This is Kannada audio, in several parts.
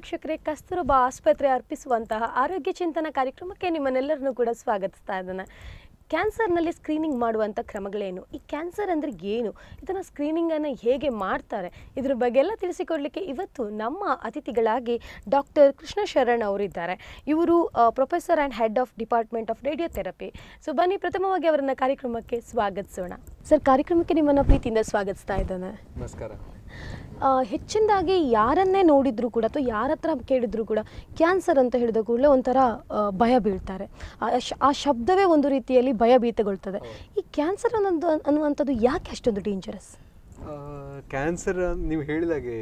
ವೀಕ್ಷಕರೇ ಕಸ್ತೂರಬಾ ಆಸ್ಪತ್ರೆ ಅರ್ಪಿಸುವಂತಹ ಆರೋಗ್ಯ ಚಿಂತನ ಕಾರ್ಯಕ್ರಮಕ್ಕೆ ನಿಮ್ಮನ್ನೆಲ್ಲರನ್ನೂ ಕೂಡ ಸ್ವಾಗತಿಸ್ತಾ ಇದ್ದಾನೆ ಕ್ಯಾನ್ಸರ್ನಲ್ಲಿ ಸ್ಕ್ರೀನಿಂಗ್ ಮಾಡುವಂಥ ಕ್ರಮಗಳೇನು ಈ ಕ್ಯಾನ್ಸರ್ ಅಂದರೆ ಏನು ಇದನ್ನು ಸ್ಕ್ರೀನಿಂಗನ್ನು ಹೇಗೆ ಮಾಡ್ತಾರೆ ಇದ್ರ ಬಗ್ಗೆ ಎಲ್ಲ ತಿಳಿಸಿಕೊಡ್ಲಿಕ್ಕೆ ಇವತ್ತು ನಮ್ಮ ಅತಿಥಿಗಳಾಗಿ ಡಾಕ್ಟರ್ ಕೃಷ್ಣ ಶರಣ್ ಅವರಿದ್ದಾರೆ ಇವರು professor and head of department of radiotherapy so ಬನ್ನಿ ಪ್ರಥಮವಾಗಿ ಅವರನ್ನ ಕಾರ್ಯಕ್ರಮಕ್ಕೆ ಸ್ವಾಗತಿಸೋಣ ಸರ್ ಕಾರ್ಯಕ್ರಮಕ್ಕೆ ನಿಮ್ಮನ್ನು ಪ್ರೀತಿಯಿಂದ ಸ್ವಾಗತಿಸ್ತಾ ಇದ್ದಾನೆ ನಮಸ್ಕಾರ ಆ, ಹೆಚ್ಚಿನದಾಗಿ ಯಾರನ್ನೇ ನೋಡಿದ್ರು ಕೂಡ ಅಥವಾ ಯಾರ ಹತ್ರ ಕೇಳಿದ್ರು ಕೂಡ ಕ್ಯಾನ್ಸರ್ ಅಂತ ಹೇಳಿದ ಕೂಡಲೇ ಒಂಥರ ಆ, ಭಯ ಬೀಳ್ತಾರೆ ಆ ಶ- ಆ ಶಬ್ದವೇ ಒಂದು ರೀತಿಯಲ್ಲಿ ಭಯಭೀತಗೊಳ್ತದೆ ಈ ಕ್ಯಾನ್ಸರ್ ಅನ್ನೋದು ಅನ್ನುವಂಥದ್ದು ಯಾಕೆ ಅಷ್ಟೊಂದು ಡೇಂಜರಸ್ ಕ್ಯಾನ್ಸರ್ ನೀವು ಹೇಳಿದಾಗೆ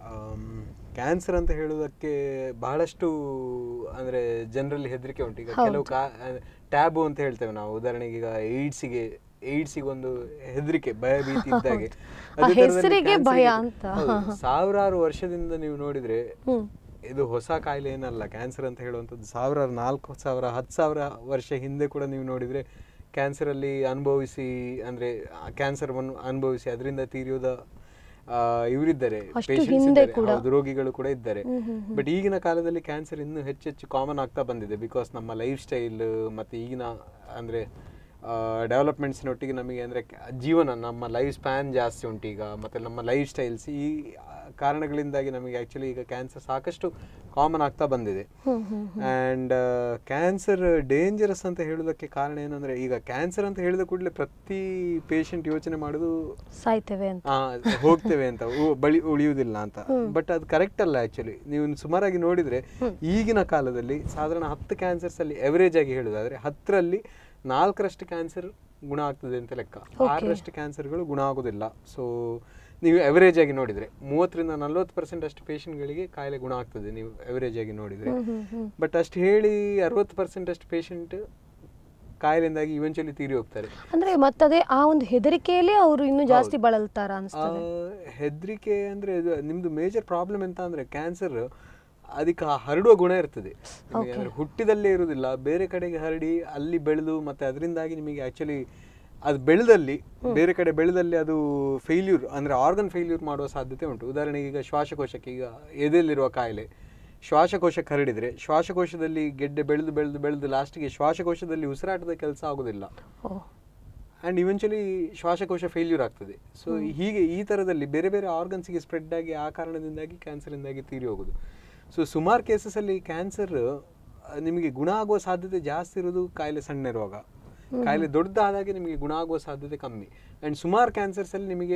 ಕ್ಯಾನ್ಸರ್ ಅಂತ ಹೇಳೋದಕ್ಕೆ ಬಹಳಷ್ಟು ಅಂದ್ರೆ ಜನರಲ್ಲಿ ಹೆದರಿಕೆ ಉಂಟು ಈಗ ಕೆಲವು ಕಾ ಟ್ಯಾಬು ಅಂತ ಹೇಳ್ತೇವೆ ನಾವು ಉದಾಹರಣೆಗೆ ಈಗ ಏಡ್ಸಿಗೆ ಏಡ್ಸಿಗೆ ಒಂದು ಹೆದರಿಕೆ ಭಯ ಭೀತಿ ಇದ್ದಾಗೆ ಆ ಅದೇ ಥರದಲ್ಲಿ ಹೆಸರಿಗೆ cancer ಭಯ ಗೆ- ಅಂತ. ಹೌದು. ಸಾವಿರಾರು ವರ್ಷದಿಂದ ನೀವು ನೋಡಿದ್ರೆ ಹ್ಮ್ ಇದು ಹೊಸ ಕಾಯಿಲೆ ಏನಲ್ಲ ಕ್ಯಾನ್ಸರ್ ಅಂತ ಹೇಳುವಂಥದ್ದು ಸಾವಿರಾರು ನಾಲ್ಕು ಸಾವಿರ ಹತ್ತು ಸಾವಿರ ವರ್ಷ ಹಿಂದೆ ಕೂಡ ನೀವು ನೋಡಿದ್ರೆ ಕ್ಯಾನ್ಸರ್ ಅಲ್ಲಿ ಅನುಭವಿಸಿ ಅಂದ್ರೆ ಕ್ಯಾನ್ಸರ್ ಅನುಭವಿಸಿ ಅದರಿಂದ ತೀರಿಯೋದ ಆ, ಇವರಿದ್ದಾರೆ ಅಷ್ಟು patients ಹಿಂದೆ ಇದ್ದಾರೆ. ಕೂಡ. ಹೌದು, ರೋಗಿಗಳು ಕೂಡ ಇದ್ದಾರೆ ಹ್ಮ್, ಹ್ಮ್, ಬಟ್ ಈಗಿನ ಕಾಲದಲ್ಲಿ ಕ್ಯಾನ್ಸರ್ ಇನ್ನೂ ಹೆಚ್ಚೆಚ್ಚು ಕಾಮನ್ ಆಗ್ತಾ ಬಂದಿದೆ ಬಿಕಾಸ್ ನಮ್ಮ ಲೈಫ್ ಸ್ಟೈಲ್ ಮತ್ತೆ ಈಗಿನ ಅಂದ್ರೆ ಡೆವಲಪ್ಮೆಂಟ್ಸಿನೊಟ್ಟಿಗೆ ನಮಗೆ ಅಂದರೆ ಜೀವನ ನಮ್ಮ ಲೈಫ್ ಸ್ಪ್ಯಾನ್ ಜಾಸ್ತಿ ಉಂಟು ಈಗ ಮತ್ತು ನಮ್ಮ ಲೈಫ್ ಸ್ಟೈಲ್ಸ್ ಈ ಆ, ಕಾರಣಗಳಿಂದಾಗಿ ನಮಗೆ ಆ್ಯಕ್ಚುಲಿ ಈಗ ಕ್ಯಾನ್ಸರ್ ಸಾಕಷ್ಟು ಕಾಮನ್ ಆಗ್ತಾ ಬಂದಿದೆ hmm hmm and cancer dangerous ಅಂತ ಹೇಳೋದಕ್ಕೆ ಕಾರಣ ಏನಂದರೆ ಈಗ ಕ್ಯಾನ್ಸರ್ ಅಂತ ಹೇಳಿದ ಕೂಡಲೇ ಪ್ರತಿ ಪೇಷಂಟ್ ಯೋಚನೆ ಮಾಡೋದು ಸಾಯ್ತೇವೆ ಅಂತ ಆ, ಹೋಗ್ತೇವೆ ಅಂತ ಉ- ಬಳಿ ಉಳಿಯುವುದಿಲ್ಲ ಅಂತ ಬಟ್ ಅದು ಕರೆಕ್ಟ್ ಅಲ್ಲ ಆಕ್ಚುಲಿ ನೀವು ಸುಮಾರಾಗಿ ನೋಡಿದ್ರೆ ಈಗಿನ ಕಾಲದಲ್ಲಿ ಸಾಧಾರಣ ಹತ್ತು ಕ್ಯಾನ್ಸರ್ಸ್ ಅಲ್ಲಿ ಎವರೇಜ್ ಆಗಿ ಹೇಳುದಾದ್ರೆ ಹತ್ತರಲ್ಲಿ ನಾಲ್ಕರಷ್ಟು ಕ್ಯಾನ್ಸರ್ ಗುಣ ಆಗ್ತದೆ ಅಂತ ಲೆಕ್ಕ ಆರರಷ್ಟು ಕ್ಯಾನ್ಸರ್ಗಳು ಗುಣ ಆಗೋದಿಲ್ಲ ಸೊ ನೀವು ಎವರೇಜ್ ಆಗಿ ನೋಡಿದ್ರೆ ಮೂವತ್ತರಿಂದ ನಲ್ವತ್ತು ಪರ್ಸೆಂಟ್ ಅಷ್ಟು ಪೇಷಂಟ್ಗಳಿಗೆ ಕಾಯಿಲೆ ಗುಣ ಆಗ್ತದೆ ನೀವು ಎವರೇಜ್ ಆಗಿ ನೋಡಿದ್ರೆ ಹ್ಮ್ ಹ್ಮ್ ಹ್ಮ್ ಬಟ್ ಅಷ್ಟು ಹೇಳಿ ಅರವತ್ತು ಪರ್ಸೆಂಟ್ ಅಷ್ಟು ಪೇಷಂಟ್ ಕಾಯಿಲೆಯಿಂದಾಗಿ ಇವೆಂಚುಲಿ ತೀರಿ ಹೋಗ್ತಾರೆ ಅಂದ್ರೆ ಮತ್ತದೇ ಆ ಒಂದು ಹೆದರಿಕೆಯಲ್ಲೇ ಅವರು ಇನ್ನೂ ಜಾಸ್ತಿ ಬಳಲ್ತಾರ ಅನಿಸ್ತದೆ ಹೆದರಿಕೆ ಅಂದ್ರೆ ಇದು ನಿಮ್ದು ಮೇಜರ್ ಪ್ರಾಬ್ಲಮ್ ಎಂತ ಅಂದ್ರೆ ಕ್ಯಾನ್ಸರ್ ಅದಕ್ಕೆ ಆ ಹರಡುವ ಗುಣ ಇರ್ತದೆ ನಿಮಗೆ ಅಂದ್ರೆ ಹುಟ್ಟಿದಲ್ಲೇ ಇರುವುದಿಲ್ಲ ಬೇರೆ ಕಡೆಗೆ ಹರಡಿ ಅಲ್ಲಿ ಬೆಳೆದು ಮತ್ತೆ ಅದರಿಂದಾಗಿ ನಿಮಗೆ ಆಕ್ಚುಲಿ ಅದು ಬೆಳೆದಲ್ಲಿ ಬೇರೆ ಕಡೆ ಬೆಳೆದಲ್ಲಿ ಅದು ಫೇಲ್ಯೂರ್ ಅಂದ್ರೆ ಆರ್ಗನ್ ಫೇಲ್ಯೂರ್ ಮಾಡುವ ಸಾಧ್ಯತೆ ಉಂಟು ಉದಾಹರಣೆಗೆ ಈಗ ಶ್ವಾಸಕೋಶಕ್ಕೆ ಈಗ ಎದೆಯಲ್ಲಿರುವ ಕಾಯಿಲೆ ಶ್ವಾಸಕೋಶಕ್ಕೆ ಹರಡಿದ್ರೆ ಶ್ವಾಸಕೋಶದಲ್ಲಿ ಗೆಡ್ಡೆ ಬೆಳೆದು ಬೆಳೆದು ಬೆಳೆದು ಲಾಸ್ಟಿಗೆ ಶ್ವಾಸಕೋಶದಲ್ಲಿ ಉಸಿರಾಟದ ಕೆಲಸ ಆಗೋದಿಲ್ಲ ಓ ಆ್ಯಂಡ್ ಇವೆಂಚುಲಿ ಶ್ವಾಸಕೋಶ ಫೇಲ್ಯೂರ್ ಆಗ್ತದೆ ಸೊ ಹೀಗೆ ಈ ಥರದಲ್ಲಿ ಬೇರೆ ಬೇರೆ ಆರ್ಗನ್ಸ್ಗೆ ಸ್ಪ್ರೆಡ್ ಆಗಿ ಆ ಕಾರಣದಿಂದಾಗಿ ಕ್ಯಾನ್ಸರಿಂದಾಗಿ ತೀರಿ ಹೋಗೋದು ಸೊ ಸುಮಾರು ಕೇಸಸಲ್ಲಿ ಕ್ಯಾನ್ಸರ್ ನಿಮಗೆ ಗುಣ ಆಗುವ ಸಾಧ್ಯತೆ ಜಾಸ್ತಿ ಇರೋದು ಕಾಯಿಲೆ ಸಣ್ಣ ಇರುವಾಗ ಕಾಯಿಲೆ ದೊಡ್ಡದಾದಾಗೆ ನಿಮಗೆ ಗುಣ ಆಗುವ ಸಾಧ್ಯತೆ ಕಮ್ಮಿ ಆ್ಯಂಡ್ ಸುಮಾರು ಕ್ಯಾನ್ಸರ್ಸಲ್ಲಿ ನಿಮಗೆ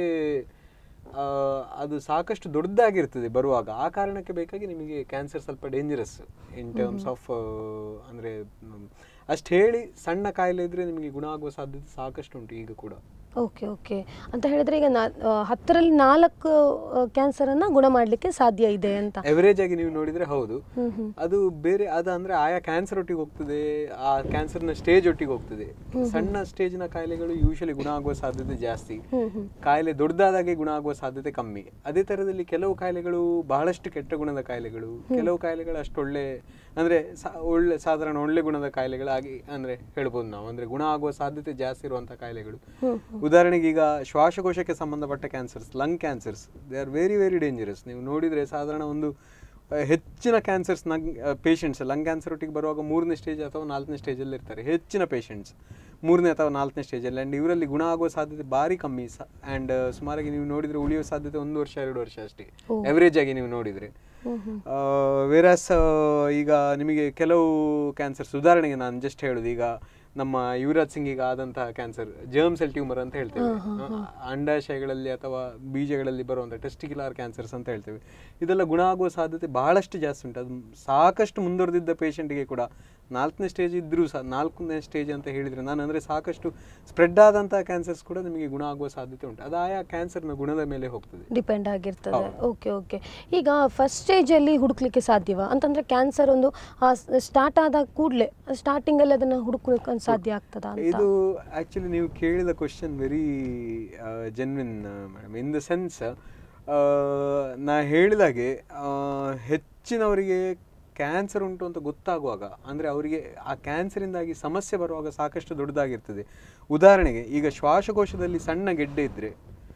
ಆ, ಅದು ಸಾಕಷ್ಟು ದೊಡ್ಡದಾಗಿರ್ತದೆ ಬರುವಾಗ ಆ ಕಾರಣಕ್ಕೆ ಬೇಕಾಗಿ ನಿಮಗೆ ಕ್ಯಾನ್ಸರ್ ಸ್ವಲ್ಪ ಡೇಂಜರಸ್ ಇನ್ ಟರ್ಮ್ಸ್ ಆಫ್ ಅಂದರೆ ಅಷ್ಟು ಹೇಳಿ ಸಣ್ಣ ಕಾಯಿಲೆ ಇದ್ರೆ ನಿಮಗೆ ಗುಣ ಆಗುವ ಸಾಧ್ಯತೆ ಸಾಕಷ್ಟು ಉಂಟು ಈಗ ಕೂಡ ಓಕೆ ಓಕೆ ಅಂತ ಹೇಳಿದ್ರೆ ಈಗ ನಾ ಆ, ಹತ್ತರಲ್ಲಿ ನಾಲ್ಕು ಕ್ಯಾನ್ಸರನ್ನು ಗುಣ ಮಾಡಲಿಕ್ಕೆ ಸಾಧ್ಯ ಇದೆ ಅಂತ ಎವರೇಜ್ ಆಗಿ ನೀವು ನೋಡಿದ್ರೆ ಹೌದು ಹ್ಮ್ ಹ್ಮ್ ಅದು ಬೇರೆ ಅದು ಅಂದ್ರೆ ಆಯಾ ಕ್ಯಾನ್ಸರ್ ಒಟ್ಟಿಗೆ ಹೋಗ್ತದೆ ಆ ಕ್ಯಾನ್ಸರ್ನ ಸ್ಟೇಜ್ ಒಟ್ಟಿಗೆ ಹೋಗ್ತದೆ ಸಣ್ಣ ಸ್ಟೇಜ್ನ ಕಾಯಿಲೆಗಳು ಯೂಶಲಿ ಗುಣ ಆಗುವ ಸಾಧ್ಯತೆ ಜಾಸ್ತಿ ಹ್ಮ್ ಹ್ಮ್ ಕಾಯಿಲೆ ದೊಡ್ಡದಾದಾಗೆ ಗುಣ ಆಗುವ ಸಾಧ್ಯತೆ ಕಮ್ಮಿ ಅದೇ ತರದಲ್ಲಿ ಕೆಲವು ಕಾಯಿಲೆಗಳು ಬಹಳಷ್ಟು ಕೆಟ್ಟ ಗುಣದ ಕಾಯಿಲೆಗಳು ಕೆಲವು ಕಾಯಿಲೆಗಳು ಅಷ್ಟೊಳ್ಳೆ ಅಂದ್ರೆ ಸಾ- ಒಳ್ಳೆ ಸಾಧಾರಣ ಒಳ್ಳೆ ಗುಣದ ಕಾಯಿಲೆಗಳಾಗಿ ಅಂದ್ರೆ ಹೇಳ್ಬೋದು ನಾವು ಅಂದ್ರೆ ಗುಣ ಆಗುವ ಸಾಧ್ಯತೆ ಜಾಸ್ತಿ ಇರುವಂತಹ ಕಾಯಿಲೆಗಳು ಉದಾಹರಣೆಗೆ ಈಗ ಶ್ವಾಸಕೋಶಕ್ಕೆ ಸಂಬಂಧಪಟ್ಟ cancers lung cancers they are very very dangerous ನೀವು ನೋಡಿದ್ರೆ ಸಾಧಾರಣ ಒಂದು ಆ, ಹೆಚ್ಚಿನ ಕ್ಯಾನ್ಸರ್ಸ್ ನಂಗ್ ಪೇಷಂಟ್ಸ್ ಲಂಗ್ ಕ್ಯಾನ್ಸರ್ ಒಟ್ಟಿಗೆ ಬರುವಾಗ ಮೂರನೇ ಸ್ಟೇಜ್ ಅಥವಾ ನಾಲ್ಕನೇ ಸ್ಟೇಜಲ್ಲಿ ಇರ್ತಾರೆ ಹೆಚ್ಚಿನ ಪೇಷಂಟ್ಸ್ ಮೂರನೇ ಅಥವಾ ನಾಲ್ಕನೇ ಸ್ಟೇಜಲ್ಲಿ ಆ್ಯಂಡ್ ಇವರಲ್ಲಿ ಗುಣ ಆಗುವ ಸಾಧ್ಯತೆ ಭಾರಿ ಕಮ್ಮಿ ಸ ಆ್ಯಂಡ್ ಸುಮಾರಾಗಿ ನೀವು ನೋಡಿದರೆ ಉಳಿಯುವ ಸಾಧ್ಯತೆ ಒಂದು ವರ್ಷ ಎರಡು ವರ್ಷ ಅಷ್ಟೇ ಎವರೇಜ್ ಆಗಿ ನೀವು ನೋಡಿದರೆ ಹ್ಮ್ ಹ್ಮ್ ವೇರಸ್ ಈಗ ನಿಮಗೆ ಕೆಲವು ಕ್ಯಾನ್ಸರ್ಸ್ ಉದಾಹರಣೆಗೆ ನಾನು ಜಸ್ಟ್ ಹೇಳೋದು ಈಗ ನಮ್ಮ ಯುವರಾಜ್ ಸಿಂಗಿಗೆ ಆದಂತಹ ಕ್ಯಾನ್ಸರ್ ಜರ್ಮ್ ಸೆಲ್ ಟ್ಯೂಮರ್ ಅಂತ ಹೇಳ್ತೇವೆ ಆ, ಅಂಡಾಶಯಗಳಲ್ಲಿ ಅಥವಾ ಬೀಜಗಳಲ್ಲಿ ಬರುವಂಥ ಟೆಸ್ಟಿಕ್ಯುಲಾರ್ ಕ್ಯಾನ್ಸರ್ಸ್ ಅಂತ ಹೇಳ್ತೇವೆ ಇದೆಲ್ಲ ಗುಣ ಆಗುವ ಸಾಧ್ಯತೆ ಬಹಳಷ್ಟು ಜಾಸ್ತಿ ಉಂಟು ಅದು ಸಾಕಷ್ಟು ಮುಂದುವರೆದಿದ್ದ ಪೇಷಂಟ್ಗೆ ಕೂಡ ನಾಲ್ಕನೇ ಸ್ಟೇಜ್ ಇದ್ರೂ ಸಹ ನಾಲ್ಕನೇ ಸ್ಟೇಜ್ ಅಂತ ಹೇಳಿದರೆ ನಾನು ಅಂದರೆ ಸಾಕಷ್ಟು ಸ್ಪ್ರೆಡ್ ಆದಂತಹ ಕ್ಯಾನ್ಸರ್ಸ್ ಕೂಡ ನಿಮಗೆ ಗುಣ ಆಗುವ ಸಾಧ್ಯತೆ ಉಂಟು ಅದು ಆಯಾ ಕ್ಯಾನ್ಸರ್ನ ಗುಣದ ಮೇಲೆ ಹೋಗ್ತದೆ ಡಿಪೆಂಡ್ ಆಗಿರ್ತದೆ ಓಕೆ ಓಕೆ ಈಗ ಫಸ್ಟ್ ಸ್ಟೇಜಲ್ಲಿ ಹುಡುಕ್ಲಿಕ್ಕೆ ಸಾಧ್ಯವಾ ಅಂತಂದ್ರೆ ಕ್ಯಾನ್ಸರ್ ಒಂದು ಸ್ಟಾರ್ಟ್ ಆದ ಕೂಡಲೇ ಸ್ಟಾರ್ಟಿಂಗಲ್ಲಿ ಅದನ್ನು ಹುಡುಕ್ಲಿಕ್ಕೆ ಸಾಧ್ಯ ಆಗ್ತದಾ ಅಂತ ಇದು ಆಕ್ಚುಲಿ ನೀವು ಕೇಳಿದ question very genuine madam in the sense ನಾ ಹೇಳಿದಾಗೆ ಆ, ಹೆಚ್ಚಿನವರಿಗೆ ಕ್ಯಾನ್ಸರ್ ಉಂಟು ಅಂತ ಗೊತ್ತಾಗುವಾಗ ಅಂದರೆ ಅವರಿಗೆ ಆ ಕ್ಯಾನ್ಸರಿಂದಾಗಿ ಸಮಸ್ಯೆ ಬರುವಾಗ ಸಾಕಷ್ಟು ದೊಡ್ಡದಾಗಿರ್ತದೆ ಉದಾಹರಣೆಗೆ ಈಗ ಶ್ವಾಸಕೋಶದಲ್ಲಿ ಸಣ್ಣ ಗೆಡ್ಡೆ ಇದ್ದರೆ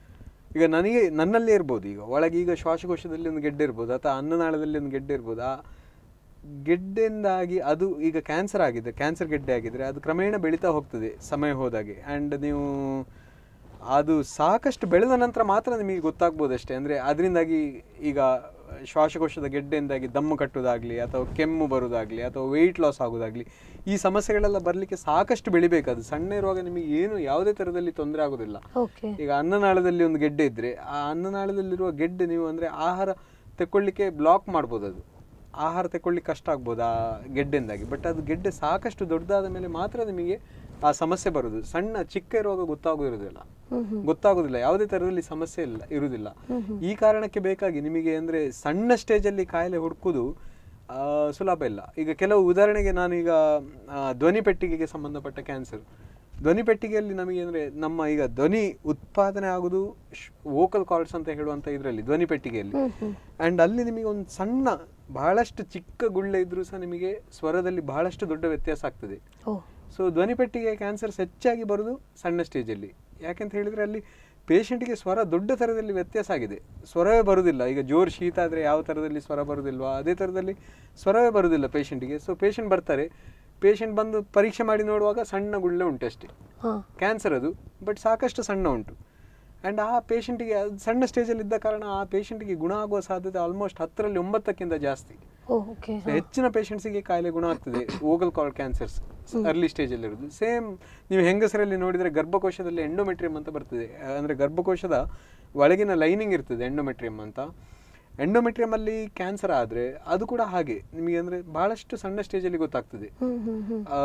ಈಗ ನನಗೆ ನನ್ನಲ್ಲೇ ಇರ್ಬೋದು ಈಗ ಒಳಗೆ ಈಗ ಶ್ವಾಸಕೋಶದಲ್ಲಿ ಒಂದು ಗೆಡ್ಡೆ ಇರ್ಬೋದು ಅಥವಾ ಅನ್ನನಾಳದಲ್ಲಿ ಒಂದು ಗೆಡ್ಡೆ ಇರ್ಬೋದು ಆ ಗೆಡ್ಡೆಯಿಂದಾಗಿ ಅದು ಈಗ ಕ್ಯಾನ್ಸರ್ ಆಗಿದೆ ಕ್ಯಾನ್ಸರ್ ಗೆಡ್ಡೆ ಆಗಿದ್ರೆ ಅದು ಕ್ರಮೇಣ ಬೆಳೀತಾ ಹೋಗ್ತದೆ ಸಮಯ ಹೋದಾಗೆ ಆ್ಯಂಡ್ ನೀವು ಅದು ಸಾಕಷ್ಟು ಬೆಳೆದ ನಂತರ ಮಾತ್ರ ನಿಮಗೆ ಗೊತ್ತಾಗ್ಬೋದು ಅಷ್ಟೇ ಅಂದರೆ ಅದರಿಂದಾಗಿ ಈಗ ಶ್ವಾಸಕೋಶದ ಗೆಡ್ಡೆಯಿಂದಾಗಿ ದಮ್ಮು ಕಟ್ಟುವುದಾಗಲಿ ಅಥವಾ ಕೆಮ್ಮು ಬರುವುದಾಗಲಿ ಅಥವಾ ವೆಯ್ಟ್ ಲಾಸ್ ಆಗೋದಾಗಲಿ ಈ ಸಮಸ್ಯೆಗಳೆಲ್ಲ ಬರಲಿಕ್ಕೆ ಸಾಕಷ್ಟು ಬೆಳಿಬೇಕು ಅದು ಸಣ್ಣ ಇರುವಾಗ ನಿಮಗೆ ಏನು ಯಾವುದೇ ಥರದಲ್ಲಿ ತೊಂದರೆ ಆಗೋದಿಲ್ಲ ಓಕೆ ಈಗ ಅನ್ನನಾಳದಲ್ಲಿ ಒಂದು ಗೆಡ್ಡೆ ಇದ್ರೆ ಆ ಅನ್ನನಾಳದಲ್ಲಿರುವ ಗೆಡ್ಡೆ ನೀವು ಅಂದ್ರೆ ಆಹಾರ ತೆಕ್ಕೊಳ್ಳಿಕ್ಕೆ ಬ್ಲಾಕ್ ಮಾಡ್ಬೋದು ಅದು ಆಹಾರ ತೆಕ್ಕೊಳ್ಳಿಕ್ಕೆ ಕಷ್ಟ ಆಗ್ಬೋದು ಆ ಗೆಡ್ಡೆಯಿಂದಾಗಿ ಬಟ್ ಅದು ಗೆಡ್ಡೆ ಸಾಕಷ್ಟು ದೊಡ್ಡದಾದ ಮೇಲೆ ಮಾತ್ರ ನಿಮಗೆ ಆ ಸಮಸ್ಯೆ ಬರುದು ಸಣ್ಣ ಚಿಕ್ಕ ಇರುವಾಗ ಗೊತ್ತಾಗೋದಿರೋದಿಲ್ಲ ಹ್ಮ್ ಹ್ಮ್ ಗೊತ್ತಾಗೋದಿಲ್ಲ ಯಾವುದೇ ತರದಲ್ಲಿ ಸಮಸ್ಯೆ ಇಲ್ಲ ಇರುವುದಿಲ್ಲ ಈ ಕಾರಣಕ್ಕೆ ಬೇಕಾಗಿ ನಿಮಗೆ ಅಂದ್ರೆ ಸಣ್ಣ ಸ್ಟೇಜಲ್ಲಿ ಕಾಯಿಲೆ ಹುಡುಕುದು ಆ, ಸುಲಭ ಇಲ್ಲ ಈಗ ಕೆಲವು ಉದಾಹರಣೆಗೆ ನಾನೀಗ ಆ, ಧ್ವನಿ ಪೆಟ್ಟಿಗೆಗೆ ಸಂಬಂಧಪಟ್ಟ ಕ್ಯಾನ್ಸರ್ ಧ್ವನಿ ಪೆಟ್ಟಿಗೆಯಲ್ಲಿ ನಮಗೆ ಅಂದ್ರೆ ನಮ್ಮ ಈಗ ಧ್ವನಿ ಉತ್ಪಾದನೆ ಆಗುದು ವೋಕಲ್ ಕಾರ್ಡ್ಸ್ ಅಂತ ಹೇಳುವಂತ ಇದರಲ್ಲಿ ಧ್ವನಿ ಪೆಟ್ಟಿಗೆಯಲ್ಲಿ ಹ್ಮ್ ಹ್ಮ್ ಅಂಡ್ ಅಲ್ಲಿ ನಿಮಗೆ ಒಂದು ಸಣ್ಣ ಬಹಳಷ್ಟು ಚಿಕ್ಕ ಗುಳ್ಳೆ ಇದ್ರೂ ಸಹ ನಿಮಗೆ ಸ್ವರದಲ್ಲಿ ಬಹಳಷ್ಟು ದೊಡ್ಡ ವ್ಯತ್ಯಾಸ ಆಗ್ತದೆ ಓ ಸೊ ಧ್ವನಿಪೆಟ್ಟಿಗೆ ಕ್ಯಾನ್ಸರ್ಸ್ ಹೆಚ್ಚಾಗಿ ಬರೋದು ಸಣ್ಣ ಸ್ಟೇಜಲ್ಲಿ ಯಾಕೆಂತ ಹೇಳಿದ್ರೆ ಅಲ್ಲಿ ಪೇಷಂಟ್ಗೆ ಸ್ವರ ದೊಡ್ಡ ಥರದಲ್ಲಿ ವ್ಯತ್ಯಾಸ ಆಗಿದೆ ಸ್ವರವೇ ಬರುವುದಿಲ್ಲ ಈಗ ಜೋರು ಶೀತ ಆದರೆ ಯಾವ ಥರದಲ್ಲಿ ಸ್ವರ ಬರುವುದಿಲ್ವಾ ಅದೇ ಥರದಲ್ಲಿ ಸ್ವರವೇ ಬರುವುದಿಲ್ಲ ಪೇಷಂಟಿಗೆ ಸೊ ಪೇಷಂಟ್ ಬರ್ತಾರೆ ಪೇಷಂಟ್ ಬಂದು ಪರೀಕ್ಷೆ ಮಾಡಿ ನೋಡುವಾಗ ಸಣ್ಣ ಗುಳ್ಳೆ ಉಂಟು ಅಷ್ಟೇ ಹಾ ಕ್ಯಾನ್ಸರ್ ಅದು ಬಟ್ ಸಾಕಷ್ಟು ಸಣ್ಣ ಉಂಟು ಆ್ಯಂಡ್ ಆ ಪೇಷಂಟಿಗೆ ಅದು ಸಣ್ಣ ಸ್ಟೇಜಲ್ಲಿ ಇದ್ದ ಕಾರಣ ಆ ಪೇಷಂಟಿಗೆ ಗುಣ ಆಗುವ ಸಾಧ್ಯತೆ ಆಲ್ಮೋಸ್ಟ್ ಹತ್ತರಲ್ಲಿ ಒಂಬತ್ತಕ್ಕಿಂತ ಜಾಸ್ತಿ ಓ ಓಕೆ So, ಹೆಚ್ಚಿನ ಪೇಷಂಟ್ಸಿಗೆ ಕಾಯಿಲೆ ಗುಣ ಆಗ್ತದೆ ಓಗಲ್ ಕಾಲ್ ಕ್ಯಾನ್ಸರ್ಸ್ ಅರ್ಲಿ ಸ್ಟೇಜಲ್ಲಿ ಇರೋದು ಸೇಮ್ ನೀವು ಹೆಂಗಸರಲ್ಲಿ ನೋಡಿದರೆ ಗರ್ಭಕೋಶದಲ್ಲಿ ಎಂಡೋಮೆಟ್ರಿಯಂ ಅಂತ ಬರ್ತದೆ ಆ, ಅಂದ್ರೆ ಗರ್ಭಕೋಶದ ಒಳಗಿನ ಲೈನಿಂಗ್ ಇರ್ತದೆ ಎಂಡೋಮೆಟ್ರಿಯಂ ಅಂತ ಎಂಡೋಮೆಟ್ರಿಯಂ ಅಲ್ಲಿ ಕ್ಯಾನ್ಸರ್ ಆದ್ರೆ ಅದು ಕೂಡ ಹಾಗೆ ನಿಮಗೆ ಅಂದ್ರೆ ಬಹಳಷ್ಟು ಸಣ್ಣ ಸ್ಟೇಜಲ್ಲಿ ಗೊತ್ತಾಗ್ತದೆ ಹ್ಮ್ ಹ್ಮ್ ಹ್ಮ್ ಆ,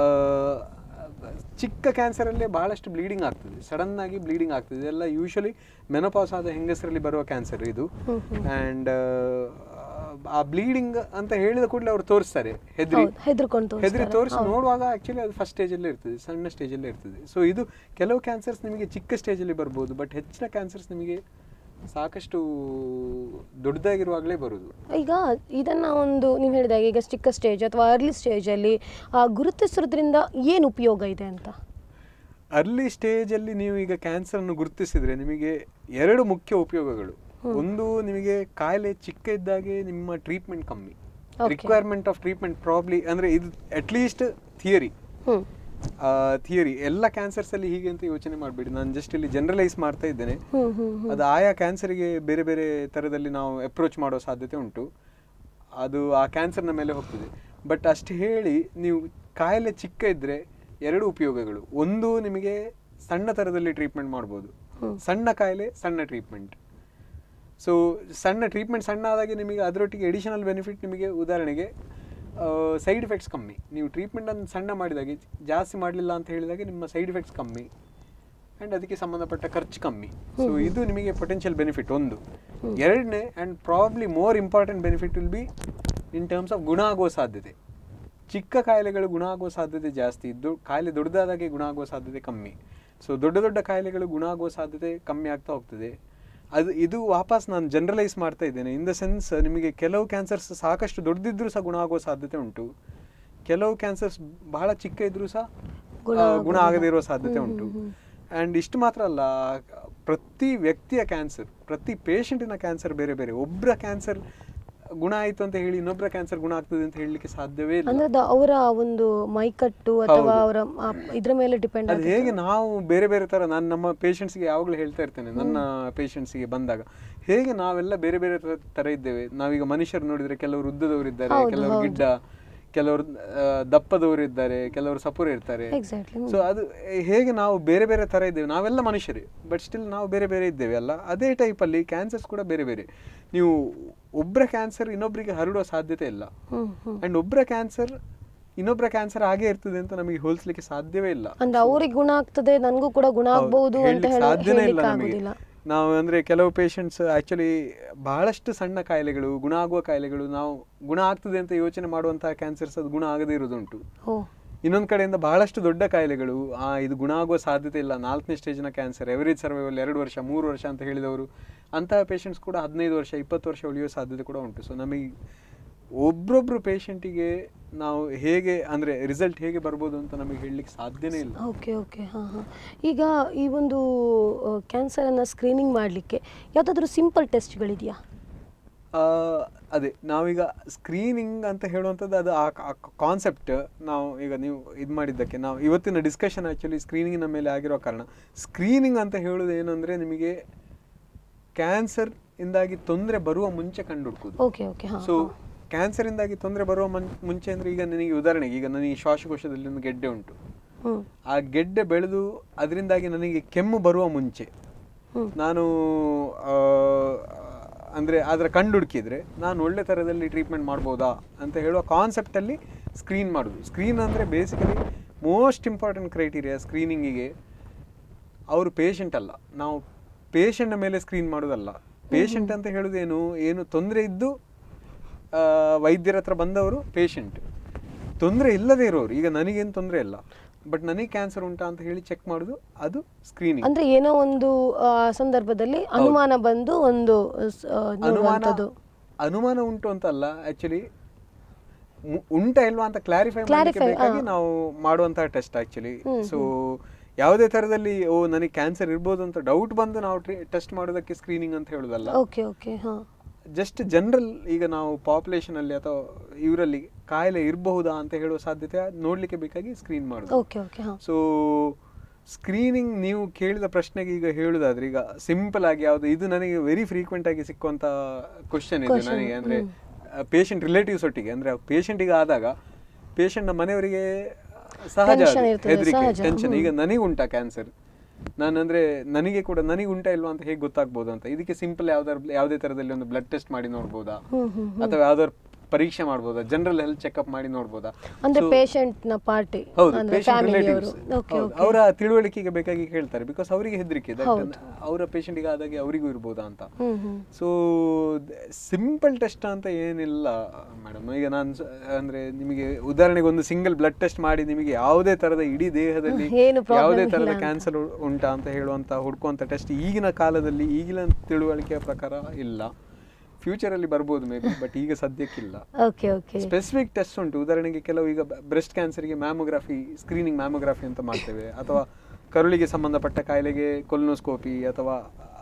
ಚಿಕ್ಕ ಕ್ಯಾನ್ಸರಲ್ಲೇ ಬಹಳಷ್ಟು ಬ್ಲೀಡಿಂಗ್ ಆಗ್ತದೆ ಸಡನ್ ಆಗಿ ಬ್ಲೀಡಿಂಗ್ ಆಗ್ತದೆ ಇದೆಲ್ಲ ಯೂಶಲಿ ಮೆನೋಪಾಸ್ ಆದ ಹೆಂಗಸರಲ್ಲಿ ಬರುವ ಕ್ಯಾನ್ಸರ್ ಇದು ಹ್ಮ್ ಹ್ಮ್ ಆ್ಯಂಡ್ ಆ ಬ್ಲೀಡಿಂಗ್ ಅಂತ ಹೇಳಿದ ಕೂಡಲೇ ಅವ್ರು ತೋರಿಸ್ತಾರೆ ಹೆದ್ರಿ ಹೌದು ಹೆದರ್ಕೊಂಡು ಹೆದ್ರಿ ತೋರಿಸಿ ನೋಡುವಾಗ ಆಕ್ಚುಲಿ ಅದು ಫಸ್ಟ್ ಸ್ಟೇಜಲ್ಲೇ ಇರ್ತದೆ ಸಣ್ಣ ಸ್ಟೇಜಲ್ಲೇ ಇರ್ತದೆ ಸೊ ಇದು ಕೆಲವು ಕ್ಯಾನ್ಸರ್ಸ್ ನಿಮಗೆ ಚಿಕ್ಕ ಸ್ಟೇಜಲ್ಲಿ ಬರ್ಬೋದು ಬಟ್ ಹೆಚ್ಚಿನ ಕ್ಯಾನ್ಸರ್ಸ್ ನಿಮಗೆ ಸಾಕಷ್ಟು ದೊಡ್ಡದಾಗಿರುವಾಗಲೇ ಬರುದು ಈಗ ಇದನ್ನ ಒಂದು ನೀವು ಹೇಳಿದಾಗ ಈಗ ಚಿಕ್ಕ ಸ್ಟೇಜ್ ಅಥವಾ ಅರ್ಲಿ ಸ್ಟೇಜಲ್ಲಿ ಗುರುತಿಸೋದ್ರಿಂದ ಏನು ಉಪಯೋಗ ಇದೆ ಅಂತ ಅರ್ಲಿ ಸ್ಟೇಜಲ್ಲಿ ನೀವು ಈಗ ಕ್ಯಾನ್ಸರ್ ಅನ್ನು ಗುರುತಿಸಿದ್ರೆ ನಿಮಗೆ ಎರಡು ಮುಖ್ಯ ಉಪಯೋಗಗಳು ಒಂದು ನಿಮಗೆ ಕಾಯಿಲೆ ಚಿಕ್ಕ ಇದ್ದಾಗೆ ನಿಮ್ಮ ಟ್ರೀಟ್ಮೆಂಟ್ ಕಮ್ಮಿ Okay. Requirement of treatment probably ಅಂದ್ರೆ ಇದು ಅಟ್ಲೀಸ್ಟ್ ಥಿಯರಿ ಹ್ಮ್ ಥಿಯರಿ ಎಲ್ಲ ಕ್ಯಾನ್ಸರ್ಸ್ ಅಲ್ಲಿ ಹೀಗೆ ಅಂತ ಯೋಚನೆ ಮಾಡಬೇಡಿ ನಾನು ಜಸ್ಟ್ ಇಲ್ಲಿ ಜನರಲೈಸ್ ಮಾಡ್ತಾ ಇದ್ದೇನೆ ಹ್ಮ್ ಹ್ಮ್ ಹ್ಮ್ ಅದು ಆಯಾ ಕ್ಯಾನ್ಸರ್ಗೆ ಬೇರೆ ಬೇರೆ ಥರದಲ್ಲಿ ನಾವು ಅಪ್ರೋಚ್ ಮಾಡೋ ಸಾಧ್ಯತೆ ಉಂಟು ಅದು ಆ ಕ್ಯಾನ್ಸರ್ನ ಮೇಲೆ ಹೋಗ್ತದೆ ಬಟ್ ಅಷ್ಟು ಹೇಳಿ ನೀವು ಕಾಯಿಲೆ ಚಿಕ್ಕ ಇದ್ದರೆ ಎರಡು ಉಪಯೋಗಗಳು ಒಂದು ನಿಮಗೆ ಸಣ್ಣ ಥರದಲ್ಲಿ ಟ್ರೀಟ್ಮೆಂಟ್ ಮಾಡ್ಬೋದು ಹ್ಮ್. ಸಣ್ಣ ಕಾಯಿಲೆ ಸಣ್ಣ ಟ್ರೀಟ್ಮೆಂಟ್ ಸೊ ಸಣ್ಣ ಟ್ರೀಟ್ಮೆಂಟ್ ಸಣ್ಣ ಆದಾಗೆ ನಿಮಗೆ ಅದರೊಟ್ಟಿಗೆ ಎಡಿಷನಲ್ ಬೆನಿಫಿಟ್ ನಿಮಗೆ ಉದಾಹರಣೆಗೆ ಸೈಡ್ ಎಫೆಕ್ಟ್ಸ್ ಕಮ್ಮಿ ನೀವು ಟ್ರೀಟ್ಮೆಂಟನ್ನು ಸಣ್ಣ ಮಾಡಿದಾಗೆ ಜಾಸ್ತಿ ಮಾಡಲಿಲ್ಲ ಅಂತ ಹೇಳಿದಾಗ ನಿಮ್ಮ ಸೈಡ್ ಎಫೆಕ್ಟ್ಸ್ ಕಮ್ಮಿ ಆ್ಯಂಡ್ ಅದಕ್ಕೆ ಸಂಬಂಧಪಟ್ಟ ಖರ್ಚು ಕಮ್ಮಿ ಸೊ ಇದು ನಿಮಗೆ ಪೊಟೆನ್ಷಿಯಲ್ ಬೆನಿಫಿಟ್ ಒಂದು ಎರಡನೇ and probably more important benefit will be in terms of ಗುಣ ಆಗುವ ಸಾಧ್ಯತೆ ಚಿಕ್ಕ ಕಾಯಿಲೆಗಳು ಗುಣ ಆಗುವ ಸಾಧ್ಯತೆ ಜಾಸ್ತಿ ಇದ್ದು ಕಾಯಿಲೆ ದೊಡ್ಡದಾದಾಗೆ ಗುಣ ಆಗುವ ಸಾಧ್ಯತೆ ಕಮ್ಮಿ ಸೊ ದೊಡ್ಡ ದೊಡ್ಡ ಕಾಯಿಲೆಗಳು ಗುಣ ಆಗುವ ಸಾಧ್ಯತೆ ಕಮ್ಮಿ ಆಗ್ತಾ ಹೋಗ್ತದೆ ಅದು ಇದು ವಾಪಸ್ ನಾನು ಜನರಲೈಸ್ ಮಾಡ್ತಾ ಇದ್ದೇನೆ ಇನ್ ದ ಸೆನ್ಸ್ ನಿಮಗೆ ಕೆಲವು ಕ್ಯಾನ್ಸರ್ಸ್ ಸಾಕಷ್ಟು ದೊಡ್ಡದಿದ್ರೂ ಸಹ ಗುಣ ಆಗುವ ಸಾಧ್ಯತೆ ಉಂಟು ಕೆಲವು ಕ್ಯಾನ್ಸರ್ಸ್ ಬಹಳ ಚಿಕ್ಕ ಇದ್ರೂ ಸಹ ಗುಣ ಆ, ಗುಣ ಆಗೋದಿಲ್ಲ. ಆಗದೇ ಇರುವ ಸಾಧ್ಯತೆ ಹ್ಮ್, ಉಂಟು ಹ್ಮ್, ಆ್ಯಂಡ್ ಇಷ್ಟು ಮಾತ್ರ ಅಲ್ಲ ಪ್ರತಿ ವ್ಯಕ್ತಿಯ ಕ್ಯಾನ್ಸರ್ ಪ್ರತಿ ಪೇಷಂಟಿನ ಕ್ಯಾನ್ಸರ್ ಬೇರೆ ಬೇರೆ ಒಬ್ಬರ ಕ್ಯಾನ್ಸರ್ ಗುಣ ಆಯಿತು ಅಂತ ಹೇಳಿ ಇನ್ನೊಬ್ಬರ ಕ್ಯಾನ್ಸರ್ ಗುಣ ಆಗ್ತದೆ ಅಂತ ಹೇಳಲಿಕ್ಕೆ ಸಾಧ್ಯವೇ ಇಲ್ಲ ಅಂದ್ರೆ ಅದು ಅವರ ಒಂದು ಮೈಕಟ್ಟು ಅಥವಾ ಹೌದು. ಅವರ ಆ, ಇದ್ರ ಮೇಲೆ ಡಿಪೆಂಡ್ ಅದು ಹೇಗೆ ನಾವು ಬೇರೆ ಬೇರೆ ತರ ನಾನು ನಮ್ಮ ಪೇಷಂಟ್ಸ್ಗೆ ಯಾವಾಗಲೂ ಹೇಳ್ತಾ ಇರ್ತೇನೆ ನನ್ನ ಪೇಷಂಟ್ಸ್ಗೆ ಬಂದಾಗ ಹೇಗೆ ನಾವೆಲ್ಲ ಬೇರೆ ಬೇರೆ ತರ- ತರ ಇದ್ದೇವೆ ನಾವೀಗ ಮನುಷ್ಯರು ನೋಡಿದ್ರೆ ಕೆಲವರು ಉದ್ದದವರು ಇದ್ದಾರೆ ಹೌದು, ಕೆಲವರು ಹೌದು. ಗಿಡ್ಡ ಕೆಲವರು ಆ, ದಪ್ಪದವರು ಇದ್ದಾರೆ ಕೆಲವರು ಸಪುರ ಇರ್ತಾರೆ ಎಕ್ಸಾಕ್ಟ್ಲಿ ಸೊ ಅದು ಹೇಗೆ ನಾವು ಬೇರೆ ಬೇರೆ ತರ ಇದ್ದೇವೆ ನಾವೆಲ್ಲ ಮನುಷ್ಯರೇ ಬಟ್ ಸ್ಟಿಲ್ ನಾವು ಬೇರೆ ಬೇರೆ ಇದ್ದೇವೆ ಅಲ್ಲ ಅದೇ ಟೈಪಲ್ಲಿ ಕ್ಯಾನ್ಸರ್ಸ್ ಕೂಡ ಬೇರೆ ಬೇರೆ ನೀವು ಒಬ್ಬರ ಕ್ಯಾನ್ಸರ್ ಇನ್ನೊಬ್ಬರಿಗೆ ಹರಡುವ ಸಾಧ್ಯತೆ ಇಲ್ಲ ಹ್ಮ್ ಹ್ಮ್ ಅಂಡ್ ಒಬ್ಬರ ಕ್ಯಾನ್ಸರ್ ಇನ್ನೊಬ್ಬರ ಕ್ಯಾನ್ಸರ್ ಹಾಗೆ ಇರ್ತದೆ ಅಂತ ನಮಗೆ ಹೋಲಿಸ್ಲಿಕ್ಕೆ ಸಾಧ್ಯವೇ ಇಲ್ಲ ಅಂದ್ರೆ ಅವ್ರಿಗೆ ಗುಣ ಆಗ್ತದೆ ನನಗೂ ಕೂಡ ಗುಣ ಹೌದು, ಆಗ್ಬಹುದು ಅಂತ ಹೇಳ್ಲಿಕ್ಕೆ ಹೇಳಿ ಸಾಧ್ಯನೇ ಇಲ್ಲ ಹೇಳಲಿಕ್ಕೆ ನಮಗೆ ಆಗುದಿಲ್ಲ ನಾವು ಅಂದ್ರೆ ಕೆಲವು ಪೇಷಂಟ್ಸ್ ಆಕ್ಚುಲಿ ಬಹಳಷ್ಟು ಸಣ್ಣ ಕಾಯಿಲೆಗಳು ಗುಣ ಆಗುವ ಕಾಯಿಲೆಗಳು ನಾವು ಗುಣ ಆಗ್ತದೆ ಅಂತ ಯೋಚನೆ ಮಾಡುವಂತಹ ಕ್ಯಾನ್ಸರ್ಸ್ ಅದು ಗುಣ ಆಗದೇ ಇರೋದುಂಟು ಓ ಇನ್ನೊಂದು ಕಡೆಯಿಂದ ಬಹಳಷ್ಟು ದೊಡ್ಡ ಕಾಯಿಲೆಗಳು ಆ ಇದು ಗುಣ ಆಗುವ ಸಾಧ್ಯತೆ ಇಲ್ಲ ನಾಲ್ಕನೇ ಸ್ಟೇಜ್ನ ಕ್ಯಾನ್ಸರ್ ಎವರೇಜ್ ಸರ್ವೈವಲ್ ಎರಡು ವರ್ಷ ಮೂರು ವರ್ಷ ಅಂತ ಹೇಳಿದವರು ಅಂತಹ ಪೇಷಂಟ್ಸ್ ಕೂಡ ಹದಿನೈದು ವರ್ಷ ಇಪ್ಪತ್ತು ವರ್ಷ ಉಳಿಯುವ ಸಾಧ್ಯತೆ ಕೂಡ ಉಂಟು ಸೊ ನಮಗೆ ಒಬ್ರೊಬ್ರು ಪೇಷಂಟಿಗೆ ನಾವು ಹೇಗೆ ಅಂದರೆ ರಿಸಲ್ಟ್ ಹೇಗೆ ಬರ್ಬೋದು ಅಂತ ನಮಗೆ ಹೇಳಲಿಕ್ಕೆ ಸಾಧ್ಯನೇ ಇಲ್ಲ ಓಕೆ ಓಕೆ ಹಾಂ ಹಾಂ ಈಗ ಈ ಒಂದು ಕ್ಯಾನ್ಸರನ್ನು ಸ್ಕ್ರೀನಿಂಗ್ ಮಾಡಲಿಕ್ಕೆ ಯಾವುದಾದ್ರೂ ಸಿಂಪಲ್ ಟೆಸ್ಟ್ಗಳಿದೆಯಾ ಆ, ಅದೇ ನಾವೀಗ ಸ್ಕ್ರೀನಿಂಗ್ ಅಂತ ಹೇಳುವಂಥದ್ದು ಅದು ಆ ಕಾನ್ಸೆಪ್ಟ್ ನಾವು ಈಗ ನೀವು ಇದು ಮಾಡಿದ್ದಕ್ಕೆ ನಾವು ಇವತ್ತಿನ ಡಿಸ್ಕಷನ್ ಆ್ಯಕ್ಚುಲಿ ಸ್ಕ್ರೀನಿಂಗಿನ ಮೇಲೆ ಆಗಿರೋ ಕಾರಣ ಸ್ಕ್ರೀನಿಂಗ್ ಅಂತ ಹೇಳೋದು ಏನಂದರೆ ನಿಮಗೆ ಕ್ಯಾನ್ಸರ್ ಇಂದಾಗಿ ತೊಂದರೆ ಬರುವ ಮುಂಚೆ ಕಂಡುಹುಡುಕೋದು ಓಕೆ ಓಕೆ ಹಾಂ ಸೊ ಕ್ಯಾನ್ಸರ್ ಇಂದಾಗಿ ತೊಂದರೆ ಬರುವ ಮನ್ ಮುಂಚೆ ಅಂದರೆ ಈಗ ನನಗೆ ಉದಾಹರಣೆಗೆ ಈಗ ನನಗೆ ಶ್ವಾಸಕೋಶದಲ್ಲಿ ಒಂದು ಗೆಡ್ಡೆ ಉಂಟು ಹ್ಞೂ ಆ ಗೆಡ್ಡೆ ಬೆಳೆದು ಅದರಿಂದಾಗಿ ನನಗೆ ಕೆಮ್ಮು ಬರುವ ಮುಂಚೆ ಹ್ಞೂ ನಾನು ಆ, ಅಂದ್ರೆ ಅದರ ಕಂಡುಹುಡುಕಿದ್ರೆ ನಾನು ಒಳ್ಳೆ ಥರದಲ್ಲಿ ಟ್ರೀಟ್ಮೆಂಟ್ ಮಾಡ್ಬೋದಾ ಅಂತ ಹೇಳುವ ಕಾನ್ಸೆಪ್ಟಲ್ಲಿ ಸ್ಕ್ರೀನ್ ಮಾಡೋದು ಸ್ಕ್ರೀನ್ ಅಂದರೆ ಬೇಸಿಕಲಿ ಮೋಸ್ಟ್ ಇಂಪಾರ್ಟೆಂಟ್ ಕ್ರೈಟೀರಿಯಾ ಸ್ಕ್ರೀನಿಂಗಿಗೆ ಅವರು ಪೇಷಂಟ್ ಅಲ್ಲ ನಾವು ಪೇಷಂಟ್ನ ಮೇಲೆ ಸ್ಕ್ರೀನ್ ಮಾಡೋದಲ್ಲ ಪೇಷಂಟ್ ಅಂತ ಹೇಳೋದೇನು ಏನು ತೊಂದರೆ ಇದ್ದು ಆ, ವೈದ್ಯರ ಹತ್ರ ಬಂದವರು ಪೇಷಂಟ್ ತೊಂದರೆ ಇಲ್ಲದೆ ಇರೋರು ಈಗ ನನಗೇನು ತೊಂದರೆ ಇಲ್ಲ ಬಟ್ ನನಗೆ ಕ್ಯಾನ್ಸರ್ ಉಂಟಾ ಅಂತ ಹೇಳಿ ಚೆಕ್ ಮಾಡೋದು ಅದು ಸ್ಕ್ರೀನಿಂಗ್ ಅಂದ್ರೆ ಏನೋ ಒಂದು ಆ, ಸಂದರ್ಭದಲ್ಲಿ ಅನುಮಾನ ಬಂದು ಒಂದು ಸ್- ಆ, ಅನುಮಾನ ನೋಡುವಂಥದ್ದು ಅನುಮಾನ ಉಂಟು ಅಂತ ಅಲ್ಲ ಆಕ್ಚುಲಿ ಉಂಟಾ ಇಲ್ವಾ ಅಂತ ಕ್ಲಾರಿಫೈ Clarify, ಬೇಕಾಗಿ ಆ. ನಾವು ಮಾಡುವಂತಹ ಟೆಸ್ಟ್ ಆಕ್ಚುಲಿ ಹ್ಮ್, ಸೊ ಯಾವುದೇ ತರದಲ್ಲಿ ಓ ನನಗೆ ಕ್ಯಾನ್ಸರ್ ಇರ್ಬೋದು ಅಂತ ಡೌಟ್ ಬಂದು ನಾವು ಟೆಸ್ಟ್ ಮಾಡೋದಕ್ಕೆ ಸ್ಕ್ರೀನಿಂಗ್ ಅಂತ ಹೇಳೋದಲ್ಲ ಓಕೆ ಓಕೆ ಹಾ ಜಸ್ಟ್ ಜನರಲ್ ಈಗ ನಾವು ಪಾಪ್ಯುಲೇಷನ್ ಅಲ್ಲಿ ಅಥವಾ ಇವರಲ್ಲಿ ಕಾಯಿಲೆ ಇರಬಹುದಾ ಅಂತ ಹೇಳುವ ಸಾಧ್ಯತೆ ನೋಡ್ಲಿಕ್ಕೆ ಬೇಕಾಗಿ ಸ್ಕ್ರೀನ್ ಮಾಡೋದು ಓಕೆ ಓಕೆ ಹಾ ಸೊ ಸ್ಕ್ರೀನಿಂಗ್ ನೀವು ಕೇಳಿದ ಪ್ರಶ್ನೆಗೆ ಈಗ ಹೇಳುದಾದ್ರೆ ಈಗ ಸಿಂಪಲ್ ಆಗಿ ಯಾವುದು ಇದು ನನಗೆ ವೆರಿ ಫ್ರೀಕ್ವೆಂಟ್ ಆಗಿ ಸಿಕ್ಕುವಂತ ಕ್ವಶನ್ ಇದು Question, ನನಗೆ ಅಂದ್ರೆ ಪೇಷಂಟ್ ರಿಲೇಟಿವ್ಸ್ ಒಟ್ಟಿಗೆ ಅಂದ್ರೆ ಪೇಷಂಟಿಗೆ ಆದಾಗ ಪೇಷಂಟ್ನ ಮನೆಯವರಿಗೆ ಸಹಜ Tension ಇರ್ತದೆ, ಹೆದರಿಕೆ ಸಹಜ, ಟೆನ್ಷನ್ ಹ್ಮ್. ಈಗ ನನಗೆ ಉಂಟಾ ಕ್ಯಾನ್ಸರ್ ನಾನು ಅಂದ್ರೆ ನನಗೆ ಕೂಡ ನನಗೆ ಉಂಟಾ ಇಲ್ವಾ ಅಂತ ಹೇಗೆ ಗೊತ್ತಾಗ್ಬೋದು ಅಂತ ಇದಕ್ಕೆ ಸಿಂಪಲ್ ಯಾವ್ದಾದ್ರು ಯಾವುದೇ ತರದಲ್ಲಿ ಒಂದು ಬ್ಲಡ್ ಟೆಸ್ಟ್ ಮಾಡಿ ನೋಡ್ಬೋದಾ ಹ್ಮ್ ಹ್ಮ್ ಅಥವಾ ಯಾವ್ದಾದ್ರು ಪರೀಕ್ಷೆ ಮಾಡ್ಬೋದಾ ಜನರಲ್ ಹೆಲ್ತ್ ಚೆಕ್ಅಪ್ ಮಾಡಿ ನೋಡ್ಬೋದಾ ಅಂದ್ರೆ So- ಪೇಷಂಟ್ ನ ಪಾರ್ಟಿ ಹೌದು ಅಂದ್ರೆ patient ಫ್ಯಾಮಿಲಿಯವರು relatives. ಓಕೆ ಹೌದು. ಓಕೆ ಅವರ ತಿಳುವಳಿಕೆಗೆ ಬೇಕಾಗಿ ಕೇಳ್ತಾರೆ ಬಿಕಾಸ್ ಅವರಿಗೆ ಹೆದರಿಕೆ that ಹೌದು. ಅವರ ಪೇಷಂಟಿಗೆ ಆದಾಗೆ ಅವರಿಗೂ ಇರ್ಬೋದಾ ಅಂತ ಹ್ಮ್ ಹ್ಮ್ ಸೊ ಸಿಂಪಲ್ ಟೆಸ್ಟ್ ಅಂತ ಏನಿಲ್ಲ ಮೇಡಮ್ ಈಗ ನಾನು ಸ- ಅಂದ್ರೆ ನಿಮಗೆ ಉದಾಹರಣೆಗೆ ಒಂದು ಸಿಂಗಲ್ ಬ್ಲಡ್ ಟೆಸ್ಟ್ ಮಾಡಿ ನಿಮಗೆ ಯಾವುದೇ ತರದ ಇಡೀ ದೇಹದಲ್ಲಿ ಏನು problem ಯಾವುದೇ ಇಲ್ಲ ತರದ ಅಂತ. ಕ್ಯಾನ್ಸರ್ ಉಂಟಾ ಅಂತ ಹೇಳುವಂತ ಹುಡುಕುವಂತ ಟೆಸ್ಟ್ ಈಗಿನ ಕಾಲದಲ್ಲಿ ಈಗಿನ ತಿಳುವಳಿಕೆಯ ಪ್ರಕಾರ ಇಲ್ಲ ಫ್ಯೂಚರ್ ಅಲ್ಲಿ ಬರ್ಬೋದು ಮೇ ಬಿ ಬಟ್ ಈಗ ಸದ್ಯಕ್ಕಿಲ್ಲ ಓಕೆ ಓಕೆ ಸ್ಪೆಸಿಫಿಕ್ ಟೆಸ್ಟ್ ಉಂಟು ಉದಾಹರಣೆಗೆ ಕೆಲವು ಈಗ ಬ್ರೆಸ್ಟ್ ಕ್ಯಾನ್ಸರ್ಗೆ ಮ್ಯಾಮೋಗ್ರಫಿ ಸ್ಕ್ರೀನಿಂಗ್ ಮ್ಯಾಮೋಗ್ರಫಿ ಅಂತ ಮಾಡ್ತೇವೆ ಅಥವಾ ಕರುಳಿಗೆ ಸಂಬಂಧಪಟ್ಟ ಕಾಯಿಲೆಗೆ ಕೊಲ್ನೋಸ್ಕೋಪಿ ಅಥವಾ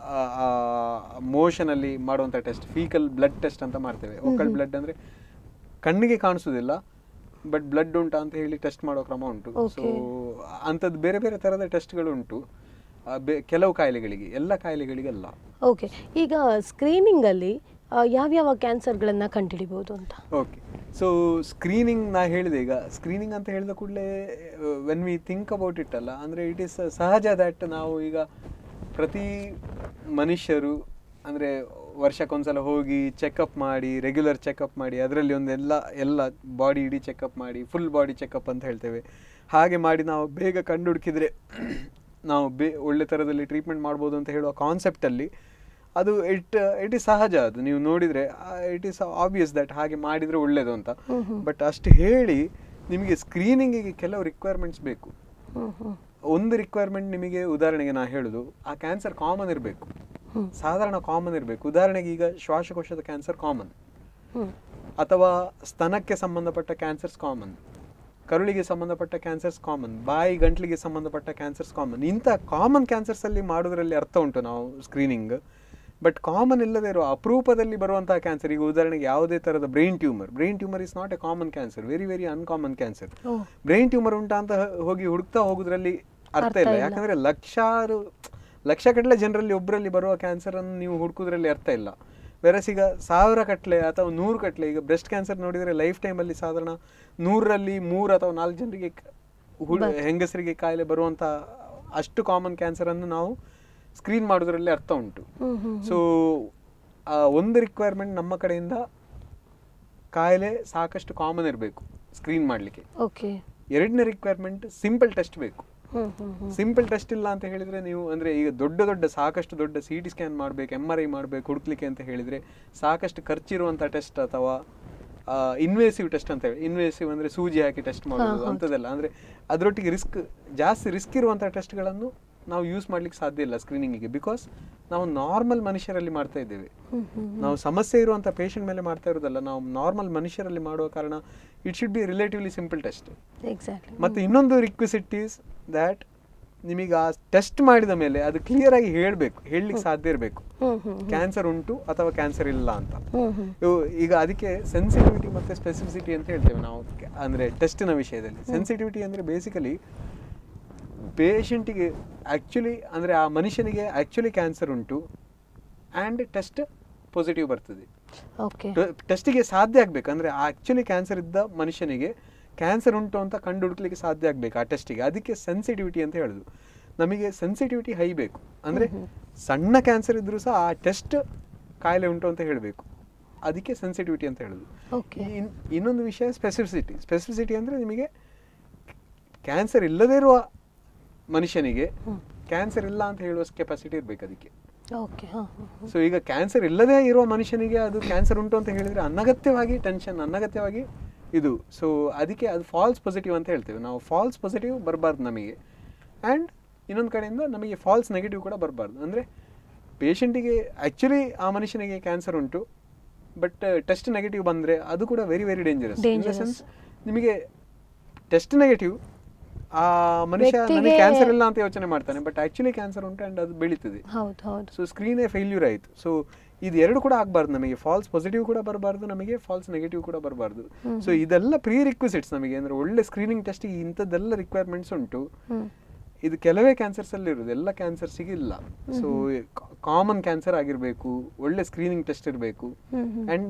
ಮೋಷನ್ ಅಲ್ಲಿ ಮಾಡುವಂಥ ಟೆಸ್ಟ್ ಫೀಕಲ್ ಬ್ಲಡ್ ಟೆಸ್ಟ್ ಅಂತ ಮಾಡ್ತೇವೆ ಒಕ್ಕಲ್ ಬ್ಲಡ್ ಅಂದ್ರೆ ಕಣ್ಣಿಗೆ ಕಾಣಿಸುವುದಿಲ್ಲ ಬಟ್ ಬ್ಲಡ್ ಉಂಟಾ ಅಂತ ಹೇಳಿ ಟೆಸ್ಟ್ ಮಾಡೋ ಕ್ರಮ ಉಂಟು ಸೊ Okay. ಅಂಥದ್ದು ಬೇರೆ ಬೇರೆ ಥರದ ಟೆಸ್ಟ್ಗಳು ಉಂಟು ಆ, ಬೆ- ಕೆಲವು ಕಾಯಿಲೆಗಳಿಗೆ ಎಲ್ಲ ಕಾಯಿಲೆಗಳಿಗಲ್ಲ ಓಕೆ ಈಗ ಸ್ಕ್ರೀನಿಂಗ್ ಅಲ್ಲಿ ಆ, ಯಾವ್ಯಾವ ಕ್ಯಾನ್ಸರ್ಗಳನ್ನ ಕಂಡುಹಿಡಿಬಹುದು ಅಂತ ಓಕೆ ಸೊ ಸ್ಕ್ರೀನಿಂಗ್ ನಾ ಹೇಳಿದೆ ಈಗ ಸ್ಕ್ರೀನಿಂಗ್ ಅಂತ ಹೇಳಿದ ಕೂಡಲೇ when we think about it ಅಲ್ಲ ಅಂದರೆ ಇಟ್ ಈಸ್ ಸಹಜ ದ್ಯಾಟ್ ನಾವು ಈಗ ಪ್ರತಿ ಮನುಷ್ಯರು ಅಂದರೆ ವರ್ಷಕ್ಕೊಂದ್ಸಲ ಹೋಗಿ ಚೆಕಪ್ ಮಾಡಿ ರೆಗ್ಯುಲರ್ ಚೆಕಪ್ ಮಾಡಿ ಅದರಲ್ಲಿ ಒಂದು ಎಲ್ಲ ಎಲ್ಲ ಬಾಡಿ ಇಡೀ ಚೆಕಪ್ ಮಾಡಿ ಫುಲ್ ಬಾಡಿ ಚೆಕಪ್ ಅಂತ ಹೇಳ್ತೇವೆ ಹಾಗೆ ಮಾಡಿ ನಾವು ಬೇಗ ಕಂಡುಹುಡುಕಿದ್ರೆ ನಾವು ಬೇ ಒಳ್ಳೆ ಥರದಲ್ಲಿ ಟ್ರೀಟ್ಮೆಂಟ್ ಮಾಡ್ಬೋದು ಅಂತ ಹೇಳುವ ಕಾನ್ಸೆಪ್ಟಲ್ಲಿ ಅದು ಇಟ್ ಇಟ್ ಈಸ್ ಸಹಜ ಅದು ನೀವು ನೋಡಿದರೆ ಇಟ್ ಈಸ್ ಆಬ್ವಿಯಸ್ ದಟ್ ಹಾಗೆ ಮಾಡಿದರೆ ಒಳ್ಳೆಯದು ಅಂತ ಹ್ಮ್ ಹ್ಮ್. ಬಟ್ ಅಷ್ಟು ಹೇಳಿ ನಿಮಗೆ ಸ್ಕ್ರೀನಿಂಗಿಗೆ ಕೆಲವು ರಿಕ್ವೈರ್ಮೆಂಟ್ಸ್ ಬೇಕು ಹ್ಮ್ ಹ್ಮ್ ಒಂದು ರಿಕ್ವೈರ್ಮೆಂಟ್ ನಿಮಗೆ ಉದಾಹರಣೆಗೆ ನಾ ಹೇಳುದು ಆ ಕ್ಯಾನ್ಸರ್ ಕಾಮನ್ ಇರಬೇಕು ಹ್ಮ್. ಸಾಧಾರಣ ಕಾಮನ್ ಇರಬೇಕು ಉದಾಹರಣೆಗೆ ಈಗ ಶ್ವಾಸಕೋಶದ ಕ್ಯಾನ್ಸರ್ ಕಾಮನ್ ಹ್ಮ್ ಅಥವಾ ಸ್ತನಕ್ಕೆ ಸಂಬಂಧಪಟ್ಟ ಕ್ಯಾನ್ಸರ್ಸ್ ಕಾಮನ್ ಕರುಳಿಗೆ ಸಂಬಂಧಪಟ್ಟ ಕ್ಯಾನ್ಸರ್ಸ್ ಕಾಮನ್ ಬಾಯಿ ಗಂಟ್ಲಿಗೆ ಸಂಬಂಧಪಟ್ಟ ಕ್ಯಾನ್ಸರ್ಸ್ ಕಾಮನ್ ಇಂಥ ಕಾಮನ್ ಕ್ಯಾನ್ಸರ್ಸ್ ಅಲ್ಲಿ ಮಾಡೋದ್ರಲ್ಲಿ ಅರ್ಥ ಉಂಟು ನಾವು ಸ್ಕ್ರೀನಿಂಗ್ ಬಟ್ ಕಾಮನ್ ಇಲ್ಲದೆ ಇರುವ ಅಪರೂಪದಲ್ಲಿ ಬರುವಂತಹ ಕ್ಯಾನ್ಸರ್ ಈಗ ಉದಾಹರಣೆಗೆ ಯಾವುದೇ ತರದ brain tumour brain tumour is not a common cancer very very uncommon cancer ಓ ಬ್ರೈನ್ ಟ್ಯೂಮರ್ ಉಂಟಾ ಅಂತ ಹ- ಹೋಗಿ ಹುಡುಕ್ತಾ ಹೋಗೋದ್ರಲ್ಲಿ ಅರ್ಥ ಅರ್ಥ ಇಲ್ಲ ಇಲ್ಲ. ಯಾಕಂದ್ರೆ ಲಕ್ಷಾರು ಲಕ್ಷಗಟ್ಟಲೆ ಜನರಲ್ಲಿ ಒಬ್ಬರಲ್ಲಿ ಬರುವ ಕ್ಯಾನ್ಸರ್ ಅನ್ನು ನೀವು ಹುಡುಕೋದ್ರಲ್ಲಿ ಅರ್ಥ ಇಲ್ಲ ವೆರಸ್ ಈಗ ಸಾವಿರ ಕಟ್ಲೆ ಅಥವಾ ನೂರು ಕಟ್ಲೆ ಈಗ ಬ್ರೆಸ್ಟ್ ಕ್ಯಾನ್ಸರ್ ನೋಡಿದರೆ ಲೈಫ್ ಟೈಮಲ್ಲಿ ಸಾಧಾರಣ ನೂರರಲ್ಲಿ ಮೂರು ಅಥವಾ ನಾಲ್ಕು ಜನರಿಗೆ ಕ- ಹುಡ್- ಬರ್- ಹೆಂಗಸರಿಗೆ ಕಾಯಿಲೆ ಬರುವಂತ ಅಷ್ಟು ಕಾಮನ್ ಕ್ಯಾನ್ಸರ್ ಅನ್ನು ನಾವು ಸ್ಕ್ರೀನ್ ಮಾಡೋದ್ರಲ್ಲಿ ಅರ್ಥ ಉಂಟು ಹ್ಮ್ ಹ್ಮ್ ಸೊ ಒಂದು ರಿಕ್ವೈರ್ಮೆಂಟ್ ನಮ್ಮ ಕಡೆಯಿಂದ ಕಾಯಿಲೆ ಸಾಕಷ್ಟು ಕಾಮನ್ ಇರಬೇಕು ಸ್ಕ್ರೀನ್ ಮಾಡಲಿಕ್ಕೆ ಓಕೆ ಎರಡನೇ ರಿಕ್ವೈರ್ಮೆಂಟ್ ಸಿಂಪಲ್ ಟೆಸ್ಟ್ ಬೇಕು ಹ್ಮ್ ಹ್ಮ್ ಹ್ಮ್ ಸಿಂಪಲ್ ಟೆಸ್ಟ್ ಇಲ್ಲ ಅಂತ ಹೇಳಿದ್ರೆ ನೀವು ಅಂದ್ರೆ ಈಗ ದೊಡ್ಡ ದೊಡ್ಡ ಸಾಕಷ್ಟು ದೊಡ್ಡ ಸಿ ಟಿ ಸ್ಕ್ಯಾನ್ ಮಾಡಬೇಕು ಎಮ್ ಆರ್ ಐ ಮಾಡಬೇಕು ಹುಡುಕ್ಲಿಕ್ಕೆ ಅಂತ ಹೇಳಿದ್ರೆ ಸಾಕಷ್ಟು ಖರ್ಚಿರುವಂಥ ಟೆಸ್ಟ್ ಅಥವಾ ಇನ್ವೇಸಿವ್ ಟೆಸ್ಟ್ ಅಂತ ಹೇಳಿ ಇನ್ವೇಸಿವ್ ಅಂದ್ರೆ ಸೂಜಿ ಹಾಕಿ ಟೆಸ್ಟ್ ಮಾಡೋದು ಹೌದು. ಅಂಥದ್ದೆಲ್ಲ ಅಂದ್ರೆ ಅದರೊಟ್ಟಿಗೆ ರಿಸ್ಕ್ ಜಾಸ್ತಿ ರಿಸ್ಕ್ ಇರುವಂಥ ಟೆಸ್ಟ್ಗಳನ್ನು ನಾವು ಯೂಸ್ ಮಾಡ್ಲಿಕ್ಕೆ ಸಾಧ್ಯ ಇಲ್ಲ ಸ್ಕ್ರೀನಿಂಗಿಗೆ ಬಿಕಾಸ್ ನಾವು ನಾರ್ಮಲ್ ಮನುಷ್ಯರಲ್ಲಿ ಮಾಡ್ತಾ ಇದ್ದೇವೆ ಹ್ಮ್ ಹ್ಮ್ ನಾವು ಸಮಸ್ಯೆ ಇರುವಂಥ ಪೇಷಂಟ್ ಮೇಲೆ ಮಾಡ್ತಾ ಇರೋದಲ್ಲ ನಾವು ನಾರ್ಮಲ್ ಮನುಷ್ಯರಲ್ಲಿ ಮಾಡುವ ಕಾರಣ it should be relatively simple test exactly ಮತ್ತು ಇನ್ನೊಂದು ರಿಕ್ವಿಸಿಟ್ ಈಸ್ ದ್ಯಾಟ್ ನಿಮಗೆ ಆ ಟೆಸ್ಟ್ ಮಾಡಿದ ಮೇಲೆ ಅದು ಕ್ಲಿಯರ್ ಆಗಿ ಹೇಳಬೇಕು ಹೇಳಲಿಕ್ಕೆ ಸಾಧ್ಯ ಇರಬೇಕು ಹ್ಮ್ ಹ್ಮ್ ಕ್ಯಾನ್ಸರ್ ಉಂಟು ಅಥವಾ ಕ್ಯಾನ್ಸರ್ ಇಲ್ಲ ಅಂತ ಹ್ಮ್ ಹ್ಮ್ ಇವು ಈಗ ಅದಕ್ಕೆ ಸೆನ್ಸಿಟಿವಿಟಿ ಮತ್ತು ಸ್ಪೆಸಿಫಿಸಿಟಿ ಅಂತ ಹೇಳ್ತೇವೆ ನಾವು ಕ- ಅಂದ್ರೆ ಟೆಸ್ಟಿನ ವಿಷಯದಲ್ಲಿ ಸೆನ್ಸಿಟಿವಿಟಿ ಅಂದರೆ ಬೇಸಿಕಲಿ ಪೇಷಂಟಿಗೆ ಆ್ಯಕ್ಚುಲಿ ಅಂದರೆ ಆ ಮನುಷ್ಯನಿಗೆ ಆ್ಯಕ್ಚುಲಿ ಕ್ಯಾನ್ಸರ್ ಉಂಟು ಆ್ಯಂಡ್ ಟೆಸ್ಟ್ ಪಾಸಿಟಿವ್ ಬರ್ತದೆ ಓಕೆ ಟೆಸ್ಟಿಗೆ ಸಾಧ್ಯ ಆಗಬೇಕು ಅಂದರೆ ಆ್ಯಕ್ಚುಲಿ ಕ್ಯಾನ್ಸರ್ ಇದ್ದ ಮನುಷ್ಯನಿಗೆ ಕ್ಯಾನ್ಸರ್ ಉಂಟು ಅಂತ ಕಂಡು ಹುಡುಕ್ಲಿಕ್ಕೆ ಸಾಧ್ಯ ಆಗಬೇಕು ಆ ಟೆಸ್ಟಿಗೆ ಅದಕ್ಕೆ ಸೆನ್ಸಿಟಿವಿಟಿ ಅಂತ ಹೇಳೋದು ನಮಗೆ ಸೆನ್ಸಿಟಿವಿಟಿ ಹೈ ಬೇಕು ಅಂದರೆ ಸಣ್ಣ ಕ್ಯಾನ್ಸರ್ ಇದ್ದರೂ ಸಹ ಆ ಟೆಸ್ಟ್ ಕಾಯಿಲೆ ಉಂಟು ಅಂತ ಹೇಳಬೇಕು ಅದಕ್ಕೆ ಸೆನ್ಸಿಟಿವಿಟಿ ಅಂತ ಹೇಳೋದು ಓಕೆ ಇನ್- ಇನ್ನೊಂದು ವಿಷಯ ಸ್ಪೆಸಿಫಿಸಿಟಿ ಸ್ಪೆಸಿಫಿಸಿಟಿ ಅಂದರೆ ನಿಮಗೆ ಕ್ಯಾನ್ಸರ್ ಇಲ್ಲದೇ ಇರುವ ಮನುಷ್ಯನಿಗೆ ಹ್ಮ್. ಕ್ಯಾನ್ಸರ್ ಇಲ್ಲ ಅಂತ ಹೇಳುವ ಕೆಪಾಸಿಟಿ ಇರಬೇಕು ಅದಕ್ಕೆ ಓಕೆ ಹಾಂ ಹಾಂ ಸೊ ಈಗ ಕ್ಯಾನ್ಸರ್ ಇಲ್ಲದೇ ಇರುವ ಮನುಷ್ಯನಿಗೆ ಅದು ಕ್ಯಾನ್ಸರ್ ಉಂಟು ಅಂತ ಹೇಳಿದರೆ ಅನಗತ್ಯವಾಗಿ ಟೆನ್ಷನ್ ಅನಗತ್ಯವಾಗಿ ಇದು ಸೊ ಅದಕ್ಕೆ ಅದು ಫಾಲ್ಸ್ ಪಾಸಿಟಿವ್ ಅಂತ ಹೇಳ್ತೇವೆ ನಾವು ಫಾಲ್ಸ್ ಪಾಸಿಟಿವ್ ಬರಬಾರ್ದು ನಮಗೆ ಆ್ಯಂಡ್ ಇನ್ನೊಂದು ಕಡೆಯಿಂದ ನಮಗೆ ಫಾಲ್ಸ್ ನೆಗೆಟಿವ್ ಕೂಡ ಬರಬಾರ್ದು ಅಂದರೆ ಪೇಷಂಟಿಗೆ ಆ್ಯಕ್ಚುಲಿ ಆ ಮನುಷ್ಯನಿಗೆ ಕ್ಯಾನ್ಸರ್ ಉಂಟು ಬಟ್ ಟೆಸ್ಟ್ ನೆಗೆಟಿವ್ ಬಂದರೆ ಅದು ಕೂಡ very very dangerous in the Dangerous. Sense ನಿಮಗೆ ಟೆಸ್ಟ್ ನೆಗೆಟಿವ್ ಆ ಮನುಷ್ಯ ನನಗೆ ವ್ಯಕ್ತಿಗೆ- ಕ್ಯಾನ್ಸರ್ ಇಲ್ಲ ಅಂತ ಯೋಚನೆ ಮಾಡ್ತಾನೆ ಬಟ್ ಆ್ಯಕ್ಚುಲಿ ಕ್ಯಾನ್ಸರ್ ಉಂಟು ಆ್ಯಂಡ್ ಅದು ಬೆಳೀತದೆ ಹೌದು ಹೌದು ಸೊ ಸ್ಕ್ರೀನೇ ಫೇಲ್ಯೂರ್ ಆಯಿತು ಸೊ ಇದು ಎರಡು ಕೂಡ ಆಗಬಾರ್ದು ನಮಗೆ ಫಾಲ್ಸ್ ಪಾಸಿಟಿವ್ ಕೂಡ ಬರಬಾರ್ದು ನಮಗೆ ಫಾಲ್ಸ್ ನೆಗೆಟಿವ್ ಕೂಡ ಬರಬಾರ್ದು ಸೊ ಇದೆಲ್ಲ ಪ್ರೀ ರಿಕ್ವಿಸಿಟ್ಸ್ ನಮಗೆ ಅಂದರೆ ಒಳ್ಳೆ ಸ್ಕ್ರೀನಿಂಗ್ ಟೆಸ್ಟಿಗೆ ಇಂಥದ್ದೆಲ್ಲ ರಿಕ್ವೈರ್ಮೆಂಟ್ಸ್ ಉಂಟು ಹ್ಮ್ ಇದು ಕೆಲವೇ ಕ್ಯಾನ್ಸರ್ಸ್ ಅಲ್ಲಿ ಇರೋದು ಎಲ್ಲ ಕ್ಯಾನ್ಸರ್ಸಿಗೆ ಇಲ್ಲ ಸೊ ಕಾಮನ್ ಕ್ಯಾನ್ಸರ್ ಆಗಿರಬೇಕು ಒಳ್ಳೆ ಸ್ಕ್ರೀನಿಂಗ್ ಟೆಸ್ಟ್ ಇರಬೇಕು ಹ್ಮ್ ಹ್ಮ್ ಆ್ಯಂಡ್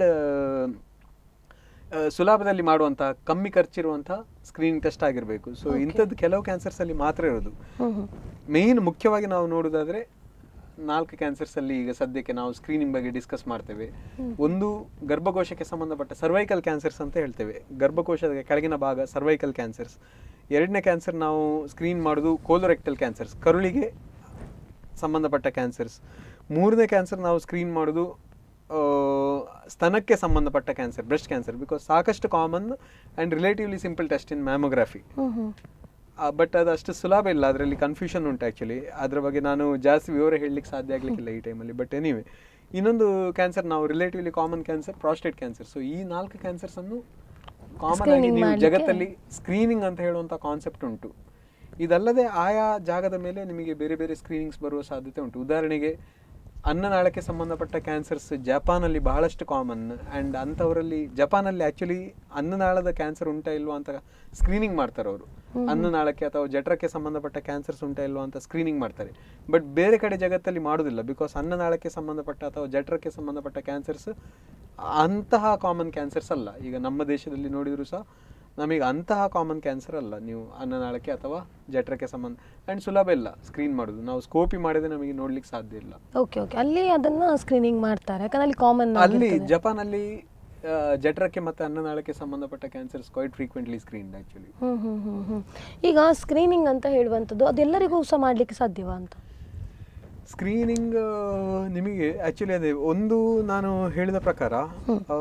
ಸುಲಭದಲ್ಲಿ ಮಾಡುವಂಥ ಕಮ್ಮಿ ಖರ್ಚಿರುವಂಥ ಸ್ಕ್ರೀನಿಂಗ್ ಟೆಸ್ಟ್ ಆಗಿರಬೇಕು ಸೊ Okay. ಇಂಥದ್ದು ಕೆಲವು ಕ್ಯಾನ್ಸರ್ಸ್ ಅಲ್ಲಿ ಮಾತ್ರ ಇರೋದು ಹ್ಮ್ ಹ್ಮ್ ಮೇನ್ ಮುಖ್ಯವಾಗಿ ನಾವು ನೋಡೋದಾದ್ರೆ ನಾಲ್ಕು ಕ್ಯಾನ್ಸರ್ಸ್ ಅಲ್ಲಿ ಈಗ ಸದ್ಯಕ್ಕೆ ನಾವು ಸ್ಕ್ರೀನಿಂಗ್ ಬಗ್ಗೆ ಡಿಸ್ಕಸ್ ಮಾಡ್ತೇವೆ ಒಂದು ಗರ್ಭಕೋಶಕ್ಕೆ ಸಂಬಂಧಪಟ್ಟ ಸರ್ವೈಕಲ್ ಕ್ಯಾನ್ಸರ್ಸ್ ಅಂತ ಹೇಳ್ತೇವೆ ಗರ್ಭಕೋಶದ ಕೆಳಗಿನ ಭಾಗ ಸರ್ವೈಕಲ್ ಕ್ಯಾನ್ಸರ್ಸ್ ಎರಡನೇ ಕ್ಯಾನ್ಸರ್ ನಾವು ಸ್ಕ್ರೀನ್ ಮಾಡೋದು ಕೋಲೋರೆಕ್ಟಲ್ ಕ್ಯಾನ್ಸರ್ಸ್ ಕರುಳಿಗೆ ಸಂಬಂಧಪಟ್ಟ ಕ್ಯಾನ್ಸರ್ಸ್ ಮೂರನೇ ಕ್ಯಾನ್ಸರ್ ನಾವು ಸ್ಕ್ರೀನ್ ಮಾಡೋದು ಆ, ಸ್ತನಕ್ಕೆ ಸಂಬಂಧಪಟ್ಟ ಕ್ಯಾನ್ಸರ್ ಬ್ರೆಸ್ಟ್ ಕ್ಯಾನ್ಸರ್ ಬಿಕಾಸ್ ಸಾಕಷ್ಟು common and relatively simple test in mammography hmm hmm but ಅದು ಅಷ್ಟು ಸುಲಭ ಇಲ್ಲ ಅದರಲ್ಲಿ ಕನ್ಫ್ಯೂಷನ್ ಉಂಟು ಆ್ಯಕ್ಚುಲಿ ಅದ್ರ ಬಗ್ಗೆ ನಾನು ಜಾಸ್ತಿ ವಿವರ ಹೇಳಲಿಕ್ಕೆ ಸಾಧ್ಯ ಆಗಲಿಕ್ಕಿಲ್ಲ ಈ ಟೈಮಲ್ಲಿ ಬಟ್ ಎನಿವೆ ಇನ್ನೊಂದು ಕ್ಯಾನ್ಸರ್ ನಾವು relatively common cancer prostate cancer so ಈ ನಾಲ್ಕು ಕ್ಯಾನ್ಸರ್ಸ್ ಅನ್ನು ಕಾಮನ್ ಆಗಿ Screening ನೀವು ಮಾಡ್ಲಿಕ್ಕೆ? ಜಗತ್ತಲ್ಲಿ ಸ್ಕ್ರೀನಿಂಗ್ ಅಂತ ಹೇಳುವಂಥ ಕಾನ್ಸೆಪ್ಟ್ ಉಂಟು ಇದಲ್ಲದೆ ಆಯಾ ಜಾಗದ ಮೇಲೆ ನಿಮಗೆ ಬೇರೆ ಬೇರೆ ಸ್ಕ್ರೀನಿಂಗ್ಸ್ ಬರುವ ಸಾಧ್ಯತೆ ಉಂಟು ಉದಾಹರಣೆಗೆ ಅನ್ನನಾಳಕ್ಕೆ ಸಂಬಂಧಪಟ್ಟ ಕ್ಯಾನ್ಸರ್ಸ್ ಜಪಾನಲ್ಲಿ ಬಹಳಷ್ಟು ಕಾಮನ್ ಆ್ಯಂಡ್ ಅಂಥವರಲ್ಲಿ ಜಪಾನಲ್ಲಿ ಆ್ಯಕ್ಚುಲಿ ಅನ್ನನಾಳದ ಕ್ಯಾನ್ಸರ್ ಉಂಟಾ ಇಲ್ವಾ ಅಂತ ಸ್ಕ್ರೀನಿಂಗ್ ಮಾಡ್ತಾರೆ ಅವರು ಅನ್ನನಾಳಕ್ಕೆ ಅಥವಾ ಜಠರಕ್ಕೆ ಸಂಬಂಧಪಟ್ಟ ಕ್ಯಾನ್ಸರ್ಸ್ ಉಂಟಾ ಇಲ್ವಾ ಅಂತ ಸ್ಕ್ರೀನಿಂಗ್ ಮಾಡ್ತಾರೆ ಬಟ್ ಬೇರೆ ಕಡೆ ಜಗತ್ತಲ್ಲಿ ಮಾಡೋದಿಲ್ಲ ಬಿಕಾಸ್ ಅನ್ನನಾಳಕ್ಕೆ ಸಂಬಂಧಪಟ್ಟ ಅಥವಾ ಜಠರಕ್ಕೆ ಸಂಬಂಧಪಟ್ಟ ಕ್ಯಾನ್ಸರ್ಸ್ ಅಂತಹ ಕಾಮನ್ ಕ್ಯಾನ್ಸರ್ಸ್ ಅಲ್ಲ ಈಗ ನಮ್ಮ ದೇಶದಲ್ಲಿ ನೋಡಿದ್ರು ಸಹ ನಮಗೆ ಅಂತಹ ಕಾಮನ್ ಕ್ಯಾನ್ಸರ್ ಅಲ್ಲ ನೀವು ಅನ್ನನಾಳಕ್ಕೆ ಅಥವಾ ಜಠರಕ್ಕೆ ಸಂಬಂಧ ಆ್ಯಂಡ್ ಸುಲಭ ಇಲ್ಲ ಸ್ಕ್ರೀನ್ ಮಾಡೋದು ನಾವು ಸ್ಕೋಪಿ ಮಾಡಿದ್ರೆ ನಮಗೆ ನೋಡ್ಲಿಕ್ಕೆ ಸಾಧ್ಯ ಇಲ್ಲ ಓಕೆ ಓಕೆ ಅಲ್ಲಿ ಅದನ್ನ ಸ್ಕ್ರೀನಿಂಗ್ ಮಾಡ್ತಾರೆ ಯಾಕಂದ್ರೆ ಅಲ್ಲಿ ಕಾಮನ್ ಅಲ್ಲಿ ಜಪಾನಲ್ಲಿ ಆ, ಜಠರಕ್ಕೆ ಮತ್ತೆ ಅನ್ನನಾಳಕ್ಕೆ ಸಂಬಂಧಪಟ್ಟ cancers quite frequently screen actually hmm hmm hmm hmm ಈಗ ಸ್ಕ್ರೀನಿಂಗ್ ಅಂತ ಹೇಳುವಂಥದ್ದು ಅದೆಲ್ಲರಿಗೂ ಸಹ ಮಾಡ್ಲಿಕ್ಕೆ ಸಾಧ್ಯವಾ ಅಂತ ಸ್ಕ್ರೀನಿಂಗ್ ನಿಮಗೆ ಆ್ಯಕ್ಚುಲಿ ಅದೇ ಒಂದು ನಾನು ಹೇಳಿದ ಪ್ರಕಾರ ಆ,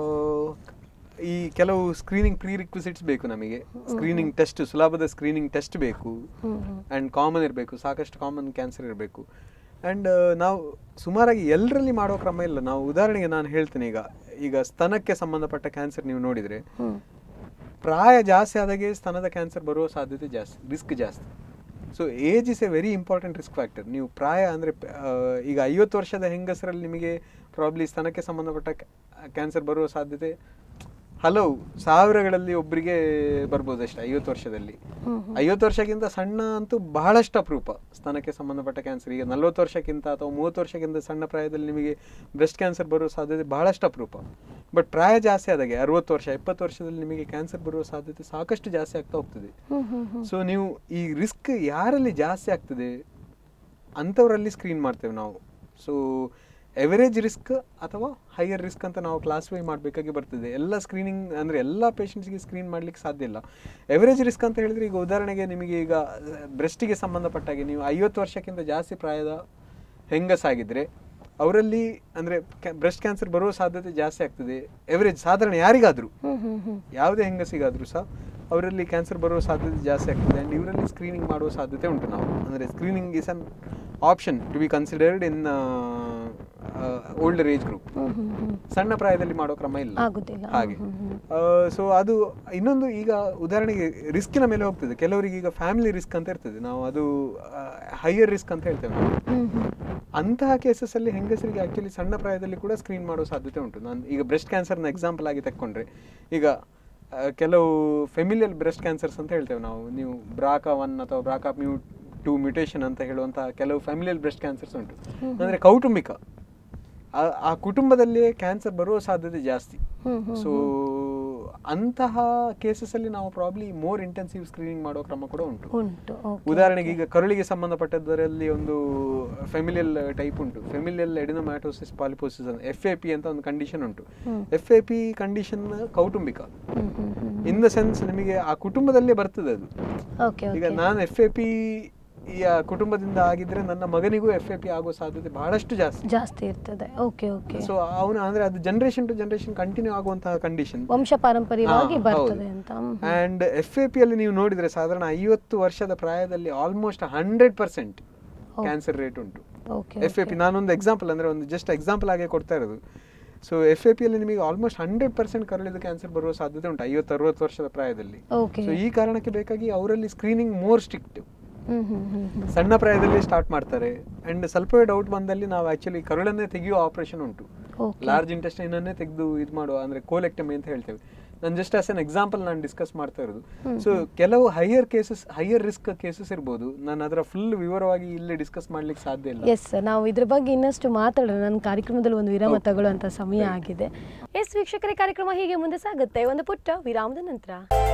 ಈ ಕೆಲವು ಸ್ಕ್ರೀನಿಂಗ್ ಪ್ರೀ ರಿಕ್ವಿಸಿಟ್ಸ್ ಬೇಕು ನಮಗೆ ಸ್ಕ್ರೀನಿಂಗ್ ಟೆಸ್ಟ್ ಸುಲಭದ ಸ್ಕ್ರೀನಿಂಗ್ ಟೆಸ್ಟ್ ಬೇಕು ಹ್ಮ್ ಹ್ಮ್ ಆ್ಯಂಡ್ ಕಾಮನ್ ಇರಬೇಕು ಸಾಕಷ್ಟು ಕಾಮನ್ ಕ್ಯಾನ್ಸರ್ ಇರಬೇಕು ಆ್ಯಂಡ್ ನಾವು ಸುಮಾರಾಗಿ ಎಲ್ಲರಲ್ಲಿ ಮಾಡೋ ಕ್ರಮ ಇಲ್ಲ ನಾವು ಉದಾಹರಣೆಗೆ ನಾನು ಹೇಳ್ತೇನೆ ಈಗ ಈಗ ಸ್ತನಕ್ಕೆ ಸಂಬಂಧಪಟ್ಟ ಕ್ಯಾನ್ಸರ್ ನೀವು ನೋಡಿದರೆ ಹ್ಮ್ ಪ್ರಾಯ ಜಾಸ್ತಿ ಆದಾಗೆ ಸ್ತನದ ಕ್ಯಾನ್ಸರ್ ಬರುವ ಸಾಧ್ಯತೆ ಜಾಸ್ತಿ ರಿಸ್ಕ್ ಜಾಸ್ತಿ so age is a very important risk factor ನೀವು ಪ್ರಾಯ ಅಂದರೆ ಈಗ ಐವತ್ತು ವರ್ಷದ ಹೆಂಗಸರಲ್ಲಿ ನಿಮಗೆ ಪ್ರಾಬ್ಲಿ ಸ್ತನಕ್ಕೆ ಸಂಬಂಧಪಟ್ಟ ಕ್ಯಾನ್ಸರ್ ಬರುವ ಸಾಧ್ಯತೆ ಹಲವು ಸಾವಿರಗಳಲ್ಲಿ ಒಬ್ಬರಿಗೆ ಬರ್ಬೋದು ಅಷ್ಟೇ ಐವತ್ತು ವರ್ಷದಲ್ಲಿ ಹ್ಮ್ ಐವತ್ತು ವರ್ಷಕ್ಕಿಂತ ಸಣ್ಣ ಅಂತೂ ಬಹಳಷ್ಟು ಅಪರೂಪ ಸ್ತನಕ್ಕೆ ಸಂಬಂಧಪಟ್ಟ ಕ್ಯಾನ್ಸರ್ ಈಗ ನಲ್ವತ್ತು ವರ್ಷಕ್ಕಿಂತ ಅಥವಾ ಮೂವತ್ತು ವರ್ಷಕ್ಕಿಂತ ಸಣ್ಣ ಪ್ರಾಯದಲ್ಲಿ ನಿಮಗೆ ಬ್ರೆಸ್ಟ್ ಕ್ಯಾನ್ಸರ್ ಬರುವ ಸಾಧ್ಯತೆ ಬಹಳಷ್ಟು ಅಪರೂಪ ಬಟ್ ಪ್ರಾಯ ಜಾಸ್ತಿ ಆದಾಗೆ ಅರವತ್ತು ವರ್ಷ ಎಪ್ಪತ್ತು ವರ್ಷದಲ್ಲಿ ನಿಮಗೆ ಕ್ಯಾನ್ಸರ್ ಬರುವ ಸಾಧ್ಯತೆ ಸಾಕಷ್ಟು ಜಾಸ್ತಿ ಆಗ್ತಾ ಹೋಗ್ತದೆ ಹ್ಮ್ ಹ್ಮ್ ಹ್ಮ್ ಸೊ ನೀವು ಈ ರಿಸ್ಕ್ ಯಾರಲ್ಲಿ ಜಾಸ್ತಿ ಆಗ್ತದೆ ಅಂಥವರಲ್ಲಿ ಸ್ಕ್ರೀನ್ ಮಾಡ್ತೇವೆ ನಾವು ಸೊ ಎವರೇಜ್ ರಿಸ್ಕ್ ಅಥವಾ ಹೈಯರ್ ರಿಸ್ಕ್ ಅಂತ ನಾವು ಕ್ಲಾಸಿಫೈ ಮಾಡಬೇಕಾಗಿ ಬರ್ತದೆ ಎಲ್ಲ ಸ್ಕ್ರೀನಿಂಗ್ ಅಂದರೆ ಎಲ್ಲ ಪೇಷಂಟ್ಸ್ಗೆ ಸ್ಕ್ರೀನ್ ಮಾಡಲಿಕ್ಕೆ ಸಾಧ್ಯ ಇಲ್ಲ ಎವರೇಜ್ ರಿಸ್ಕ್ ಅಂತ ಹೇಳಿದ್ರೆ ಈಗ ಉದಾಹರಣೆಗೆ ನಿಮಗೆ ಈಗ ಬ್ರೆಸ್ಟಿಗೆ ಸಂಬಂಧಪಟ್ಟಾಗೆ ನೀವು ಐವತ್ತು ವರ್ಷಕ್ಕಿಂತ ಜಾಸ್ತಿ ಪ್ರಾಯದ ಹೆಂಗಸಾಗಿದ್ದರೆ ಅವರಲ್ಲಿ ಅಂದರೆ ಬ್ರೆಸ್ಟ್ ಕ್ಯಾನ್ಸರ್ ಬರುವ ಸಾಧ್ಯತೆ ಜಾಸ್ತಿ ಆಗ್ತದೆ ಎವರೇಜ್ ಸಾಧಾರಣ ಯಾರಿಗಾದರೂ ಹ್ಮ್ ಹ್ಮ್ ಹ್ಮ್ ಯಾವುದೇ ಹೆಂಗಸಿಗಾದರೂ ಸಹ ಅವರಲ್ಲಿ ಕ್ಯಾನ್ಸರ್ ಬರುವ ಸಾಧ್ಯತೆ ಜಾಸ್ತಿ ಆಗ್ತದೆ ಆ್ಯಂಡ್ ಇವರಲ್ಲಿ ಸ್ಕ್ರೀನಿಂಗ್ ಮಾಡುವ ಸಾಧ್ಯತೆ ಉಂಟು ನಾವು ಅಂದರೆ screening is an option to be considered in older age group hmm hmm hmm ಸಣ್ಣ ಪ್ರಾಯದಲ್ಲಿ ಮಾಡೋ ಕ್ರಮ ಇಲ್ಲ ಆಗುದಿಲ್ಲ ಹಾಗೆ ಹ್ಮ್ ಹ್ಮ್ ಸೊ ಅದು ಇನ್ನೊಂದು ಈಗ ಉದಾಹರಣೆಗೆ ರಿಸ್ಕಿನ ಮೇಲೆ ಹೋಗ್ತದೆ ಕೆಲವರಿಗೆ ಈಗ ಫ್ಯಾಮಿಲಿ ರಿಸ್ಕ್ ಅಂತ ಇರ್ತದೆ ನಾವು ಅದು ಹೈಯರ್ ರಿಸ್ಕ್ ಅಂತ ಹೇಳ್ತೇವೆ ನಾವು ಹ್ಮ್ ಹ್ಮ್ ಅಂತಹ ಕೇಸಸ್ ಅಲ್ಲಿ ಹೆಂಗಸರಿಗೆ ಆಕ್ಚುಲಿ ಸಣ್ಣ ಪ್ರಾಯದಲ್ಲಿ ಕೂಡ ಸ್ಕ್ರೀನ್ ಮಾಡೋ ಸಾಧ್ಯತೆ ಉಂಟು ನಾನು ಈಗ ಬ್ರೆಸ್ಟ್ ಕ್ಯಾನ್ಸರ್ನ ಎಕ್ಸಾಂಪಲ್ ಆಗಿ ತಕ್ಕೊಂಡ್ರೆ ಈಗ ಆ, ಕೆಲವು ಫೆಮಿಲಿಯಲ್ ಬ್ರೆಸ್ಟ್ ಕ್ಯಾನ್ಸರ್ಸ್ ಅಂತ ಹೇಳ್ತೇವೆ ನಾವು ನೀವು ಬ್ರಾಕಾ ಒನ್ ಅಥವಾ ಬ್ರಾಕಾ ಮ್ಯೂ ಟು ಮ್ಯೂಟೇಷನ್ ಅಂತ ಹೇಳುವಂತಹ ಕೆಲವು ಫೆಮಿಲಿಯಲ್ ಬ್ರೆಸ್ಟ್ ಕ್ಯಾನ್ಸರ್ಸ್ ಉಂಟು ಅಂದ್ರೆ ಕೌಟುಂಬಿಕ ಆ- ಆ ಕುಟುಂಬದಲ್ಲಿಯೇ ಕ್ಯಾನ್ಸರ್ ಬರುವ ಸಾಧ್ಯತೆ ಜಾಸ್ತಿ ಹ್ಮ್ ಹ್ಮ್ ಸೊ ಅಂತಹ ಕೇಸಸ್ ಅಲ್ಲಿ ನಾವು ಪ್ರಾಬ್ಲಿ ಮೋರ್ ಇಂಟೆನ್ಸಿವ್ ಸ್ಕ್ರೀನಿಂಗ್ ಮಾಡೋ ಕ್ರಮ ಕೂಡ ಉಂಟು ಉಂಟು ಓಕೆ ಉದಾಹರಣೆಗೆ ಈಗ ಕರುಳಿಗೆ ಸಂಬಂಧಪಟ್ಟದರಲ್ಲಿ ಒಂದು ಫೆಮಿಲಿಯಲ್ ಟೈಪ್ ಉಂಟು familial adenomatosis polyposis F A P ಅಂತ ಒಂದು ಕಂಡೀಷನ್ ಉಂಟು hmm. F A P condition ಕೌಟುಂಬಿಕ hmm hmm hmm in the sense ನಿಮಗೆ ಆ ಕುಟುಂಬದಲ್ಲೇ ಬರ್ತದೆ ಅದು ಓಕೆ ಈಗ ಓಕೆ ನಾನು ಎಫ್ ಎ ಪಿ ಈ ಆ ಕುಟುಂಬದಿಂದ ಆಗಿದ್ರೆ ನನ್ನ ಮಗನಿಗೂ ಎಫ್ ಎ ಪಿ ಆಗೋ ಸಾಧ್ಯತೆ ಬಹಳಷ್ಟು ಜಾಸ್ತಿ ಜಾಸ್ತಿ ಇರ್ತದೆ ಓಕೆ ಓಕೆ ಸೊ ಅವನು ಅಂದ್ರೆ ಅದು ಜನರೇಷನ್ ಟು ಜನರೇಷನ್ ಕಂಟಿನ್ಯೂ ಆಗುವಂತಹ ಕಂಡೀಷನ್ ವಂಶ ಪಾರಂಪರ್ಯವಾಗಿ ಹಾ, ಬರ್ತದೆ ಹೌದು. ಅಂತ ಹ್ಮ್ hmm. And F A P ಅಲ್ಲಿ ನೀವು ನೋಡಿದ್ರೆ ಸಾಧಾರಣ ಐವತ್ತು ವರ್ಷದ ಪ್ರಾಯದಲ್ಲಿ ಆಲ್ಮೋಸ್ಟ್ ಹಂಡ್ರೆಡ್ ಪರ್ಸೆಂಟ್ ಓ. ಕ್ಯಾನ್ಸರ್ ರೇಟ್ ಉಂಟು ಓಕೆ ಎಫ್ ಎ ಪಿ ನಾನೊಂದು ಎಕ್ಸಾಂಪಲ್ ಅಂದ್ರೆ ಒಂದು ಜಸ್ಟ್ ಎಕ್ಸಾಂಪಲ್ ಆಗಿ ಕೊಡ್ತಾ ಇರೋದು ಸೊ ಎಫ್ ಎ ಪಿ ಅಲ್ಲಿ ನಿಮಗೆ ಆಲ್ಮೋಸ್ಟ್ ಹಂಡ್ರೆಡ್ ಪರ್ಸೆಂಟ್ ಕರಳಿದ ಕ್ಯಾನ್ಸರ್ ಬರುವ ಸಾಧ್ಯತೆ ಉಂಟು ಐವತ್ತು ಅರವತ್ತು ವರ್ಷದ ಪ್ರಾಯದಲ್ಲಿ ಓಕೆ ಸೊ ಈ ಕಾರಣಕ್ಕೆ ಬೇಕಾಗಿ ಅವರಲ್ಲಿ screening more strict hmm hmm hmm hmm ಸಣ್ಣ ಪ್ರಾಯದಲ್ಲಿ ಸ್ಟಾರ್ಟ್ ಮಾಡ್ತಾರೆ ಅಂಡ್ ಸ್ವಲ್ಪವೇ ಡೌಟ್ ಬಂದಲ್ಲಿ ನಾವು ಆಕ್ಚುಲಿ ಕರುಳನ್ನೇ ತೆಗೆಯುವ ಆಪರೇಷನ್ ಉಂಟು ಓಕೆ ಲಾರ್ಜ್ ಇಂಟೆಸ್ಟೈನ್ ಅನ್ನೇ ತೆಗೆದು ಇದು ಮಾಡುವ ಅಂದ್ರೆ ಕೋಲೆಕ್ಟಮಿ ಅಂತ ಹೇಳ್ತೇವೆ ನಾನು ಜಸ್ಟ್ ಆಸ್ ಅನ್ ಎಕ್ಸಾಂಪಲ್ ನಾನು ಡಿಸ್ಕಸ್ ಮಾಡ್ತಾ ಇರೋದು ಸೊ ಕೆಲವು higher cases higher risk cases ಇರ್ಬೋದು ನಾನು ಅದರ ಫುಲ್ ವಿವರವಾಗಿ ಇಲ್ಲಿ ಡಿಸ್ಕಸ್ ಮಾಡ್ಲಿಕ್ಕೆ ಸಾಧ್ಯ ಇಲ್ಲ ಎಸ್ ನಾವು ಇದ್ರ ಬಗ್ಗೆ ಇನ್ನಷ್ಟು ಮಾತಾಡೋಣ ನನ್ನ ಕಾರ್ಯಕ್ರಮದಲ್ಲಿ ಒಂದು ವಿರಾಮ ತಗೊಳ್ಳುವಂತ ಸಮಯ ಆಗಿದೆ ಎಸ್ ವೀಕ್ಷಕರೇ ಕಾರ್ಯಕ್ರಮ ಹೀಗೆ ಮುಂದೆ ಸಾಗುತ್ತೆ ಒಂದು ಪುಟ್ಟ ವಿರಾಮದ ನಂತರ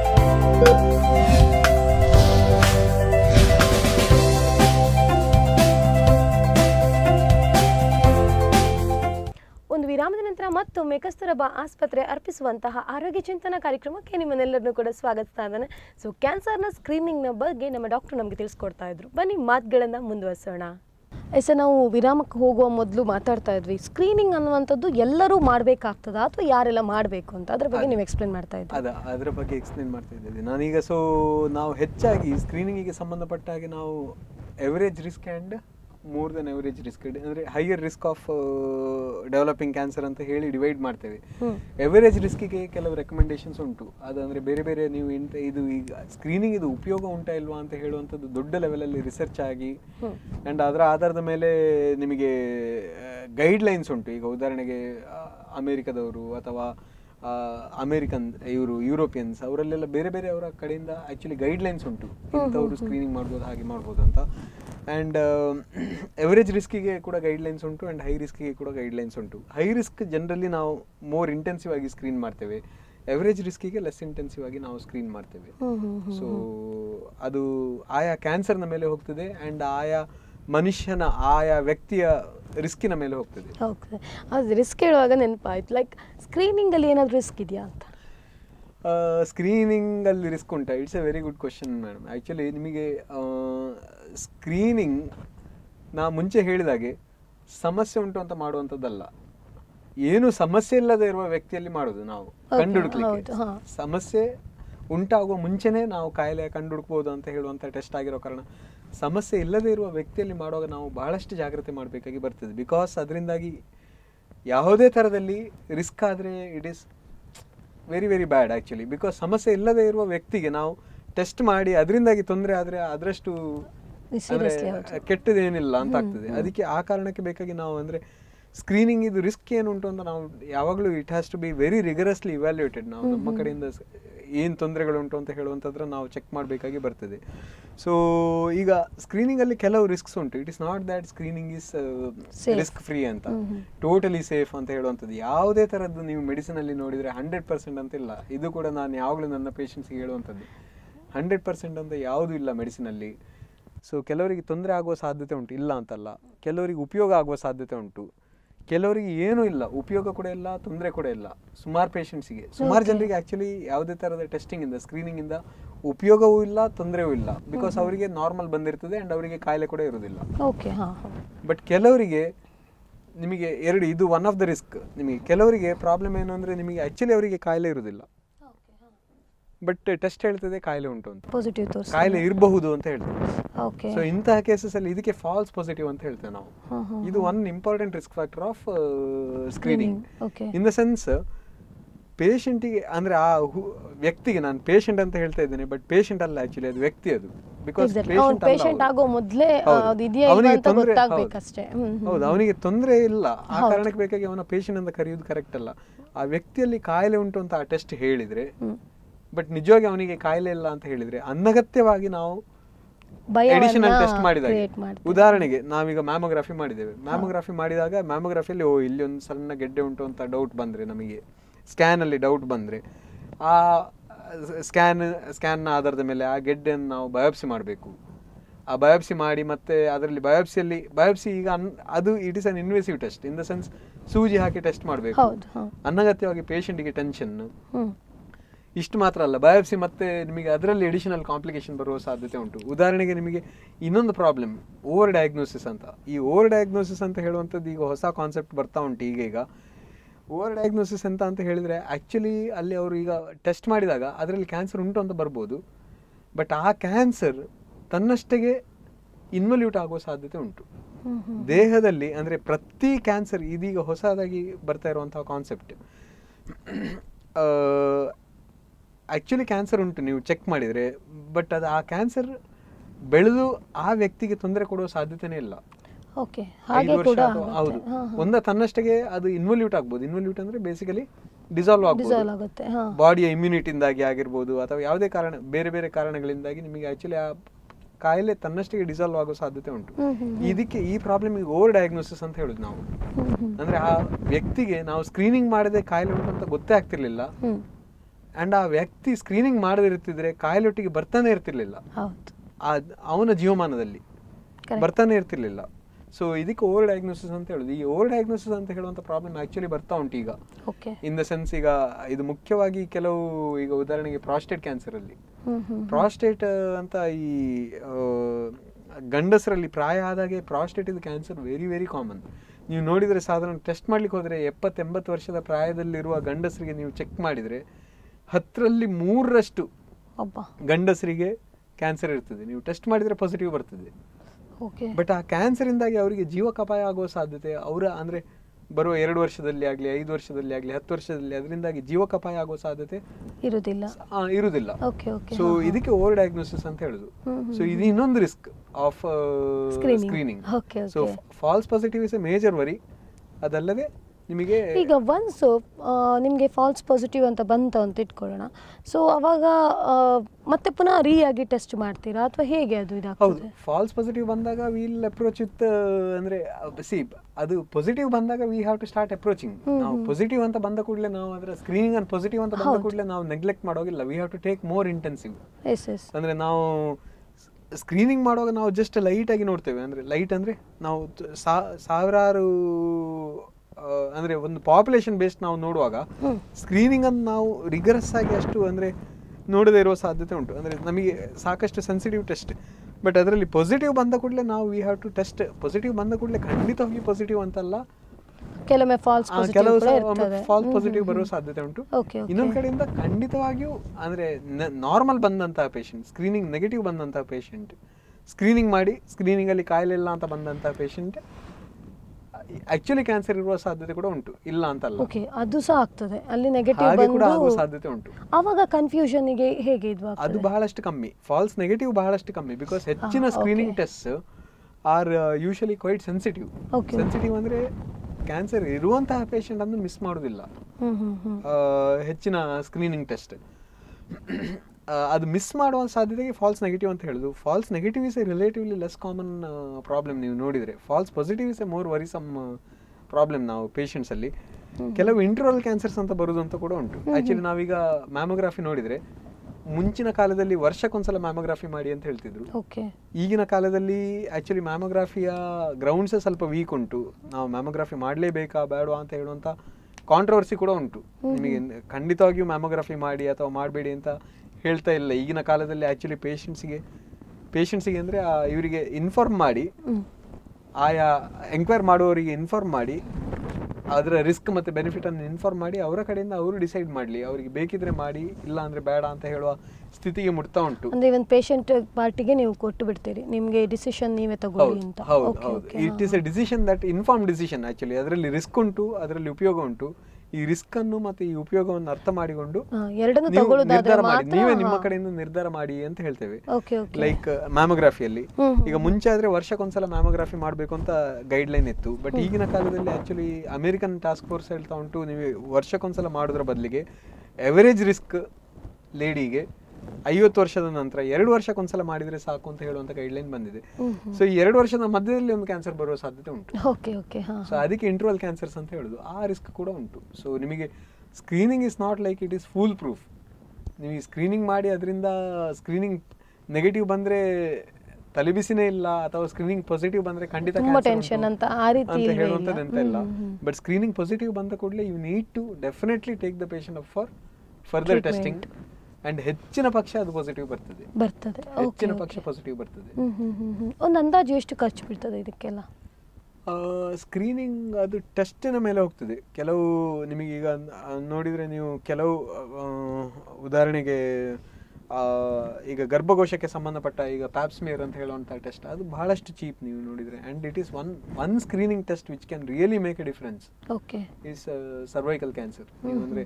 ಒಂದು ವಿರಾಮದ ನಂತರ ಮತ್ತೊಮ್ಮೆ ಕಸ್ತೂರಬಾ ಆಸ್ಪತ್ರೆ ಅರ್ಪಿಸುವಂತಹ ಆರೋಗ್ಯ ಚಿಂತನ ಕಾರ್ಯಕ್ರಮಕ್ಕೆ ನಿಮ್ಮನ್ನೆಲ್ಲರನ್ನೂ ಕೂಡ ಸ್ವಾಗತಿಸ್ತಾ ಇದ್ದಾನೆ ಸೊ ಕ್ಯಾನ್ಸರ್ನ ಸ್ಕ್ರೀನಿಂಗ್ನ ಬಗ್ಗೆ ನಮ್ಮ ಡಾಕ್ಟರ್ ನಮಗೆ ತಿಳಿಸ್ಕೊಡ್ತಾ ಇದ್ರು ಬನ್ನಿ ಮಾತುಗಳನ್ನು ಮುಂದುವರಿಸೋಣ ಎಸ ನಾವು ವಿರಾಮಕ್ಕೆ ಹೋಗುವ ಮೊದಲು ಮಾತಾಡ್ತಾ ಇದ್ವಿ ಸ್ಕ್ರೀನಿಂಗ್ ಅನ್ನುವಂಥದ್ದು ಎಲ್ಲರೂ ಮಾಡಬೇಕಾಗ್ತದ ಅಥವಾ ಯಾರೆಲ್ಲ ಮಾಡಬೇಕು ಅಂತ ಅದ್ರ ಬಗ್ಗೆ ನೀವು ಎಕ್ಸ್ಪ್ಲೇನ್ ಮಾಡ್ತಾ ಇದ್ರಿ ಅದ ಅದರ ಬಗ್ಗೆ ಎಕ್ಸ್ಪ್ಲೇನ್ ಮಾಡ್ತಾ ಇದ್ದೇನೆ ನಾನೀಗ ಸೊ ನಾವು ಹೆಚ್ಚಾಗಿ ಸ್ಕ್ರೀನಿಂಗಿಗೆ ಸಂಬಂಧಪಟ್ಟ ಹಾಗೆ ನಾವು average risk and more than average risk ಅಂದರೆ higher risk of developing cancer ಅಂತ ಹೇಳಿ ಡಿವೈಡ್ ಮಾಡ್ತೇವೆ ಹ್ಮ್. ಎವರೇಜ್ ರಿಸ್ಕಿಗೆ ಕೆಲವು ರೆಕಮೆಂಡೇಶನ್ಸ್ ಉಂಟು ಅದಂದ್ರೆ ಬೇರೆ ಬೇರೆ ನೀವು ಇಂತ ಇದು ಈಗ ಸ್ಕ್ರೀನಿಂಗ್ ಇದು ಉಪಯೋಗ ಉಂಟಾ ಇಲ್ವಾ ಅಂತ ಹೇಳುವಂಥದ್ದು ದೊಡ್ಡ ಲೆವೆಲಲ್ಲಿ ರಿಸರ್ಚ್ ಆಗಿ ಹ್ಮ್. ಆ್ಯಂಡ್ ಅದರ ಆಧಾರದ ಮೇಲೆ ನಿಮಗೆ ಗೈಡ್ಲೈನ್ಸ್ ಉಂಟು ಈಗ ಉದಾಹರಣೆಗೆ ಆ, ಅಮೇರಿಕದವರು ಅಥವಾ ಆ, ಅಮೇರಿಕನ್ ಇವರು ಯುರೋಪಿಯನ್ಸ್ ಅವರಲ್ಲೆಲ್ಲ ಬೇರೆ ಬೇರೆ ಅವರ ಕಡೆಯಿಂದ ಆ್ಯಕ್ಚುಲಿ ಗೈಡ್ಲೈನ್ಸ್ ಉಂಟು ಇಂಥವ್ರು ಸ್ಕ್ರೀನಿಂಗ್ ಮಾಡ್ಬೋದು ಹಾಗೆ ಮಾಡ್ಬೋದು ಅಂತ ಆ್ಯಂಡ್ ಎವರೇಜ್ ರಿಸ್ಕಿಗೆ ಕೂಡ ಗೈಡ್ಲೈನ್ಸ್ ಉಂಟು ಆ್ಯಂಡ್ ಹೈ ರಿಸ್ಕಿಗೆ ಕೂಡ ಗೈಡ್ಲೈನ್ಸ್ ಉಂಟು ಹೈ ರಿಸ್ಕ್ ಜನರಲಿ ನಾವು ಮೋರ್ ಇಂಟೆನ್ಸಿವ್ ಆಗಿ ಸ್ಕ್ರೀನ್ ಮಾಡ್ತೇವೆ ಎವರೇಜ್ ರಿಸ್ಕಿಗೆ ಲೆಸ್ ಇಂಟೆನ್ಸಿವ್ ಆಗಿ ನಾವು ಸ್ಕ್ರೀನ್ ಮಾಡ್ತೇವೆ ಹ್ಮ್ ಹ್ಮ್ ಹ್ಮ್ ಸೊ ಅದು ಆಯಾ ಕ್ಯಾನ್ಸರ್ನ ಮೇಲೆ ಹೋಗ್ತದೆ ಆ್ಯಂಡ್ ಆಯಾ ಮನುಷ್ಯನ ಆಯಾ ವ್ಯಕ್ತಿಯ ರಿಸ್ಕಿನ ಮೇಲೆ ಹೋಗ್ತದೆ ಓಕೆ ಅದು ರಿಸ್ಕ್ ಹೇಳುವಾಗ ನೆನಪಾಯ್ತು ಲೈಕ್ ಸ್ಕ್ರೀನಿಂಗಲ್ಲಿ ಏನಾದರೂ ರಿಸ್ಕ್ ಇದೆಯಾ ಅಂತ ಸ್ಕ್ರೀನಿಂಗ್ ಅಲ್ಲಿ ರಿಸ್ಕ್ ಉಂಟಾ it's a very good question madam actually ನಿಮಗೆ ಸ್ಕ್ರೀನಿಂಗ್ ನಾ ಮುಂಚೆ ಹೇಳಿದಾಗೆ ಸಮಸ್ಯೆ ಉಂಟು ಅಂತ ಮಾಡುವಂಥದ್ದಲ್ಲ ಏನು ಸಮಸ್ಯೆ ಇಲ್ಲದೆ ಇರುವ ವ್ಯಕ್ತಿಯಲ್ಲಿ ಮಾಡೋದು ನಾವು Okay, ಕಂಡುಹುಡುಕ್ಲಿಕ್ಕೆ ಹೌದು, ಹಾ. ಸಮಸ್ಯೆ ಉಂಟಾಗುವ ಮುಂಚೆನೆ ನಾವು ಕಾಯಿಲೆ ಕಂಡುಹುಡುಕ್ಬೋದು ಅಂತ ಹೇಳುವಂಥ ಟೆಸ್ಟ್ ಆಗಿರೋ ಕಾರಣ ಸಮಸ್ಯೆ ಇಲ್ಲದೆ ಇರುವ ವ್ಯಕ್ತಿಯಲ್ಲಿ ಮಾಡುವಾಗ ನಾವು ಬಹಳಷ್ಟು ಜಾಗ್ರತೆ ಮಾಡಬೇಕಾಗಿ ಬರ್ತದೆ ಬಿಕಾಸ್ ಅದರಿಂದಾಗಿ ಯಾವುದೇ ಥರದಲ್ಲಿ ರಿಸ್ಕ್ ಆದರೆ it is very very bad actually because ಸಮಸ್ಯೆ ಇಲ್ಲದೆ ಇರುವ ವ್ಯಕ್ತಿಗೆ ನಾವು ಟೆಸ್ಟ್ ಮಾಡಿ ಅದರಿಂದಾಗಿ ತೊಂದರೆ ಆದರೆ ಅದರಷ್ಟು ಅಂದ್ರೆ Seriously ಹೌದು. ಕೆಟ್ಟದೇನಿಲ್ಲ ಅಂತ ಆಗ್ತದೆ ಅದಕ್ಕೆ ಆ ಕಾರಣಕ್ಕೆ ಬೇಕಾಗಿ ನಾವು ಅಂದ್ರೆ ಸ್ಕ್ರೀನಿಂಗ್ ಇದು ರಿಸ್ಕ್ ಏನುಂಟು ಅಂತ ನಾವು ಯಾವಾಗಲೂ it has to be very rigorously evaluated ನಾವು ನಮ್ಮ ಕಡೆಯಿಂದ ಏನು ತೊಂದರೆಗಳುಂಟು ಅಂತ ಹೇಳುವಂಥದ್ರ ನಾವು ಚೆಕ್ ಮಾಡಬೇಕಾಗಿ ಬರ್ತದೆ ಸೊ ಈಗ ಸ್ಕ್ರೀನಿಂಗ್ ಅಲ್ಲಿ ಕೆಲವು ರಿಸ್ಕ್ಸ್ ಉಂಟು it is not that screening is Safe. Risk free ಅಂತ ಹ್ಮ್ ಹ್ಮ್. ಟೋಟಲಿ ಸೇಫ್ ಅಂತ ಹೇಳುವಂಥದ್ದು ಯಾವುದೇ ಥರದ್ದು ನೀವು ಮೆಡಿಸಿನ್ ಅಲ್ಲಿ ನೋಡಿದ್ರೆ ಹಂಡ್ರೆಡ್ ಪರ್ಸೆಂಟ್ ಅಂತ ಇಲ್ಲ ಇದು ಕೂಡ ನಾನು ಯಾವಾಗಲೂ ನನ್ನ ಪೇಷಂಟ್ಸ್ಗೆ ಹೇಳುವಂಥದ್ದು ಹಂಡ್ರೆಡ್ ಪರ್ಸೆಂಟ್ ಅಂತ ಯಾವುದೂ ಇಲ್ಲ ಮೆಡಿಸಿನ್ ಅಲ್ಲಿ ಸೊ ಕೆಲವರಿಗೆ ತೊಂದರೆ ಆಗುವ ಸಾಧ್ಯತೆ ಉಂಟು ಇಲ್ಲ ಅಂತಲ್ಲ ಕೆಲವರಿಗೆ ಉಪಯೋಗ ಆಗುವ ಸಾಧ್ಯತೆ ಉಂಟು ಕೆಲವರಿಗೆ ಏನೂ ಇಲ್ಲ ಉಪಯೋಗ ಕೂಡ ಇಲ್ಲ ತೊಂದರೆ ಕೂಡ ಇಲ್ಲ ಸುಮಾರು ಪೇಷಂಟ್ಸಿಗೆ ಸುಮಾರು ಜನರಿಗೆ ಆ್ಯಕ್ಚುಲಿ ಯಾವುದೇ ಥರದ ಟೆಸ್ಟಿಂಗ್ ಇಂದ ಸ್ಕ್ರೀನಿಂಗ್ ಇಂದ ಉಪಯೋಗವೂ ಇಲ್ಲ ತೊಂದರೆಯೂ ಇಲ್ಲ ಬಿಕಾಸ್ ಅವರಿಗೆ ನಾರ್ಮಲ್ ಬಂದಿರ್ತದೆ ಆ್ಯಂಡ್ ಅವರಿಗೆ ಕಾಯಿಲೆ ಕೂಡ ಇರೋದಿಲ್ಲ ಓಕೆ ಹಾಂ ಹಾಂ ಬಟ್ ಕೆಲವರಿಗೆ ನಿಮಗೆ ಎರಡು ಇದು ಒನ್ ಆಫ್ ದ ರಿಸ್ಕ್ ನಿಮಗೆ ಕೆಲವರಿಗೆ ಪ್ರಾಬ್ಲಮ್ ಏನು ಅಂದರೆ ನಿಮಗೆ ಆ್ಯಕ್ಚುಲಿ ಅವರಿಗೆ ಕಾಯಿಲೆ ಇರೋದಿಲ್ಲ ಬಟ್ ಟೆಸ್ಟ್ ಹೇಳ್ತದೆ ಕಾಯಿಲೆ ಉಂಟು ಅಂತ ಪಾಸಿಟಿವ್ ತೋರಿಸಿ ಕಾಯಿಲೆ ಇರಬಹುದು ಅಂತ ಹೇಳ್ತದೆ ಓಕೆ ಸೊ ಇಂತಹ ಕೇಸಸ್ ಅಲ್ಲಿ ಇದಕ್ಕೆ ಫಾಲ್ಸ್ ಪಾಸಿಟಿವ್ ಅಂತ ಹೇಳ್ತೇವೆ ನಾವು ಹಾಂ ಹಾಂ ಇದು one important risk factor of screening okay in the sense ಪೇಷಂಟಿಗೆ ಅಂದ್ರೆ ಆ ಹು- ವ್ಯಕ್ತಿಗೆ ನಾನು ಪೇಷಂಟ್ ಅಂತ ಹೇಳ್ತಾ ಇದ್ದೇನೆ ಬಟ್ ಪೇಷಂಟ್ ಅಲ್ಲ ಆಕ್ಚುಲಿ ಅದು ವ್ಯಕ್ತಿ ಅದು ಬಿಕಾಸ್ ಅವ್ನು ಪೇಷಂಟ್ ಆಗೋ ಮೊದಲೇ ಅದು ಇದೆಯಾ ಇಲ್ವಾ ಅಂತ ಗೊತ್ತಾಗ್ಬೇಕಷ್ಟೇ ಹ್ಮ್ ಹ್ಮ್. ಹೌದು ಅವನಿಗೆ ತೊಂದರೆ ಇಲ್ಲ ಆ ಕಾರಣಕ್ಕೆ ಬೇಕಾಗಿ ಅವನ ಪೇಷಂಟ್ ಅಂತ ಕರೆಯೋದು ಕರೆಕ್ಟ್ ಅಲ್ಲ ಆ ವ್ಯಕ್ತಿಯಲ್ಲಿ ಕಾಯಿಲೆ ಉಂಟು ಅಂತ ಆ ಟೆಸ್ಟ್ ಹೇಳಿದ್ರೆ ಹ್ಮ್. ಬಟ್ ನಿಜವಾಗಿ ಅವನಿಗೆ ಕಾಯಿಲೆ ಇಲ್ಲ ಅಂತ ಹೇಳಿದ್ರೆ ಅನಗತ್ಯವಾಗಿ ನಾವು ಭಯವನ್ನ ಎಡಿಷನಲ್ ಟೆಸ್ಟ್ ಮಾಡಿದಾಗ create ಮಾಡ್ತೀವಿ. ಉದಾಹರಣೆಗೆ ನಾವೀಗ ಮ್ಯಾಮೋಗ್ರಫಿ ಮಾಡಿದ್ದೇವೆ ಮ್ಯಾಮೋಗ್ರಫಿ ಮಾಡಿದಾಗ ಮ್ಯಾಮೋಗ್ರಫಿಯಲ್ಲಿ ಓ ಇಲ್ಲಿ ಒಂದು ಸಣ್ಣ ಗೆಡ್ಡೆ ಉಂಟು ಅಂತ ಡೌಟ್ ಬಂದ್ರೆ ನಮಗೆ ಸ್ಕ್ಯಾನ್ ಅಲ್ಲಿ ಡೌಟ್ ಬಂದ್ರೆ ಆ ಸ್ಕ್ಯಾನ್ ಸ್ಕ್ಯಾನ್ನ ಆಧಾರದ ಮೇಲೆ ಆ ಗೆಡ್ಡೆಯನ್ನು ನಾವು ಬಯೋಪ್ಸಿ ಮಾಡಬೇಕು ಆ ಬಯೋಪ್ಸಿ ಮಾಡಿ ಮತ್ತೆ ಅದರಲ್ಲಿ ಬಯೋಪ್ಸಿಯಲ್ಲಿ ಬಯೋಪ್ಸಿ ಈಗ ಅನ್- ಅದು it is an invasive test in the sense ಸೂಜಿ ಹಾಕಿ ಟೆಸ್ಟ್ ಮಾಡಬೇಕು ಹೌದು ಹೌದು ಅನಗತ್ಯವಾಗಿ ಪೇಷಂಟಿಗೆ ಟೆನ್ಷನ್ ಹ್ಮ್ ಇಷ್ಟು ಮಾತ್ರ ಅಲ್ಲ ಬಯೋಪ್ಸಿ ಮತ್ತೆ ನಿಮಗೆ ಅದರಲ್ಲಿ ಎಡಿಷನಲ್ ಕಾಂಪ್ಲಿಕೇಶನ್ ಬರುವ ಸಾಧ್ಯತೆ ಉಂಟು ಉದಾಹರಣೆಗೆ ನಿಮಗೆ ಇನ್ನೊಂದು ಪ್ರಾಬ್ಲಮ್ ಓವರ್ ಡಯಾಗ್ನೋಸಿಸ್ ಅಂತ ಈ ಓವರ್ ಡಯಾಗ್ನೋಸಿಸ್ ಅಂತ ಹೇಳುವಂಥದ್ದು ಈಗ ಹೊಸ ಕಾನ್ಸೆಪ್ಟ್ ಬರ್ತಾ ಉಂಟು ಈಗ ಈಗ ಓವರ್ ಡಯಾಗ್ನೋಸಿಸ್ ಅಂತ ಅಂತ ಹೇಳಿದ್ರೆ ಆ್ಯಕ್ಚುಲಿ ಅಲ್ಲಿ ಅವರು ಈಗ ಟೆಸ್ಟ್ ಮಾಡಿದಾಗ ಅದರಲ್ಲಿ ಕ್ಯಾನ್ಸರ್ ಉಂಟು ಅಂತ ಬರ್ಬೋದು ಬಟ್ ಆ ಕ್ಯಾನ್ಸರ್ ತನ್ನಷ್ಟಕ್ಕೆ ಇನ್ವಲ್ಯೂಟ್ ಆಗುವ ಸಾಧ್ಯತೆ ಉಂಟು ಹ್ಮ್ ಹ್ಮ್ ದೇಹದಲ್ಲಿ ಅಂದರೆ ಪ್ರತಿ ಕ್ಯಾನ್ಸರ್ ಇದೀಗ ಹೊಸದಾಗಿ ಬರ್ತಾ ಇರುವಂತಹ ಕಾನ್ಸೆಪ್ಟ್ ಆ್ಯಕ್ಚುಲಿ ಕ್ಯಾನ್ಸರ್ ಉಂಟು ನೀವು ಚೆಕ್ ಮಾಡಿದರೆ ಬಟ್ ಅದು ಆ ಕ್ಯಾನ್ಸರ್ ಬೆಳೆದು ಆ ವ್ಯಕ್ತಿಗೆ ತೊಂದರೆ ಕೊಡುವ ಸಾಧ್ಯತೆನೇ ಇಲ್ಲ ಓಕೆ ಐದು ಹಾಗೆ ವರ್ಷ ಕೂಡ ಅಥವಾ- ಆಗುತ್ತೆ. ಹೌದು ಹಾ, ಹಾ. ಒಂದ ತನ್ನಷ್ಟಕ್ಕೆ ಅದು ಇನ್ವಲ್ಯೂಟ್ ಆಗ್ಬೋದು ಇನ್ವಲ್ಯೂಟ್ ಅಂದ್ರೆ ಬೇಸಿಕಲಿ ಡಿಸಾಲ್ವ್ Dissolve ಆಗ್ಬೋದು ಆಗುತ್ತೆ ಹಾ ಬಾಡಿಯ ಇಮ್ಯುನಿಟಿಯಿಂದಾಗಿ ಆಗಿರ್ಬೋದು ಅಥವಾ ಯಾವುದೇ ಕಾರಣ ಬೇರೆ ಬೇರೆ ಕಾರಣಗಳಿಂದಾಗಿ ನಿಮಗೆ ಆಕ್ಚುಲಿ ಆ ಕಾಯಿಲೆ ತನ್ನಷ್ಟಕ್ಕೆ ಡಿಸಾಲ್ವ್ ಆಗೋ ಸಾಧ್ಯತೆ ಉಂಟು ಹ್ಮ್ ಹ್ಮ್ ಇದಕ್ಕೆ ಈ ಪ್ರಾಬ್ಲಮ್ ಓವರ್ ಡಯಾಗ್ನೋಸಿಸ್ ಅಂತ ಹೇಳುದು ನಾವು ಹ್ಮ್ ಹ್ಮ್ ಅಂದ್ರೆ ಆ ವ್ಯಕ್ತಿಗೆ ನಾವು ಸ್ಕ್ರೀನಿಂಗ್ ಮಾಡದೆ ಕಾಯಿಲೆ ಉಂಟು ಅಂತ ಗೊತ್ತೇ ಆಗ್ತಿರ್ಲಿಲ್ಲ ಹ್ಮ್ ಅಂಡ್ ಆ ವ್ಯಕ್ತಿ ಸ್ಕ್ರೀನಿಂಗ್ ಮಾಡದೇ ಇರ್ತಿದ್ರೆ ಕಾಯಿಲೆ ಒಟ್ಟಿಗೆ ಬರ್ತಾನೆ ಇರ್ತಿರ್ಲಿಲ್ಲ ಹೌದು ಆ ಅವನ ಜೀವಮಾನದಲ್ಲಿ Correct. ಬರ್ತಾನೆ ಇರ್ತಿರ್ಲಿಲ್ಲ ಸೊ ಇದಕ್ಕೆ ಓವರ್ ಡಯಾಗ್ನೋಸಿಸ್ ಅಂತ ಹೇಳುದು ಈ ಓವರ್ ಡಯಾಗ್ನೋಸಿಸ್ ಅಂತ ಹೇಳುವಂತ ಪ್ರಾಬ್ಲಮ್ ಆಕ್ಚುಲಿ ಬರ್ತಾ ಉಂಟು ಈಗ ಓಕೆ ಇನ್ ದ ಸೆನ್ಸ್ ಈಗ ಇದು ಮುಖ್ಯವಾಗಿ ಕೆಲವು ಈಗ ಉದಾಹರಣೆಗೆ ಪ್ರಾಸ್ಟೇಟ್ ಕ್ಯಾನ್ಸರ್ ಅಲ್ಲಿ ಹ್ಮ್ ಹ್ಮ್ ಪ್ರಾಸ್ಟೇಟ್ ಅಂತ ಈ ಆ, ಗಂಡಸರಲ್ಲಿ ಪ್ರಾಯ ಆದಾಗೆ ಪ್ರಾಸ್ಟೇಟ್ ಇದು ಕ್ಯಾನ್ಸರ್ ವೆರಿ ವೆರಿ ಕಾಮನ್ ನೀವು ನೋಡಿದರೆ ಸಾಧಾರಣ ಟೆಸ್ಟ್ ಮಾಡ್ಲಿಕ್ಕೆ ಹೋದರೆ ಎಪ್ಪತ್ತೆಂಬತ್ತು ವರ್ಷದ ಪ್ರಾಯದಲ್ಲಿರುವ ಗಂಡಸರಿಗೆ ನೀವು ಚೆಕ್ ಮಾಡಿದರೆ ಹತ್ತರಲ್ಲಿ ಮೂರರಷ್ಟು ಒಬ್ಬ ಗಂಡಸರಿಗೆ ಕ್ಯಾನ್ಸರ್ ಇರ್ತದೆ ನೀವು ಟೆಸ್ಟ್ ಮಾಡಿದರೆ ಪಾಸಿಟಿವ್ ಬರ್ತದೆ ಓಕೆ ಬಟ್ ಆ ಕ್ಯಾನ್ಸರಿಂದಾಗಿ ಅವರಿಗೆ ಜೀವಕ್ಕಾಪಾಯ ಆಗುವ ಸಾಧ್ಯತೆ ಅವರ ಅಂದರೆ ಬರುವ ಎರಡು ವರ್ಷದಲ್ಲಿ ಆಗಲಿ ಐದು ವರ್ಷದಲ್ಲಿ ಆಗಲಿ ಹತ್ತು ವರ್ಷದಲ್ಲಿ ಅದರಿಂದಾಗಿ ಜೀವಕ್ಕಾಪಾಯ ಆಗುವ ಸಾಧ್ಯತೆ ಇರುವುದಿಲ್ಲ ಆ, ಇರುವುದಿಲ್ಲ ಓಕೆ ಓಕೆ ಸೊ ಇದಕ್ಕೆ ಓವರ್ ಡಯಾಗ್ನೋಸಿಸ್ ಅಂತ ಹೇಳುದು ಹ್ಮ್, ಸೊ ಇದು ಇನ್ನೊಂದು risk of Screening. Screening Okay, so okay. False positive is a major worry ಅದಲ್ಲದೆ ನಿಮಗೆ ಈಗ ಒನ್ಸ್ ನಿಮಗೆ ಫಾಲ್ಸ್ ಪಾಸಿಟಿವ್ ಅಂತ ಬಂತು ಅಂತ ಇಟ್ಕೊಳ್ಳೋಣ ಸೊ ಅವಾಗ ಆ, ಮತ್ತೆ ಪುನಃ ರೀ ಆಗಿ ಟೆಸ್ಟ್ ಮಾಡ್ತೀರಾ ಅಥವಾ ಹೇಗೆ ಅದು ಹೌದು ಇದಾಗ್ತದೆ ಫಾಲ್ಸ್ ಪಾಸಿಟಿವ್ ಬಂದಾಗ ವಿಲ್ ಅಪ್ರೋಚ್ ವಿತ್ ಅಂದ್ರೆ ಸಿ ಅದು ಪಾಸಿಟಿವ್ ಬಂದಾಗ we have to start approaching hmm, ನಾವು ಹ್ಮ್. ಪಾಸಿಟಿವ್ ಅಂತ ಬಂದ ಕೂಡಲೇ ನಾವು ಅದರ ಸ್ಕ್ರೀನಿಂಗ್ ಅನ್ನು ಪಾಸಿಟಿವ್ ಅಂತ ಬಂದ ಹೌದು. ಕೂಡಲೇ ನಾವು ನೆಗ್ಲೆಕ್ಟ್ ಮಾಡೋಗಿಲ್ಲ we have to take more intensive ಎಸ್ ಎಸ್ ಅಂದ್ರೆ ನಾವು ಸ್ಕ್ರೀನಿಂಗ್ ಮಾಡುವಾಗ ನಾವು ಜಸ್ಟ್ ಲೈಟ್ ಆಗಿ ನೋಡ್ತೇವೆ ಅಂದ್ರೆ ಲೈಟ್ ಅಂದ್ರೆ ನಾವು ತ- ಸಾ- ಸಾವಿರಾರು ಆ, ಅಂದ್ರೆ ಒಂದು ಪಾಪ್ಯುಲೇಷನ್ ಬೇಸ್ಡ್ ನಾವು ನೋಡುವಾಗ ಹ್ಮ್. ಸ್ಕ್ರೀನಿಂಗ್ ಅನ್ನು ನಾವು ರಿಗರಸ್ ಆಗಿ ಅಷ್ಟು ಅಂದ್ರೆ ನೋಡದೇ ಇರುವ ಸಾಧ್ಯತೆ ಉಂಟು ಅಂದ್ರೆ ನಮಗೆ ಸಾಕಷ್ಟು ಸೆನ್ಸಿಟಿವ್ ಟೆಸ್ಟ್ ಬಟ್ ಅದರಲ್ಲಿ ಪಾಸಿಟಿವ್ ಬಂದ ಕೂಡಲೇ ನಾವು we have to test positive ಬಂದ ಕೂಡಲೇ ಖಂಡಿತವಾಗಿ ಪಾಸಿಟಿವ್ ಅಂತಲ್ಲ ಕೆಲವೊಮ್ಮೆ ಫಾಲ್ಸ್ ಆ, ಪಾಸಿಟಿವ್ ಕೆಲವು ಕೂಡ ಇರ್ತದೆ ಫಾಲ್ಸ್ ಪಾಸಿಟಿವ್ ಬರುವ ಸಾಧ್ಯತೆ ಉಂಟು ಓಕೆ ಓಕೆ ಇನ್ನೊಂದು ಕಡೆಯಿಂದ ಖಂಡಿತವಾಗಿಯೂ ಅಂದ್ರೆ ನಾರ್ಮಲ್ ಬಂದಂತಹ ಪೇಷಂಟ್ ಸ್ಕ್ರೀನಿಂಗ್ ನೆಗೆಟಿವ್ ಬಂದಂತಹ ಪೇಷಂಟ್ ಸ್ಕ್ರೀನಿಂಗ್ ಮಾಡಿ ಸ್ಕ್ರೀನಿಂಗ್ ಅಲ್ಲಿ ಕಾಯಿಲೆ ಇಲ್ಲ ಅಂತ ಬಂದಂತಹ ಪೇಷಂಟ್ ಆಕ್ಚುಲಿ ಕ್ಯಾನ್ಸರ್ ಇರುವ ಸಾಧ್ಯತೆ ಕೂಡ ಉಂಟು ಇಲ್ಲ ಅಂತಲ್ಲ ಓಕೆ ಅದು ಸಹ ಆಗ್ತದೆ ಅಲ್ಲಿ ನೆಗೆಟಿವ್ ಹಾಗೆ ಕೂಡ ಆಗುವ ಬಂದು ಸಾಧ್ಯತೆ ಉಂಟು ಅವಾಗ ಕನ್ಫ್ಯೂಷನ್ಗೆ ಹೇಗೆ ಇದು ಅದು ಆಗ್ತದೆ ಬಹಳಷ್ಟು ಕಮ್ಮಿ ಫಾಲ್ಸ್ ನೆಗೆಟಿವ್ ಬಹಳಷ್ಟು ಕಮ್ಮಿ ಬಿಕಾಸ್ ಹೆಚ್ಚಿನ okay. Screening test are usually quite sensitive Okay. Sensitive ಅಂದ್ರೆ ಕ್ಯಾನ್ಸರ್ ಇರುವಂತಹ ಪೇಷಂಟ್ ಅನ್ನು ಮಿಸ್ ಮಾಡುದಿಲ್ಲ ಹ್ಮ್ ಹ್ಮ್ ಹ್ಮ್ ಆ, ಹೆಚ್ಚಿನ ಸ್ಕ್ರೀನಿಂಗ್ ಟೆಸ್ಟ್ ಅದು ಮಿಸ್ ಮಾಡುವ ಸಾಧ್ಯತೆಗೆ ಫಾಲ್ಸ್ ನೆಗೆಟಿವ್ ಅಂತ ಹೇಳುದು false negative is a relatively less common problem ನೀವು ನೋಡಿದರೆ false positive is a more worrisome problem ನಾವು patients ಅಲ್ಲಿ ಕೆಲವು ಇಂಟರ್ವಲ್ ಕ್ಯಾನ್ಸರ್ಸ್ ಅಂತ ಬರುದು ಅಂತ ಕೂಡ ಉಂಟು ಆಕ್ಚುಲಿ ನಾವೀಗ ಮ್ಯಾಮೋಗ್ರಫಿ ನೋಡಿದರೆ ಮುಂಚಿನ ಕಾಲದಲ್ಲಿ ವರ್ಷಕ್ಕೊಂದ್ಸಲ ಮ್ಯಾಮೋಗ್ರಫಿ ಮಾಡಿ ಅಂತ ಹೇಳ್ತಿದ್ರು ಓಕೆ ಈಗಿನ ಕಾಲದಲ್ಲಿ ಆಕ್ಚುಲಿ ಮ್ಯಾಮೋಗ್ರಫಿಯ ಗ್ರೌಂಡ್ಸೇ ಸ್ವಲ್ಪ ವೀಕ್ ಉಂಟು ನಾವು ಮ್ಯಾಮೋಗ್ರಫಿ ಮಾಡಲೇಬೇಕಾ ಬೇಡವಾ ಅಂತ ಹೇಳುವಂಥ ಕಾಂಟ್ರವರ್ಸಿ ಕೂಡ ಉಂಟು ನಿಮಗೆ ಖಂಡಿತವಾಗಿಯೂ ಮ್ಯಾಮೋಗ್ರಫಿ ಮಾಡಿ ಅಥವಾ ಮಾಡಬೇಡಿ ಅಂತ ಹೇಳ್ತಾ ಇಲ್ಲ ಈಗಿನ ಕಾಲದಲ್ಲಿ ಆ್ಯಕ್ಚುಲಿ ಪೇಷಂಟ್ಸಿಗೆ ಪೇಷಂಟ್ಸಿಗೆ ಅಂದರೆ ಇವರಿಗೆ ಇನ್ಫಾರ್ಮ್ ಮಾಡಿ ಹ್ಮ್ ಆಯಾ ಎಂಕ್ವೈರ್ ಮಾಡುವವರಿಗೆ ಇನ್ಫಾರ್ಮ್ ಮಾಡಿ ಅದರ ರಿಸ್ಕ್ ಮತ್ತೆ ಬೆನಿಫಿಟ್ ಅನ್ನು ಇನ್ಫಾರ್ಮ್ ಮಾಡಿ ಅವರ ಕಡೆಯಿಂದ ಅವರು ಡಿಸೈಡ್ ಮಾಡಲಿ ಅವರಿಗೆ ಬೇಕಿದ್ರೆ ಮಾಡಿ ಇಲ್ಲ ಅಂದ್ರೆ ಬೇಡ ಅಂತ ಹೇಳುವ ಸ್ಥಿತಿಗೆ ಮುಟ್ತಾ ಉಂಟು ಅಂದ್ರೆ ಇವನ್ ಪೇಷಂಟ್ ಪಾರ್ಟಿಗೆ ನೀವು ಕೊಟ್ಟು ಬಿಡ್ತೀರಿ ನಿಮ್ಗೆ ಡಿಸಿಷನ್ ನೀವೇ ತಗೊಳ್ಳಿ ಅಂತ ಹೌದು Okay, ಹೌದು okay, ಇಟ್ ಹಾ, is a decision that inform decision actually ಅದರಲ್ಲಿ ರಿಸ್ಕ್ ಉಂಟು ಅದರಲ್ಲಿ ಉಪಯೋಗ ಉಂಟು ಈ ರಿಸ್ಕ್ ಅನ್ನು ಮತ್ತೆ ಈ ಉಪಯೋಗವನ್ನು ಅರ್ಥ ಮಾಡಿಕೊಂಡು ಹಾ, ಎರಡನ್ನೂ ನೀವು ತಗೊಳ್ಳೋದಾದ್ರೆ ನಿರ್ಧಾರ ಮಾಡಿ ಮಾತ್ರ, ನೀವೇ ನಿಮ್ಮ ಹಾ. ಕಡೆಯಿಂದ ನಿರ್ಧಾರ ಮಾಡಿ ಅಂತ ಹೇಳ್ತೇವೆ ಓಕೆ ಓಕೆ ಲೈಕ್ ಮ್ಯಾಮೋಗ್ರಫಿಯಲ್ಲಿ ಹ್ಮ್, ಹ್ಮ್, ಈಗ ಮುಂಚೆ ಆದ್ರೆ ವರ್ಷಕ್ಕೊಂದ್ಸಲ ಮ್ಯಾಮೋಗ್ರಫಿ ಮಾಡಬೇಕು ಅಂತ ಗೈಡ್ ಲೈನ್ ಇತ್ತು ಬಟ್ ಈಗಿನ ಕಾಲದಲ್ಲಿ ಆಕ್ಚುಲಿ ಅಮೆರಿಕನ್ ಟಾಸ್ಕ್ ಫೋರ್ಸ್ ಹೇಳ್ತಾ ಉಂಟು ನೀವು ವರ್ಷಕ್ಕೊಂದ್ಸಲ ಮಾಡೋದ್ರ ಬದಲಿಗೆ ಎವರೇಜ್ ರಿಸ್ಕ್ ಲೇಡಿಗೆ ಐವತ್ತು ವರ್ಷದ ನಂತರ ಎರಡು ವರ್ಷಕ್ಕೊಂದ್ಸಲ ಮಾಡಿದ್ರೆ ಸಾಕು ಅಂತ ಹೇಳುವಂತ ಗೈಡ್ ಲೈನ್ ಬಂದಿದೆ ಹ್ಮ್, ಹ್ಮ್. ಸೊ ಈ ಎರಡು ವರ್ಷದ ಮಧ್ಯದಲ್ಲಿ ಒಂದು ಕ್ಯಾನ್ಸರ್ ಬರುವ ಸಾಧ್ಯತೆ ಉಂಟು ಓಕೆ ಓಕೆ ಹಾ ಸೊ ಅದಕ್ಕೆ ಇಂಟರ್ವಲ್ ಕ್ಯಾನ್ಸರ್ಸ್ ಅಂತ ಹೇಳುದು ಆ ರಿಸ್ಕ್ ಕೂಡ ಉಂಟು ಸೊ ನಿಮಗೆ screening is not like it is foolproof ನೀವು ಸ್ಕ್ರೀನಿಂಗ್ ಮಾಡಿ ಅದರಿಂದ ಸ್ಕ್ರೀನಿಂಗ್ ನೆಗೆಟಿವ್ ಬಂದ್ರೆ ತಲೆಬಿಸಿನೇ ಇಲ್ಲ ಅಥವಾ ಸ್ಕ್ರೀನಿಂಗ್ ಪಾಸಿಟಿವ್ ಬಂದ್ರೆ ಖಂಡಿತ ತುಂಬಾ cancer tension ಉಂಟು ಅಂತ ಆ ರೀತಿ ಅಂತ ಇಲ್ವೇ ಹೇಳುವಂಥದ್ದು ಇಲ್ಲ. ಎಂತ ಇಲ್ಲ hmm, hmm, hmm. But screening positive ಬಂದ ಕೂಡಲೇ you need to definitely take the patient up for further testing and ಹೆಚ್ಚಿನ ಪಕ್ಷ ಅದು ಪಾಸಿಟಿವ್ ಬರ್ತದೆ ಬರ್ತದೆ ಓಕೆ ಹೆಚ್ಚಿನ ಪಕ್ಷ ಪಾಸಿಟಿವ್ ಬರ್ತದೆ ಹ್ಮ್ ಹ್ಮ್ ಹ್ಮ್ ಹ್ಮ್ ಒಂದು ಅಂದಾಜು ಎಷ್ಟು ಖರ್ಚು ಬೀಳ್ತದೆ ಇದಕ್ಕೆಲ್ಲ ಸ್ಕ್ರೀನಿಂಗ್ ಅದು ಟೆಸ್ಟಿನ ಮೇಲೆ ಹೋಗ್ತದೆ ಕೆಲವು ನಿಮಗೆ ಈಗ ಆ, ನೋಡಿದ್ರೆ ನೀವು ಕೆಲವು ಆ, ಉದಾಹರಣೆಗೆ ಆ, ಈಗ ಗರ್ಭಕೋಶಕ್ಕೆ ಸಂಬಂಧಪಟ್ಟ ಈಗ ಪ್ಯಾಪ್ಸ್ಮಿಯರ್ ಅಂತ ಹೇಳುವಂಥ ಟೆಸ್ಟ್ ಅದು ಬಹಳಷ್ಟು ಚೀಪ್ ನೀವು ನೋಡಿದ್ರೆ and it is one one screening test which can really make a difference okay is cervical cancer ನೀವು ಅಂದರೆ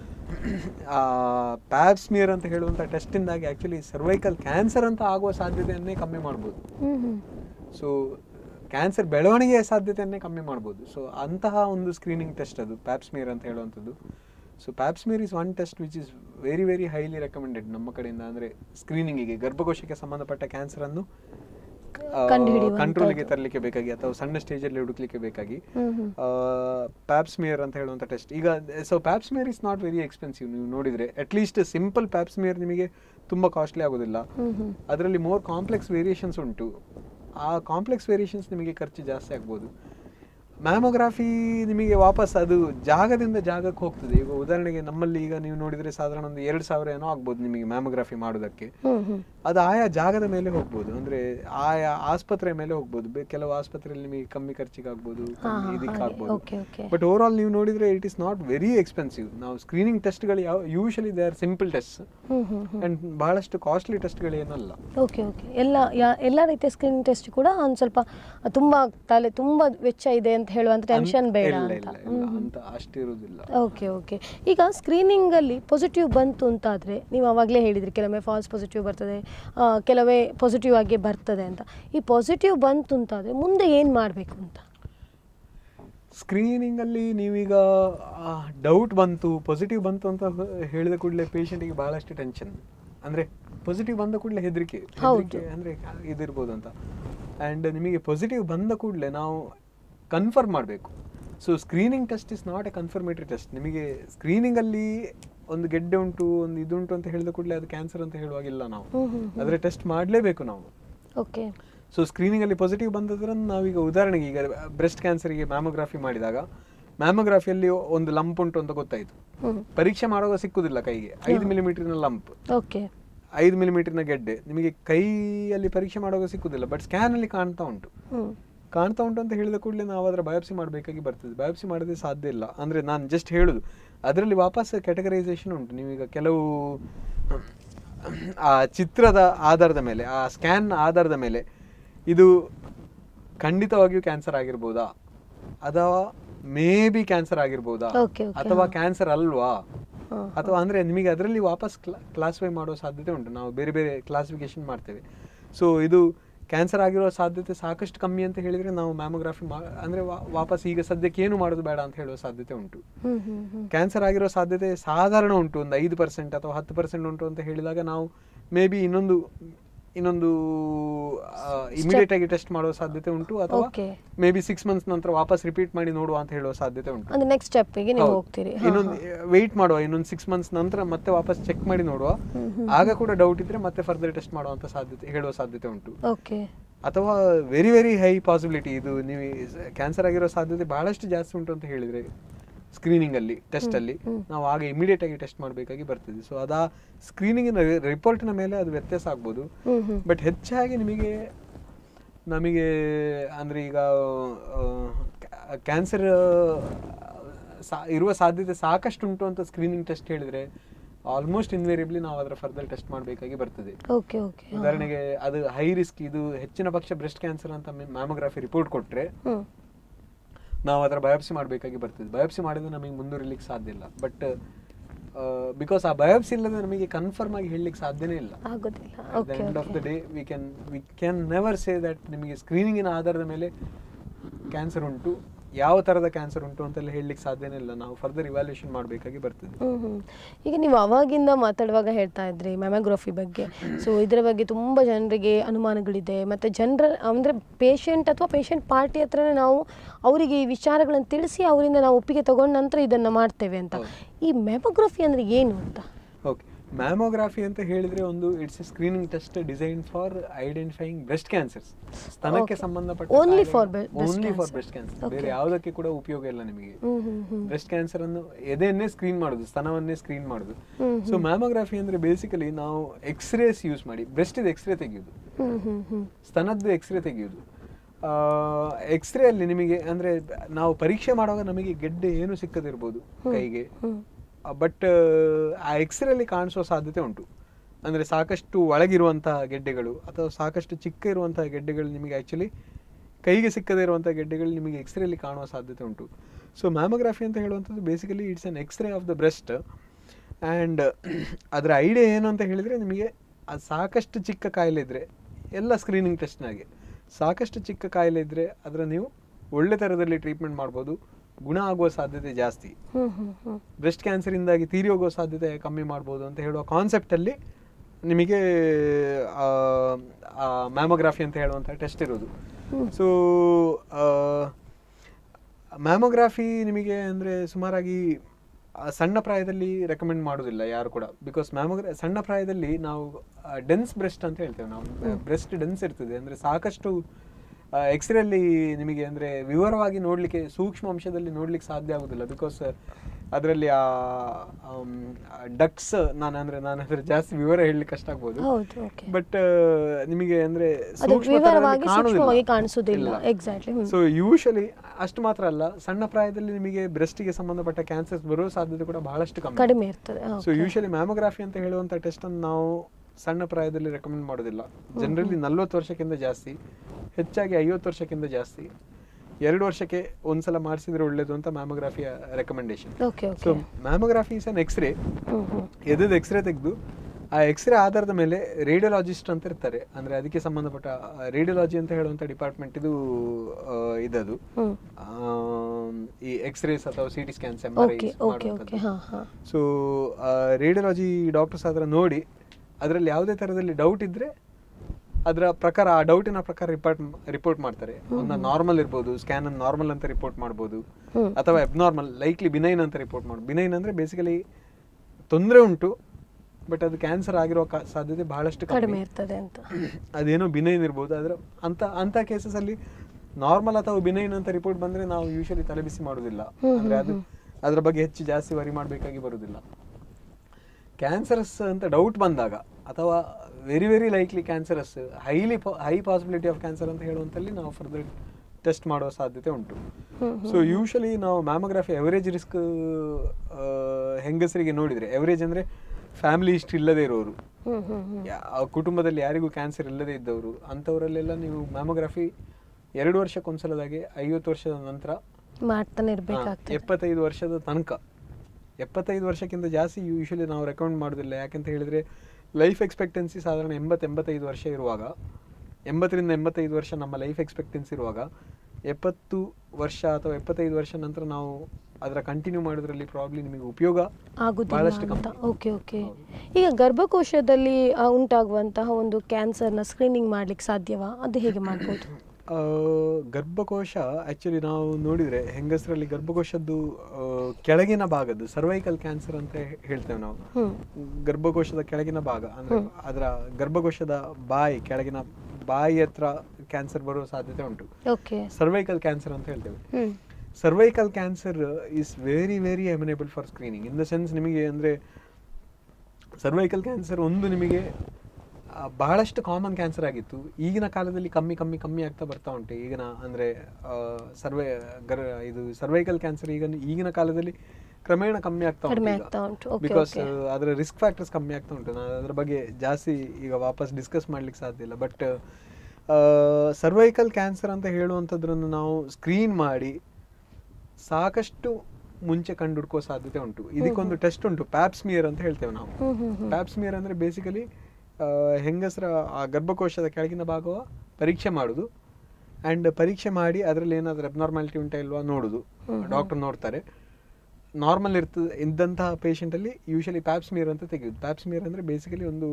ಪ್ಯಾಪ್ಸ್ಮಿಯರ್ ಅಂತ ಹೇಳುವಂಥ ಟೆಸ್ಟಿಂದಾಗಿ ಆ್ಯಕ್ಚುಲಿ ಸರ್ವೈಕಲ್ ಕ್ಯಾನ್ಸರ್ ಅಂತ ಆಗುವ ಸಾಧ್ಯತೆಯನ್ನೇ ಕಮ್ಮಿ ಮಾಡ್ಬೋದು ಹ್ಮ್ ಹ್ಮ್ ಸೊ ಕ್ಯಾನ್ಸರ್ ಬೆಳವಣಿಗೆಯ ಸಾಧ್ಯತೆಯನ್ನೇ ಕಮ್ಮಿ ಮಾಡ್ಬೋದು ಸೊ ಅಂತಹ ಒಂದು ಸ್ಕ್ರೀನಿಂಗ್ ಟೆಸ್ಟ್ ಅದು ಪ್ಯಾಪ್ಸ್ಮಿಯರ್ ಅಂತ ಹೇಳುವಂಥದ್ದು so pap smear is one test which is very very highly recommended ನಮ್ಮ ಕಡೆಯಿಂದ ಅಂದರೆ ಸ್ಕ್ರೀನಿಂಗಿಗೆ ಗರ್ಭಕೋಶಕ್ಕೆ ಸಂಬಂಧಪಟ್ಟ ಕ್ಯಾನ್ಸರನ್ನು ಕಂಡುಹಿಡಿಯುವಂಥದ್ದು. ಕಂಟ್ರೋಲ್ಗೆ ತರಲಿಕ್ಕೆ ಬೇಕಾಗಿ ಅಥವಾ ಸಣ್ಣ ಸ್ಟೇಜಲ್ಲಿ ಹುಡುಕ್ಲಿಕ್ಕೆ ಬೇಕಾಗಿ ಹ್ಮ್ ಹ್ಮ್ ಪ್ಯಾಪ್ಸ್ಮಿಯರ್ ಅಂತ ಹೇಳುವಂಥ ಟೆಸ್ಟ್ ಈಗ so pap smear is not very expensive ನೀವು ನೋಡಿದರೆ ಅಟ್ಲೀಸ್ಟ್ ಸಿಂಪಲ್ ಪ್ಯಾಪ್ಸ್ಮಿಯರ್ ನಿಮಗೆ ತುಂಬ ಕಾಸ್ಟ್ಲಿ ಆಗೋದಿಲ್ಲ ಹ್ಮ್ ಹ್ಮ್ ಅದರಲ್ಲಿ ಮೋರ್ ಕಾಂಪ್ಲೆಕ್ಸ್ ವೇರಿಯೇಷನ್ಸ್ ಉಂಟು ಆ ಕಾಂಪ್ಲೆಕ್ಸ್ ವೇರಿಯೇಷನ್ಸ್ ನಿಮಗೆ ಖರ್ಚು ಜಾಸ್ತಿ ಆಗ್ಬೋದು ಮ್ಯಾಮೋಗ್ರಾಫಿ ನಿಮಗೆ ವಾಪಸ್ ಅದು ಜಾಗದಿಂದ ಜಾಗಕ್ಕೆ ಹೋಗ್ತದೆ ಈಗ ಉದಾಹರಣೆಗೆ ನಮ್ಮಲ್ಲಿ ಈಗ ನೀವು ನೋಡಿದರೆ ಸಾಧಾರಣ ಒಂದು ಎರಡು ಸಾವಿರ ಏನೋ ಆಗ್ಬೋದು ನಿಮಗೆ ಮ್ಯಾಮೋಗ್ರಾಫಿ ಮಾಡೋದಕ್ಕೆ ಹ್ಮ್ ಹ್ಮ್ ಅದು ಆಯಾ ಜಾಗದ ಮೇಲೆ ಹೋಗ್ಬೋದು ಅಂದ್ರೆ ಆಯಾ ಆಸ್ಪತ್ರೆ ಮೇಲೆ ಹೋಗ್ಬೋದು ಬೆ- ಕೆಲವು ಆಸ್ಪತ್ರೆಯಲ್ಲಿ ನಿಮಗೆ ಕಮ್ಮಿ ಖರ್ಚಿಗೆ ಆಗ್ಬೋದು ಹಾ, ಕಮ್ಮಿ ಹಾ, ಇದಕ್ಕೆ ಹಾಗೆ. ಆಗ್ಬೋದು Okay, okay. But overall ನೀವು ನೋಡಿದ್ರೆ it is not very expensive ನಾವು ಸ್ಕ್ರೀನಿಂಗ್ ಟೆಸ್ಟ್ಗಳು ಯಾವ usually they are simple test hmm hmm hmm and ಬಹಳಷ್ಟು ಕಾಸ್ಟ್ಲಿ ಟೆಸ್ಟ್ಗಳೇನಲ್ಲ ಓಕೆ ಓಕೆ ಎಲ್ಲ ಯಾ- ಎಲ್ಲ ರೀತಿಯ ಸ್ಕ್ರೀನಿಂಗ್ ಟೆಸ್ಟ್ ಕೂಡ ಒಂದು ಸ್ವಲ್ಪ ತುಂಬಾ ತಲೆ ತುಂಬಾ ವೆಚ್ಚ ಇದೆ ಅಂತ ಹೇಳುವಂತ ಟೆನ್ಷನ್ ಬೇಡ ಇಲ್ಲ ಅಂತ ಇಲ್ಲ ಇಲ್ಲ ಅಂತ ಅಷ್ಟಿರುವುದಿಲ್ಲ ಓಕೆ ಓಕೆ ಈಗ ಸ್ಕ್ರೀನಿಂಗ್ ಅಲ್ಲಿ ಪಾಸಿಟಿವ್ ಬಂತು ಅಂತಾದ್ರೆ ನೀವು ಅವಾಗಲೇ ಹೇಳಿದ್ರಿ ಕೆಲವೊಮ್ಮೆ ಫಾಲ್ಸ್ ಪಾಸಿಟಿವ್ ಬರ್ತದೆ ಆ, ಕೆಲವೇ ಪಾಸಿಟಿವ್ ಆಗಿ ಬರ್ತದೆ ಅಂತ ಈ ಪಾಸಿಟಿವ್ ಬಂತು ಅಂತಾದ್ರೆ ಮುಂದೆ ಏನು ಮಾಡಬೇಕು ಅಂತ ಸ್ಕ್ರೀನಿಂಗ್ ಅಲ್ಲಿ ನೀವೀಗ ಡೌಟ್ ಬಂತು ಪಾಸಿಟಿವ್ ಬಂತು ಅಂತ ಹ- ಹೇಳಿದ ಕೂಡಲೇ ಪೇಷಂಟಿಗೆ ಬಹಳಷ್ಟು ಟೆನ್ಷನ್ ಅಂದ್ರೆ ಪಾಸಿಟಿವ್ ಬಂದ ಕೂಡಲೇ ಹೆದರಿಕೆ ಹೌದು. ಹೆದರಿಕೆ ಅಂದ್ರೆ ಇದಿರ್ಬೋದು ಅಂತ ಆ್ಯಂಡ್ ನಿಮಗೆ ಪಾಸಿಟಿವ್ ಬಂದ ಕೂಡಲೇ ನಾವು ಕನ್ಫರ್ಮ್ ಮಾಡಬೇಕು so screening test is not a confirmatory test ನಿಮಗೆ ಸ್ಕ್ರೀನಿಂಗ್ ಅಲ್ಲಿ ಒಂದು ಗೆಡ್ಡೆ ಉಂಟು ಒಂದು ಇದುಂಟು ಅಂತ ಹೇಳಿದ ಕೂಡಲೇ ಅದು ಕ್ಯಾನ್ಸರ್ ಅಂತ ಹೇಳುವಾಗಿಲ್ಲ ನಾವು ಹ್ಮ್ ಹ್ಮ್ ಆದರೆ ಟೆಸ್ಟ್ ಮಾಡಲೇಬೇಕು ನಾವು ಓಕೆ ಸೊ ಸ್ಕ್ರೀನಿಂಗಲ್ಲಿ ಪಾಸಿಟಿವ್ ಬಂದದ್ರನ್ನು ನಾವೀಗ ಉದಾಹರಣೆಗೆ ಈಗ ಬ್ರೆಸ್ಟ್ ಕ್ಯಾನ್ಸರ್ಗೆ ಮ್ಯಾಮೋಗ್ರಫಿ ಮಾಡಿದಾಗ ಮ್ಯಾಮೋಗ್ರಫಿಯಲ್ಲಿ ಒಂದು ಲಂಪ್ ಉಂಟು ಅಂತ ಗೊತ್ತಾಯಿತು ಹ್ಮ್ ಪರೀಕ್ಷೆ ಮಾಡುವಾಗ ಸಿಕ್ಕುದಿಲ್ಲ ಕೈಗೆ ಐದು ಮಿಲಿಮೀಟರ್ನ ಲಂಪ್ ಓಕೆ ಐದು ಮಿಲಿಮೀಟರ್ನ ಗೆಡ್ಡೆ ನಿಮಗೆ ಕೈಯಲ್ಲಿ ಪರೀಕ್ಷೆ ಮಾಡುವಾಗ ಸಿಕ್ಕುದಿಲ್ಲ ಬಟ್ ಸ್ಕ್ಯಾನಲ್ಲಿ ಕಾಣ್ತಾ ಉಂಟು ಹ್ಮ್ ಕಾಣ್ತಾ ಉಂಟು ಅಂತ ಹೇಳಿದ ಕೂಡಲೇ ನಾವು ಅದರ ಬಯೋಪ್ಸಿ ಮಾಡಬೇಕಾಗಿ ಬರ್ತದೆ ಬಯೋಪ್ಸಿ ಮಾಡದೆ ಸಾಧ್ಯ ಇಲ್ಲ ಅಂದರೆ ನಾನು ಜಸ್ಟ್ ಹೇಳುದು ಅದರಲ್ಲಿ ವಾಪಸ್ ಕ್ಯಾಟಗರೈಸೇಷನ್ ಉಂಟು ನೀವೀಗ ಕೆಲವು ಆ ಚಿತ್ರದ ಆಧಾರದ ಮೇಲೆ ಆ ಸ್ಕ್ಯಾನ್ ಆಧಾರದ ಮೇಲೆ ಇದು ಖಂಡಿತವಾಗಿಯೂ ಕ್ಯಾನ್ಸರ್ ಆಗಿರ್ಬೋದಾ ಅಥವಾ ಮೇ ಬಿ ಕ್ಯಾನ್ಸರ್ ಆಗಿರ್ಬೋದಾ Okay, okay, ಅಥವಾ ಹಾ. ಕ್ಯಾನ್ಸರ್ ಅಲ್ವಾ ಹಾ, ಅಥವಾ ಅಂದ್ರೆ ನಿಮಗೆ ಅದರಲ್ಲಿ ವಾಪಸ್ ಕ್ಲಾಸಿಫೈ ಮಾಡೋ ಸಾಧ್ಯತೆ ಉಂಟು ನಾವು ಬೇರೆ ಬೇರೆ ಕ್ಲಾಸಿಫಿಕೇಶನ್ ಮಾಡ್ತೇವೆ ಸೊ ಇದು ಕ್ಯಾನ್ಸರ್ ಆಗಿರೋ ಸಾಧ್ಯತೆ ಸಾಕಷ್ಟು ಕಮ್ಮಿ ಅಂತ ಹೇಳಿದ್ರೆ ನಾವು ಮ್ಯಾಮೋಗ್ರಫಿ ಮಾ ಅಂದ್ರೆ ವಾ- ವಾಪಸ್ ಈಗ ಸದ್ಯಕ್ಕೆ ಏನು ಮಾಡೋದು ಬೇಡ ಅಂತ ಹೇಳುವ ಸಾಧ್ಯತೆ ಉಂಟು ಹ್ಮ್ ಹ್ಮ್ ಹ್ಮ್ ಕ್ಯಾನ್ಸರ್ ಆಗಿರೋ ಸಾಧ್ಯತೆ ಸಾಧಾರಣ ಉಂಟು ಒಂದು ಐದು ಪರ್ಸೆಂಟ್ ಅಥವಾ ಹತ್ತು ಪರ್ಸೆಂಟ್ ಉಂಟು ಅಂತ ಹೇಳಿದಾಗ ನಾವು ಮೇ ಬಿ ಇನ್ನೊಂದು ಇನ್ನೊಂದು ಇಮಿಡಿಯೇಟ್ ಆಗಿ ಟೆಸ್ಟ್ ಮಾಡುವ ಸಾಧ್ಯತೆ ಉಂಟು ಅಥವಾ Okay. Maybe six months ನಂತರ ವಾಪಸ್ ರಿಪೀಟ್ ಮಾಡಿ ನೋಡುವ ಅಂತ ಹೇಳುವ ಸಾಧ್ಯತೆ ಉಂಟು ಅಂದ್ರೆ ನೆಕ್ಸ್ಟ್ ಸ್ಟೆಪ್ಪಿಗೆ ನೀವು ಹೌದು. ಹೋಗ್ತೀರಿ ಹಾ, ಇನ್ನೊಂದು ಹಾ. ವೆಯ್ಟ್ ಮಾಡುವ ಇನ್ನೊಂದು ಸಿಕ್ಸ್ ಮಂತ್ಸ್ ನಂತರ ಮತ್ತೆ ವಾಪಸ್ ಚೆಕ್ ಮಾಡಿ ನೋಡುವ ಹ್ಮ್, ಹ್ಮ್, ಆಗ ಕೂಡ ಡೌಟ್ ಇದ್ರೆ ಮತ್ತೆ ಫರ್ದರ್ ಟೆಸ್ಟ್ ಮಾಡುವಂತ ಸಾಧ್ಯತೆ ಹೇಳುವ ಸಾಧ್ಯತೆ ಉಂಟು ಓಕೆ ಅಥವಾ ವೆರಿ ವೆರಿ ಹೈ ಪಾಸಿಬಿಲಿಟಿ ಇದು ನೀವು ಕ್ಯಾನ್ಸರ್ ಆಗಿರೋ ಸಾಧ್ಯತೆ ಬಹಳಷ್ಟು ಜಾಸ್ತಿ ಉಂಟು ಅಂತ ಹೇಳಿದ್ರೆ ಸ್ಕ್ರೀನಿಂಗ್ ಅಲ್ಲಿ ಟೆಸ್ಟ್ ಅಲ್ಲಿ ಹ್ಮ್. ನಾವು ಆಗ ಇಮಿಡಿಯೇಟ್ ಆಗಿ ಟೆಸ್ಟ್ ಮಾಡಬೇಕಾಗಿ ಬರ್ತದೆ ಸೊ ಅದಾ ಸ್ಕ್ರೀನಿಂಗಿನ ರಿಪೋರ್ಟಿನ ಮೇಲೆ ಅದು ವ್ಯತ್ಯಾಸ ಆಗ್ಬೋದು ಹ್ಮ್ ಹ್ಮ್ ಬಟ್ ಹೆಚ್ಚಾಗಿ ನಿಮಗೆ ನಮಗೆ ಅಂದರೆ ಈಗ ಕ್ಯಾನ್ಸರ್ ಸಾ- ಇರುವ ಸಾಧ್ಯತೆ ಸಾಕಷ್ಟು ಉಂಟು ಅಂತ ಸ್ಕ್ರೀನಿಂಗ್ ಟೆಸ್ಟ್ ಹೇಳಿದ್ರೆ ಆಲ್ಮೋಸ್ಟ್ ಇನ್ವೇರಿಯಬ್ಲಿ ನಾವು ಅದರ ಫರ್ದರ್ ಟೆಸ್ಟ್ ಮಾಡಬೇಕಾಗಿ ಬರ್ತದೆ ಓಕೆ ಓಕೆ ಉದಾಹರಣೆಗೆ ಅದು ಹೈ ರಿಸ್ಕ್ ಇದು ಹೆಚ್ಚಿನ ಪಕ್ಷ ಬ್ರೆಸ್ಟ್ ಕ್ಯಾನ್ಸರ್ ಅಂತ ಮ್ಯಾಮೋಗ್ರಫಿ ರಿಪೋರ್ಟ್ ಕೊಟ್ರೆ ಹ್ಮ್ ನಾವು ಅದರ ಬಯೋಪ್ಸಿ ಮಾಡಬೇಕಾಗಿ ಬರ್ತದೆ ಬಯೋಪ್ಸಿ ಮಾಡಿದ್ರೆ ನಮಗೆ ಮುಂದುವರಿಲಿಕ್ಕೆ ಸಾಧ್ಯ ಇಲ್ಲ ಬಟ್ ಬಿಕಾಸ್ ಆ ಬಯೋಪ್ಸಿ ಇಲ್ಲದೆ ನಮಗೆ ಕನ್ಫರ್ಮ್ ಆಗಿ ಹೇಳಲಿಕ್ಕೆ ಸಾಧ್ಯನೇ ಇಲ್ಲ ಆಗೋದಿಲ್ಲ at the okay end of okay the day we can we can never say that ನಿಮಗೆ ಸ್ಕ್ರೀನಿಂಗಿನ ಆಧಾರದ ಮೇಲೆ ಕ್ಯಾನ್ಸರ್ ಉಂಟು ಯಾವ ತರದ ಕ್ಯಾನ್ಸರ್ ಉಂಟು ಅಂತೆಲ್ಲ ಹೇಳಲಿಕ್ಕೆ ಸಾಧ್ಯನೇ ಇಲ್ಲ ನಾವು ಫರ್ದರ್ ಇವ್ಯಾಲ್ಯೂಷನ್ ಮಾಡಬೇಕಾಗಿ ಬರ್ತದೆ ಹ್ಮ್ ಹ್ಮ್. ಈಗ ನೀವು ಅವಾಗಿಂದ ಮಾತಾಡುವಾಗ ಹೇಳ್ತಾ ಇದ್ರಿ ಮ್ಯಾಮೋಗ್ರಫಿ ಬಗ್ಗೆ ಸೊ ಇದರ ಬಗ್ಗೆ ತುಂಬ ಜನರಿಗೆ ಅನುಮಾನಗಳಿದೆ ಮತ್ತು ಜನರ ಅಂದರೆ ಪೇಷಂಟ್ ಅಥವಾ ಪೇಷಂಟ್ ಪಾರ್ಟಿ ಹತ್ರನೇ ನಾವು ಅವರಿಗೆ ಈ ವಿಚಾರಗಳನ್ನು ತಿಳಿಸಿ ಅವರಿಂದ ನಾವು ಒಪ್ಪಿಗೆ ತಗೊಂಡ ನಂತರ ಇದನ್ನು ಮಾಡ್ತೇವೆ ಅಂತ ಹೌದು. ಈ ಮ್ಯಾಮೋಗ್ರಫಿ ಅಂದರೆ ಏನು ಅಂತ ಓಕೆ ಮ್ಯಾಮೋಗ್ರಾಫಿ ಅಂತ ಹೇಳಿದ್ರೆ ಒಂದು it's a screening test design for identifying breast cancers ಸ್ತನಕ್ಕೆ Okay. ಸಂಬಂಧಪಟ್ಟ Only for bre- breast only for cancer. Breast cancer Okay, ಬೇರೆ okay. ಯಾವುದಕ್ಕೆ ಕೂಡ ಉಪಯೋಗ ಇಲ್ಲ ನಿಮಗೆ ಹ್ಮ್ ಹ್ಮ್ ಹ್ಮ್ ಬ್ರೆಸ್ಟ್ ಕ್ಯಾನ್ಸರ್ ಅನ್ನು ಎದೆಯನ್ನೇ ಸ್ಕ್ರೀನ್ ಮಾಡುದು ಸ್ತನವನ್ನೇ ಸ್ಕ್ರೀನ್ ಮಾಡುದು ಹ್ಮ್ ಸೊ ಮ್ಯಾಮೋಗ್ರಾಫಿ ಅಂದ್ರೆ ಬೇಸಿಕಲಿ ನಾವು ಎಕ್ಸ್ರೇಸ್ ಯೂಸ್ ಮಾಡಿ ಬ್ರೆಸ್ಟ್ ಇದು ಎಕ್ಸ್ರೇ ತೆಗೆಯುದು ಹ್ಮ್ ಹ್ಮ್ ಹ್ಮ್ ಸ್ತನದ್ದು ಎಕ್ಸ್ರೇ ತೆಗೆಯುವುದು ಎಕ್ಸ್ರೇ ಅಲ್ಲಿ ನಿಮಗೆ ಅಂದ್ರೆ ನಾವು ಪರೀಕ್ಷೆ ಮಾಡುವಾಗ ನಮಗೆ ಗೆಡ್ಡೆ ಏನು ಸಿಕ್ಕದಿರ್ಬೋದು ಕೈಗೆ ಹ್ಮ್ ಬಟ್ ಆ ಎಕ್ಸ್ರೇ ಅಲ್ಲಿ ಕಾಣಿಸುವ ಸಾಧ್ಯತೆ ಉಂಟು ಅಂದ್ರೆ ಸಾಕಷ್ಟು ಒಳಗಿರುವಂತಹ ಗೆಡ್ಡೆಗಳು ಅಥವಾ ಸಾಕಷ್ಟು ಚಿಕ್ಕ ಇರುವಂತಹ ಗೆಡ್ಡೆಗಳು ನಿಮಗೆ ಆಕ್ಚುಲಿ ಕೈಗೆ ಸಿಕ್ಕದೇ ಇರುವಂತಹ ಗೆಡ್ಡೆಗಳು ನಿಮಗೆ ಎಕ್ಸ್ರೇ ಅಲ್ಲಿ ಕಾಣುವ ಸಾಧ್ಯತೆ ಉಂಟು ಸೊ ಮ್ಯಾಮೋಗ್ರಫಿ ಅಂತ ಹೇಳುವಂಥದ್ದು basically it's an x-ray of the breast and ಅದರ ಐಡಿಯಾ ಏನು ಅಂತ ಹೇಳಿದರೆ ನಿಮಗೆ ಅದು ಸಾಕಷ್ಟು ಚಿಕ್ಕ ಕಾಯಿಲೆ ಇದ್ದರೆ ಎಲ್ಲ ಸ್ಕ್ರೀನಿಂಗ್ ಟೆಸ್ಟ್ನಾಗೆ ಸಾಕಷ್ಟು ಚಿಕ್ಕ ಕಾಯಿಲೆ ಇದ್ದರೆ ಅದರ ನೀವು ಒಳ್ಳೆ ಥರದಲ್ಲಿ ಟ್ರೀಟ್ಮೆಂಟ್ ಮಾಡ್ಬೋದು ಗುಣ ಆಗುವ ಸಾಧ್ಯತೆ ಜಾಸ್ತಿ ಹ್ಮ್ ಹ್ಮ್ ಹ್ಮ್ ಬ್ರೆಸ್ಟ್ ಕ್ಯಾನ್ಸರಿಂದಾಗಿ ತೀರಿ ಹೋಗೋ ಸಾಧ್ಯತೆ ಕಮ್ಮಿ ಮಾಡ್ಬೋದು ಅಂತ ಹೇಳುವ ಕಾನ್ಸೆಪ್ಟಲ್ಲಿ ನಿಮಗೆ ಮ್ಯಾಮೋಗ್ರಾಫಿ ಅಂತ ಹೇಳುವಂಥ ಟೆಸ್ಟ್ ಇರೋದು ಹ್ಮ್. ಸೊ ಮ್ಯಾಮೋಗ್ರಾಫಿ ನಿಮಗೆ ಅಂದರೆ ಸುಮಾರಾಗಿ ಆ, ಸಣ್ಣ ಪ್ರಾಯದಲ್ಲಿ ರೆಕಮೆಂಡ್ ಮಾಡೋದಿಲ್ಲ ಯಾರು ಕೂಡ ಬಿಕಾಸ್ ಮ್ಯಾಮೋಗ್ರಾ ಸಣ್ಣ ಪ್ರಾಯದಲ್ಲಿ ನಾವು ಡೆನ್ಸ್ ಬ್ರೆಸ್ಟ್ ಅಂತ ಹೇಳ್ತೇವೆ ನಾವು ಬ್ರೆಸ್ಟ್ ಡೆನ್ಸ್ ಇರ್ತದೆ ಅಂದರೆ ಸಾಕಷ್ಟು ಎಕ್ಸ್ರೇ ಅಲ್ಲಿ ನಿಮಗೆ ಅಂದರೆ ವಿವರವಾಗಿ ನೋಡಲಿಕ್ಕೆ ಸೂಕ್ಷ್ಮ ಅಂಶದಲ್ಲಿ ನೋಡ್ಲಿಕ್ಕೆ ಸಾಧ್ಯ ಆಗೋದಿಲ್ಲ ಬಿಕಾಸ್ ಅದರಲ್ಲಿ ಆ ಡಕ್ಸ್ ನಾನು ಅಂದರೆ ನಾನು ಅದ್ರ ಜಾಸ್ತಿ ವಿವರ ಹೇಳಲಿಕ್ಕೆ ಕಷ್ಟ ಆಗ್ಬೋದು ಹೌದು ಓಕೆ ಬಟ್ ನಿಮಗೆ ಅಂದರೆ ಅದು ವಿವರವಾಗಿ ಸೂಕ್ಷ್ಮವಾಗಿ ಕಾಣಿಸುವುದಿಲ್ಲ ಎಕ್ಸಾಕ್ಟ್ಲಿ ಸೊ ಯೂಶಲಿ ಅಷ್ಟು ಮಾತ್ರ ಅಲ್ಲ ಸಣ್ಣ ಪ್ರಾಯದಲ್ಲಿ ನಿಮಗೆ ಬ್ರೆಸ್ಟಿಗೆ ಸಂಬಂಧಪಟ್ಟ ಕ್ಯಾನ್ಸರ್ಸ್ ಬರೋ ಸಾಧ್ಯತೆ ಕೂಡ ಬಹಳಷ್ಟು ಕಮ್ಮಿ ಕಡಿಮೆ ಇರ್ತದೆ ಸೊ ಯೂಶಲಿ ಮ್ಯಾಮೋಗ್ರಾಫಿ ಅಂತ ಹೇಳುವಂಥ ಟೆಸ್ಟ್ ಅನ್ನು ನಾವು ಸಣ್ಣ ಪ್ರಾಯದಲ್ಲಿ ರೆಕಮೆಂಡ್ ಮಾಡೋದಿಲ್ಲ ಜನರಲಿ ನಲ್ವತ್ತು ವರ್ಷಕ್ಕಿಂತ ಜಾಸ್ತಿ ಹೆಚ್ಚಾಗಿ ಐವತ್ತು ವರ್ಷಕ್ಕಿಂತ ಜಾಸ್ತಿ ಎರಡು ವರ್ಷಕ್ಕೆ ಒಂದ್ಸಲ ಮಾಡಿಸಿದ್ರೆ ಒಳ್ಳೇದು ಅಂತ ಮ್ಯಾಮೋಗ್ರಾಫಿಯ recommendation okay so okay mammography is an x-ray hmm hmm ಎದದ ಎಕ್ಸ್ರೇ ತೆಗೆದು ಆ ಎಕ್ಸ್ರೇ ಆಧಾರದ ಮೇಲೆ ರೇಡಿಯೋಲಾಜಿಸ್ಟ್ ಅಂತ ಇರ್ತಾರೆ ಅಂದ್ರೆ ಅದಕ್ಕೆ ಸಂಬಂಧಪಟ್ಟ ರೇಡಿಯೋಲಾಜಿ ಅಂತ ಹೇಳುವಂಥ ಡಿಪಾರ್ಟ್ಮೆಂಟ್ ಇದು ಆ, ಇದದು ಹ್ಮ್ ಆಮ್, ಈ ಎಕ್ಸ್ರೇಸ್ ಅಥವಾ C T scans M okay okay okay ಹಾ ಹಾ ಸೊ ರೇಡಿಯೋಲಾಜಿ ಡಾಕ್ಟರ್ಸ್ ಅದರ ನೋಡಿ ಅದರಲ್ಲಿ ಯಾವುದೇ ಥರದಲ್ಲಿ ಡೌಟ್ ಇದ್ರೆ ಅದರ ಪ್ರಕಾರ ಆ ಡೌಟಿನ ಪ್ರಕಾರ ರಿಪೋರ್ಟ್ ರಿಪೋರ್ಟ್ ಮಾಡ್ತಾರೆ ಒಂದು ನಾರ್ಮಲ್ ಇರ್ಬೋದು ಸ್ಕ್ಯಾನ್ ನಾರ್ಮಲ್ ಅಂತ ರಿಪೋರ್ಟ್ ಮಾಡ್ಬೋದು ಹ್ಮ್. ಅಥವಾ ಅಬ್ನಾರ್ಮಲ್ ಲೈಕ್ಲಿ ಬಿನೈನ್ ಅಂತ ರಿಪೋರ್ಟ್ ಮಾಡಿ ಬಿನೈನ್ ಅಂದ್ರೆ ಬೇಸಿಕಲಿ ತೊಂದರೆ ಉಂಟು ಬಟ್ ಅದು ಕ್ಯಾನ್ಸರ್ ಆಗಿರೋ ಕಾ- ಸಾಧ್ಯತೆ ಬಹಳಷ್ಟು ಕಡಿಮೆ ಕಡಿಮೆ ಇರ್ತದೆ ಅಂತ ಅದೇನೋ ಬಿನೈನ್ ಇರ್ಬೋದು ಅದರ ಅಂತ ಅಂತ ಕೇಸಸ್ ಅಲ್ಲಿ ನಾರ್ಮಲ್ ಅಥವಾ ಬಿನೈನ್ ಅಂತ ರಿಪೋರ್ಟ್ ಬಂದ್ರೆ ನಾವು ಯೂಶಲಿ ತಲೆಬಿಸಿ ಮಾಡೋದಿಲ್ಲ ಅಂದ್ರೆ ಅದು ಅದರ ಬಗ್ಗೆ ಹೆಚ್ಚು ಜಾಸ್ತಿ ವರಿ ಮಾಡಬೇಕಾಗಿ ಬರುವುದಿಲ್ಲ ಕ್ಯಾನ್ಸರಸ್ ಅಂತ ಡೌಟ್ ಬಂದಾಗ ಅಥವಾ very very likely cancerous highly high possibility of cancer ಅಂತ ಹೇಳುವಂತಲ್ಲಿ ನಾವು ಫರ್ದರ್ ಟೆಸ್ಟ್ ಮಾಡುವ ಸಾಧ್ಯತೆ ಉಂಟು ಹ್ಮ್ ಸೊ ಯೂಶಲಿ ನಾವು ಮ್ಯಾಮೋಗ್ರಫಿ ಎವರೇಜ್ ರಿಸ್ಕ್ ಹೆಂಗಸರಿಗೆ ನೋಡಿದ್ರೆ ಎವರೇಜ್ ಅಂದ್ರೆ ಫ್ಯಾಮಿಲಿ ಇಷ್ಟು ಇಲ್ಲದೆ ಇರೋರು ಹ್ಮ್ ಹ್ಮ್ ಹ್ಮ್ ಯಾ- ಆ ಕುಟುಂಬದಲ್ಲಿ ಯಾರಿಗೂ ಕ್ಯಾನ್ಸರ್ ಇಲ್ಲದೆ ಇದ್ದವರು ಅಂಥವರಲ್ಲೆಲ್ಲ ನೀವು ಮ್ಯಾಮೋಗ್ರಫಿ ಎರಡು ವರ್ಷಕ್ಕೊಂದ್ಸಲದಾಗೆ ಐವತ್ತು ವರ್ಷದ ನಂತರ ಮಾಡ್ತಾನೆ ಹಾ, ಇರ್ಬೇಕಾಗ್ತದೆ ಎಪ್ಪತ್ತೈದು ವರ್ಷದ ತನಕ ಎಪ್ಪತ್ತೈದು ವರ್ಷಕ್ಕಿಂತ ಜಾಸ್ತಿ ಯೂಶಲಿ ನಾವು ರೆಕಮೆಂಡ್ ಮಾಡೋದಿಲ್ಲ ಯಾಕಂತ ಹೇಳಿದ್ರೆ ಲೈಫ್ ಎಕ್ಸ್ಪೆಕ್ಟೆನ್ಸಿ ಸಾಧಾರಣ ಎಂಬತ್ತು ಎಂಬತ್ತೈದು ವರ್ಷ ಇರುವಾಗ ಎಂಬತ್ತರಿಂದ ಎಂಬತ್ತೈದು ವರ್ಷ ನಮ್ಮ ಲೈಫ್ ಎಕ್ಸ್ಪೆಕ್ಟೆನ್ಸಿ ಇರುವಾಗ ಎಪ್ಪತ್ತು ವರ್ಷ ಅಥವಾ ಎಪ್ಪತ್ತೈದು ವರ್ಷ ನಂತರ ನಾವು ಅದರ ಕಂಟಿನ್ಯೂ ಮಾಡೋದ್ರಲ್ಲಿ ಪ್ರಾಬ್ಲಿ ನಿಮಗೆ ಉಪಯೋಗ ಆಗುದಿಲ್ಲ ಬಹಳಷ್ಟು ಅಂತ ಕಮ್ಮಿ. ಓಕೆ ಓಕೆ ಈಗ ಗರ್ಭಕೋಶದಲ್ಲಿ ಆ, ಉಂಟಾಗುವಂತಹ ಒಂದು ಕ್ಯಾನ್ಸರ್ನ ಸ್ಕ್ರೀನಿಂಗ್ ಮಾಡ್ಲಿಕ್ಕೆ ಸಾಧ್ಯವಾ ಅದು ಹೇಗೆ ಮಾಡ್ಬೋದು ಆ, ಗರ್ಭಕೋಶ ಆಕ್ಚುಲಿ ನಾವು ನೋಡಿದ್ರೆ ಹೆಂಗಸರಲ್ಲಿ ಗರ್ಭಕೋಶದ್ದು ಆ, ಕೆಳಗಿನ ಭಾಗದ್ದು ಸರ್ವೈಕಲ್ ಕ್ಯಾನ್ಸರ್ ಅಂತ ಹೇ- ಹೇಳ್ತೇವೆ ನಾವು ಹ್ಮ್ ಗರ್ಭಕೋಶದ ಕೆಳಗಿನ ಭಾಗ ಅಂದ್ರೆ ಅದರ ಗರ್ಭಕೋಶದ ಬಾಯಿ ಕೆಳಗಿನ ಬಾಯಿ ಹತ್ರ ಕ್ಯಾನ್ಸರ್ ಬರುವ ಸಾಧ್ಯತೆ ಉಂಟು ಓಕೆ ಸರ್ವೈಕಲ್ ಕ್ಯಾನ್ಸರ್ ಅಂತ ಹೇಳ್ತೇವೆ hmm cervical cancer is very very amenable for screening in the sense ನಿಮಗೆ ಅಂದರೆ ಸರ್ವೈಕಲ್ ಕ್ಯಾನ್ಸರ್ ಒಂದು ನಿಮಗೆ ಆ, ಬಹಳಷ್ಟು ಕಾಮನ್ ಕ್ಯಾನ್ಸರ್ ಆಗಿತ್ತು ಈಗಿನ ಕಾಲದಲ್ಲಿ ಕಮ್ಮಿ ಕಮ್ಮಿ ಕಮ್ಮಿ ಆಗ್ತಾ ಬರ್ತಾ ಉಂಟು ಈಗಿನ ಅಂದರೆ ಸರ್ವೇ ಗರ್ ಇದು ಸರ್ವೈಕಲ್ ಕ್ಯಾನ್ಸರ್ ಈಗ ಈಗಿನ ಕಾಲದಲ್ಲಿ ಕ್ರಮೇಣ ಕಮ್ಮಿ ಆಗ್ತಾ ಕಡಿಮೆ ಉಂಟು ಆಗ್ತಾ ಉಂಟು. Okay, because okay. ಅದರ ರಿಸ್ಕ್ ಫ್ಯಾಕ್ಟರ್ಸ್ ಕಮ್ಮಿ ಆಗ್ತಾ ಉಂಟು ನಾನು ಅದರ ಬಗ್ಗೆ ಜಾಸ್ತಿ ಈಗ ವಾಪಸ್ ಡಿಸ್ಕಸ್ ಮಾಡ್ಲಿಕ್ಕೆ ಸಾಧ್ಯ ಇಲ್ಲ ಬಟ್ ಸರ್ವೈಕಲ್ ಕ್ಯಾನ್ಸರ್ ಅಂತ ಹೇಳುವಂಥದ್ರನ್ನು ನಾವು ಸ್ಕ್ರೀನ್ ಮಾಡಿ ಸಾಕಷ್ಟು ಮುಂಚೆ ಕಂಡುಹುಡ್ಕೋ ಸಾಧ್ಯತೆ ಉಂಟು ಇದಕ್ಕೊಂದು ಟೆಸ್ಟ್ ಉಂಟು ಪ್ಯಾಪ್ಸ್ಮಿಯರ್ ಅಂತ ಹೇಳ್ತೇವೆ ನಾವು ಹ್ಮ್ ಹ್ಮ್ ಹ್ಮ್ ಪ್ಯಾಪ್ಸ್ಮಿಯರ್ ಅಂದ್ರೆ ಬೇಸಿಕಲಿ ಹೆಂಗಸರ ಆ ಗರ್ಭಕೋಶದ ಕೆಳಗಿನ ಭಾಗವ ಪರೀಕ್ಷೆ ಮಾಡುದು ಆ್ಯಂಡ್ ಪರೀಕ್ಷೆ ಮಾಡಿ ಅದರಲ್ಲಿ ಏನಾದರೂ ಅಬ್ನಾರ್ಮಾಲಿಟಿ ಉಂಟಾ ಇಲ್ವಾ ನೋಡುದು ಡಾಕ್ಟರ್ ನೋಡ್ತಾರೆ ನಾರ್ಮಲ್ ಇರ್ತದೆ ಇದ್ದಂತಹ ಪೇಷಂಟಲ್ಲಿ ಯೂಶಲಿ ಪ್ಯಾಪ್ಸ್ಮಿಯರ್ ಅಂತ ತೆಗೆಯುದು ಪ್ಯಾಪ್ಸ್ಮಿಯರ್ ಅಂದರೆ ಬೇಸಿಕಲಿ ಒಂದು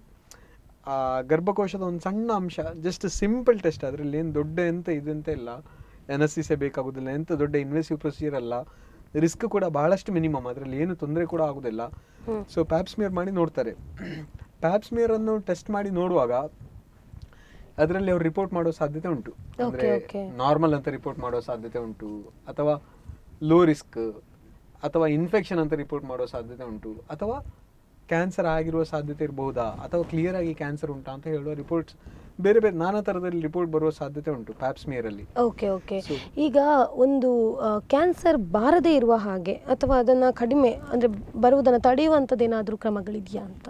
ಆ ಗರ್ಭಕೋಶದ ಒಂದು ಸಣ್ಣ ಅಂಶ ಜಸ್ಟ್ ಸಿಂಪಲ್ ಟೆಸ್ಟ್ ಅದರಲ್ಲಿ ಏನು ದೊಡ್ಡ ಎಂತ ಇದಂತ ಇಲ್ಲ ಎನಸ್ಸಿಸೆ ಬೇಕಾಗುದಿಲ್ಲ ಎಂತ ದೊಡ್ಡ ಇನ್ವೆಸಿವ್ ಪ್ರೊಸೀಜರ್ ಅಲ್ಲ ರಿಸ್ಕ್ ಕೂಡ ಬಹಳಷ್ಟು ಮಿನಿಮಮ್ ಅದರಲ್ಲಿ ಏನು ತೊಂದರೆ ಕೂಡ ಆಗುದಿಲ್ಲ ಹ್ಮ್. ಸೊ ಪ್ಯಾಪ್ಸ್ಮಿಯರ್ ಮಾಡಿ ನೋಡ್ತಾರೆ ಪ್ಯಾಪ್ಸ್ಮಿಯರ್ ಅನ್ನು ಟೆಸ್ಟ್ ಮಾಡಿ ನೋಡುವಾಗ ಅದರಲ್ಲಿ ಅವ್ರು ರಿಪೋರ್ಟ್ ಮಾಡೋ ಸಾಧ್ಯತೆ ಉಂಟು ಅಂದ್ರೆ Okay, okay. ನಾರ್ಮಲ್ ಅಂತ ರಿಪೋರ್ಟ್ ಮಾಡೋ ಸಾಧ್ಯತೆ ಉಂಟು ಅಥವಾ ಲೋ ರಿಸ್ಕ್ ಅಥವಾ ಇನ್ಫೆಕ್ಷನ್ ಅಂತ ರಿಪೋರ್ಟ್ ಮಾಡೋ ಸಾಧ್ಯತೆ ಉಂಟು ಅಥವಾ ಕ್ಯಾನ್ಸರ್ ಆಗಿರುವ ಸಾಧ್ಯತೆ ಇರಬಹುದಾ ಅಥವಾ ಕ್ಲಿಯರ್ ಆಗಿ ಕ್ಯಾನ್ಸರ್ ಉಂಟಾ ಅಂತ ಹೇಳುವ ರಿಪೋರ್ಟ್ಸ್ ಬೇರೆ ಬೇರೆ ನಾನಾ ಥರದಲ್ಲಿ ರಿಪೋರ್ಟ್ ಬರುವ ಸಾಧ್ಯತೆ ಉಂಟು ಪ್ಯಾಪ್ಸ್ಮಿಯರ್ ಅಲ್ಲಿ ಓಕೆ ಓಕೆ So- ಈಗ ಒಂದು ಕ್ಯಾನ್ಸರ್ ಬಾರದೇ ಇರುವ ಹಾಗೆ ಅಥವಾ ಅದನ್ನ ಕಡಿಮೆ ಅಂದ್ರೆ ಬರುವುದನ್ನು ತಡೆಯುವಂಥದ್ದು ಏನಾದರೂ ಕ್ರಮಗಳಿದೆಯಾ ಅಂತ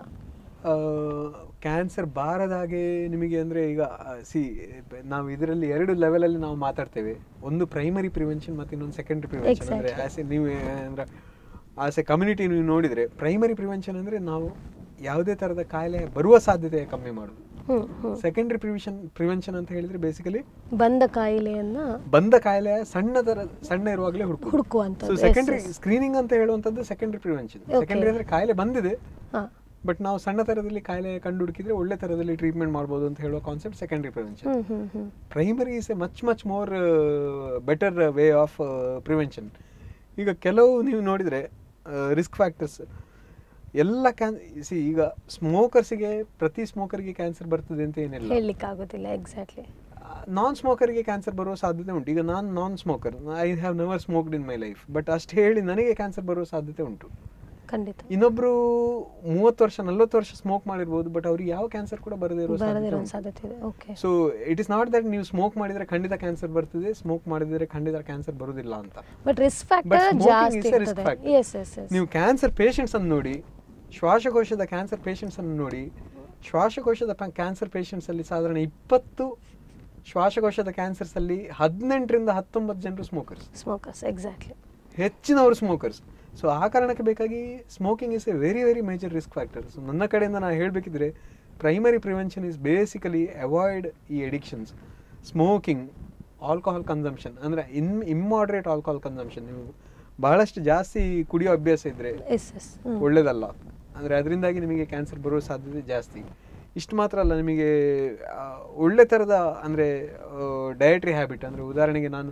ಕ್ಯಾನ್ಸರ್ ಬಾರದಾಗೆ ನಿಮಗೆ ಅಂದ್ರೆ ಈಗ ಸಿ ನಾವು ಇದರಲ್ಲಿ ಎರಡು ಲೆವೆಲಲ್ಲಿ ನಾವು ಮಾತಾಡ್ತೇವೆ ಒಂದು ಪ್ರೈಮರಿ ಪ್ರಿವೆನ್ಷನ್ ಮತ್ತು ಇನ್ನೊಂದು ಸೆಕೆಂಡರಿ ಪ್ರಿವೆನ್ಷನ್ ಅಂದ್ರೆ Exactly. ಆಸ್ ಎ ನೀವು ಅಂದ್ರೆ ಆಸ್ ಎ ಕಮ್ಯುನಿಟಿ ನೀವು ನೋಡಿದ್ರೆ ಪ್ರೈಮರಿ ಪ್ರಿವೆನ್ಷನ್ ಅಂದ್ರೆ ನಾವು ಯಾವುದೇ ತರದ ಕಾಯಿಲೆ ಬರುವ ಸಾಧ್ಯತೆ ಕಮ್ಮಿ ಮಾಡೋದು hmm hmm secondary prevention prevention ಅಂತ ಹೇಳಿದ್ರೆ ಬೇಸಿಕಲಿ ಬಂದ ಕಾಯಿಲೆಯನ್ನ ಬಂದ ಕಾಯಿಲೆ ಸಣ್ಣ ತರ ಸಣ್ಣ ಇರುವಾಗಲೇ ಹುಡುಕು ಹುಡುಕುವಂಥದ್ದು, so yes, secondary yes. Screening ಅಂತ ಹೇಳುವಂಥದ್ದು ಸೆಕೆಂಡರಿ ಪ್ರಿವೆನ್ಷನ್ Okay. ಸೆಕೆಂಡರಿ ಅಂದ್ರೆ ಕಾಯಿಲೆ ಬಂದಿದೆ ಹಾ ಬಟ್ ನಾವು ಸಣ್ಣ ತರದಲ್ಲಿ ಕಾಯಿಲೆ ಕಂಡು ಹುಡುಕಿದ್ರೆ ಒಳ್ಳೆ ತರದಲ್ಲಿ ಟ್ರೀಟ್ಮೆಂಟ್ ಮಾಡ್ಬೋದು ಅಂತ ಹೇಳುವ concept secondary prevention hmm hmm hmm primary is a much much more better way of prevention ಈಗ ಕೆಲವು ನೀವು ನೋಡಿದರೆ ರಿಸ್ಕ್ ಫ್ಯಾಕ್ಟರ್ಸ್ ಎಲ್ಲ ಕ್ಯಾನ್ ಸಿ ಈಗ ಸ್ಮೋಕರ್ಸಿಗೆ ಪ್ರತಿ ಸ್ಮೋಕರ್ಗೆ ಕ್ಯಾನ್ಸರ್ ಬರ್ತದೆ ಅಂತ ಏನಿಲ್ಲ ಹೇಳಲಿಕ್ಕೆ ಆಗೋದಿಲ್ಲ ಎಕ್ಸಾಕ್ಟ್ಲಿ ನಾನ್ ಸ್ಮೋಕರ್ಗೆ ಕ್ಯಾನ್ಸರ್ ಬರುವ ಸಾಧ್ಯತೆ ಉಂಟು ಈಗ ನಾನು non smoker I have never smoked in my life but ಅಷ್ಟು ಹೇಳಿ ನನಗೆ ಕ್ಯಾನ್ಸರ್ ಬರುವ ಸಾಧ್ಯತೆ ಉಂಟು ಖಂಡಿತ ಇನ್ನೊಬ್ರು ಮೂವತ್ತು ವರ್ಷ ನಲ್ವತ್ತು ವರ್ಷ ಸ್ಮೋಕ್ ಮಾಡಿರ್ಬೋದು ಬಟ್ ಅವ್ರಿಗೆ ಯಾವ ಕ್ಯಾನ್ಸರ್ ಕೂಡ ಬರದೇ ಇರೋ ಬರದಿರೋ ಸಾಧ್ಯತೆ ಸಾಧ್ಯತೆ ಇದೆ okay so it is not that ನೀವು ಸ್ಮೋಕ್ ಮಾಡಿದ್ರೆ ಖಂಡಿತ ಕ್ಯಾನ್ಸರ್ ಬರ್ತದೆ ಸ್ಮೋಕ್ ಮಾಡಿದ್ರೆ ಖಂಡಿತ ಕ್ಯಾನ್ಸರ್ ಬರುದಿಲ್ಲ ಅಂತ but risk But factor smoking ಜಾಸ್ತಿ is a risk ಇರ್ತದೆ factor. ಎಸ್ ಎಸ್ ಎಸ್ ನೀವು ಕ್ಯಾನ್ಸರ್ ಪೇಷಂಟ್ಸ್ ಅನ್ನು ನೋಡಿ ಶ್ವಾಸಕೋಶದ ಕ್ಯಾನ್ಸರ್ ಪೇಷಂಟ್ಸ್ ಅನ್ನು ನೋಡಿ ಶ್ವಾಸಕೋಶದ ಕ್ಯಾನ್ಸರ್ ಪೇಷಂಟ್ಸ್ ಅಲ್ಲಿ ಸಾಧಾರಣ ಇಪ್ಪತ್ತು ಶ್ವಾಸಕೋಶದ ಕ್ಯಾನ್ಸರ್ಸ್ ಅಲ್ಲಿ ಹದಿನೆಂಟರಿಂದ ಹತ್ತೊಂಬತ್ತು ಜನರು ಸ್ಮೋಕರ್ಸ್ ಸ್ಮೋಕರ್ಸ್ ಎಕ್ಸಾಕ್ಟ್ಲಿ ಹೆಚ್ಚಿನವರು ಸ್ಮೋಕರ್ಸ್ ಸೊ ಆ ಕಾರಣಕ್ಕೆ ಬೇಕಾಗಿ smoking is a very very major risk factor so ನನ್ನ ಕಡೆಯಿಂದ ನಾನು ಹೇಳಬೇಕಿದ್ರೆ primary prevention is basically avoid ಈ ಎಡಿಕ್ಷನ್ಸ್ ಸ್ಮೋಕಿಂಗ್ ಆಲ್ಕೋಹಾಲ್ ಕನ್ಸಂಪ್ಷನ್ ಅಂದರೆ ಇನ್ ಇಮ್ಮಾಡ್ರೇಟ್ ಆಲ್ಕೋಹಾಲ್ ಕನ್ಸಂಪ್ಷನ್ ನೀವು ಬಹಳಷ್ಟು ಜಾಸ್ತಿ ಕುಡಿಯೋ ಅಭ್ಯಾಸ ಇದ್ದರೆ ಎಸ್ ಎಸ್ ಒಳ್ಳೇದಲ್ಲ ಅಂದರೆ ಅದರಿಂದಾಗಿ ನಿಮಗೆ ಕ್ಯಾನ್ಸರ್ ಬರುವ ಸಾಧ್ಯತೆ ಜಾಸ್ತಿ ಇಷ್ಟು ಮಾತ್ರ ಅಲ್ಲ ನಿಮಗೆ ಆ, ಒಳ್ಳೆ ಥರದ ಅಂದರೆ ಡಯಟ್ರಿ ಹ್ಯಾಬಿಟ್ ಅಂದರೆ ಉದಾಹರಣೆಗೆ ನಾನು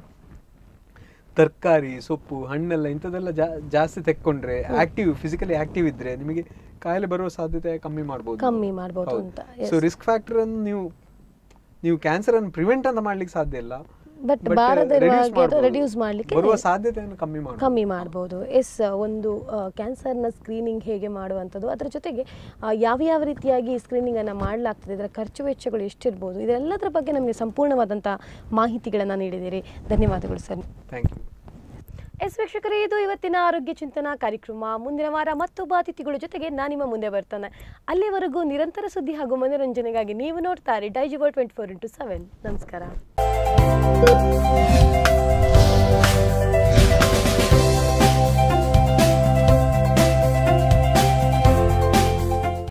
ತರಕಾರಿ ಸೊಪ್ಪು ಹಣ್ಣೆಲ್ಲ ಇಂಥದ್ದೆಲ್ಲ ಜಾ- ಜಾಸ್ತಿ ತೆಕ್ಕೊಂಡ್ರೆ ಆಕ್ಟಿವ್ ಫಿಸಿಕಲಿ ಆಕ್ಟಿವ್ ಇದ್ರೆ ನಿಮಗೆ ಕಾಯಿಲೆ ಬರುವ ಸಾಧ್ಯತೆ ಕಮ್ಮಿ ಮಾಡ್ಬೋದು ಕಮ್ಮಿ ಮಾಡ್ಬೋದು ಅಂತ, yes. ಸೊ ರಿಸ್ಕ್ ಫ್ಯಾಕ್ಟರ್ ಅನ್ನು ನೀವು ನೀವು ಕ್ಯಾನ್ಸರ್ ಅನ್ನು ಪ್ರಿವೆಂಟ್ ಅಂತ ಮಾಡ್ಲಿಕ್ಕೆ ಸಾಧ್ಯ ಇಲ್ಲ But but, ಬಾರದಿರುವ reduce ಹಾಗೆ ಮಾಡ್ಬೋದು. reduce ಮಾಡ್ಲಿಕ್ಕೆ ಬರುವ ಸಾಧ್ಯತೆಯನ್ನು ಕಮ್ಮಿ ಮಾಡಿ ಕಮ್ಮಿ ಮಾಡ್ಬೋದು ಎಸ್ ಒಂದು ಕ್ಯಾನ್ಸರ್ನ ಸ್ಕ್ರೀನಿಂಗ್ ಹೇಗೆ ಮಾಡುವಂಥದ್ದು ಅದರ ಜೊತೆಗೆ ಆ, ಯಾವ ಯಾವ ರೀತಿಯಾಗಿ ಸ್ಕ್ರೀನಿಂಗನ್ನು ಮಾಡಲಾಗ್ತದೆ ಇದರ ಖರ್ಚು ವೆಚ್ಚಗಳು ಎಷ್ಟಿರ್ಬೋದು ಇದೆಲ್ಲದರ ಬಗ್ಗೆ ನಮಗೆ ಸಂಪೂರ್ಣವಾದಂಥ ಮಾಹಿತಿಗಳನ್ನು ನೀಡಿದ್ದೀರಿ ಧನ್ಯವಾದಗಳು ಸರ್ ಥ್ಯಾಂಕ್ ಯು ಎಸ್ ವೀಕ್ಷಕರೇ ಇದು ಇವತ್ತಿನ ಆರೋಗ್ಯ ಚಿಂತನಾ ಕಾರ್ಯಕ್ರಮ ಮುಂದಿನ ವಾರ ಮತ್ತೊಬ್ಬ ಅತಿಥಿಗಳ ಜೊತೆಗೆ ನಾನು ನಿಮ್ಮ ಮುಂದೆ ಬರ್ತಾನೆ ಅಲ್ಲಿವರೆಗೂ ನಿರಂತರ ಸುದ್ದಿ ಹಾಗೂ ಮನೋರಂಜನೆಗಾಗಿ ನೀವು ನೋಡ್ತಾರೆ ಡೈಜಿವರ್ ಟ್ವೆಂಟಿ ಫೋರ್ ಇಂಟು ಸೆವೆನ್ ನಮಸ್ಕಾರ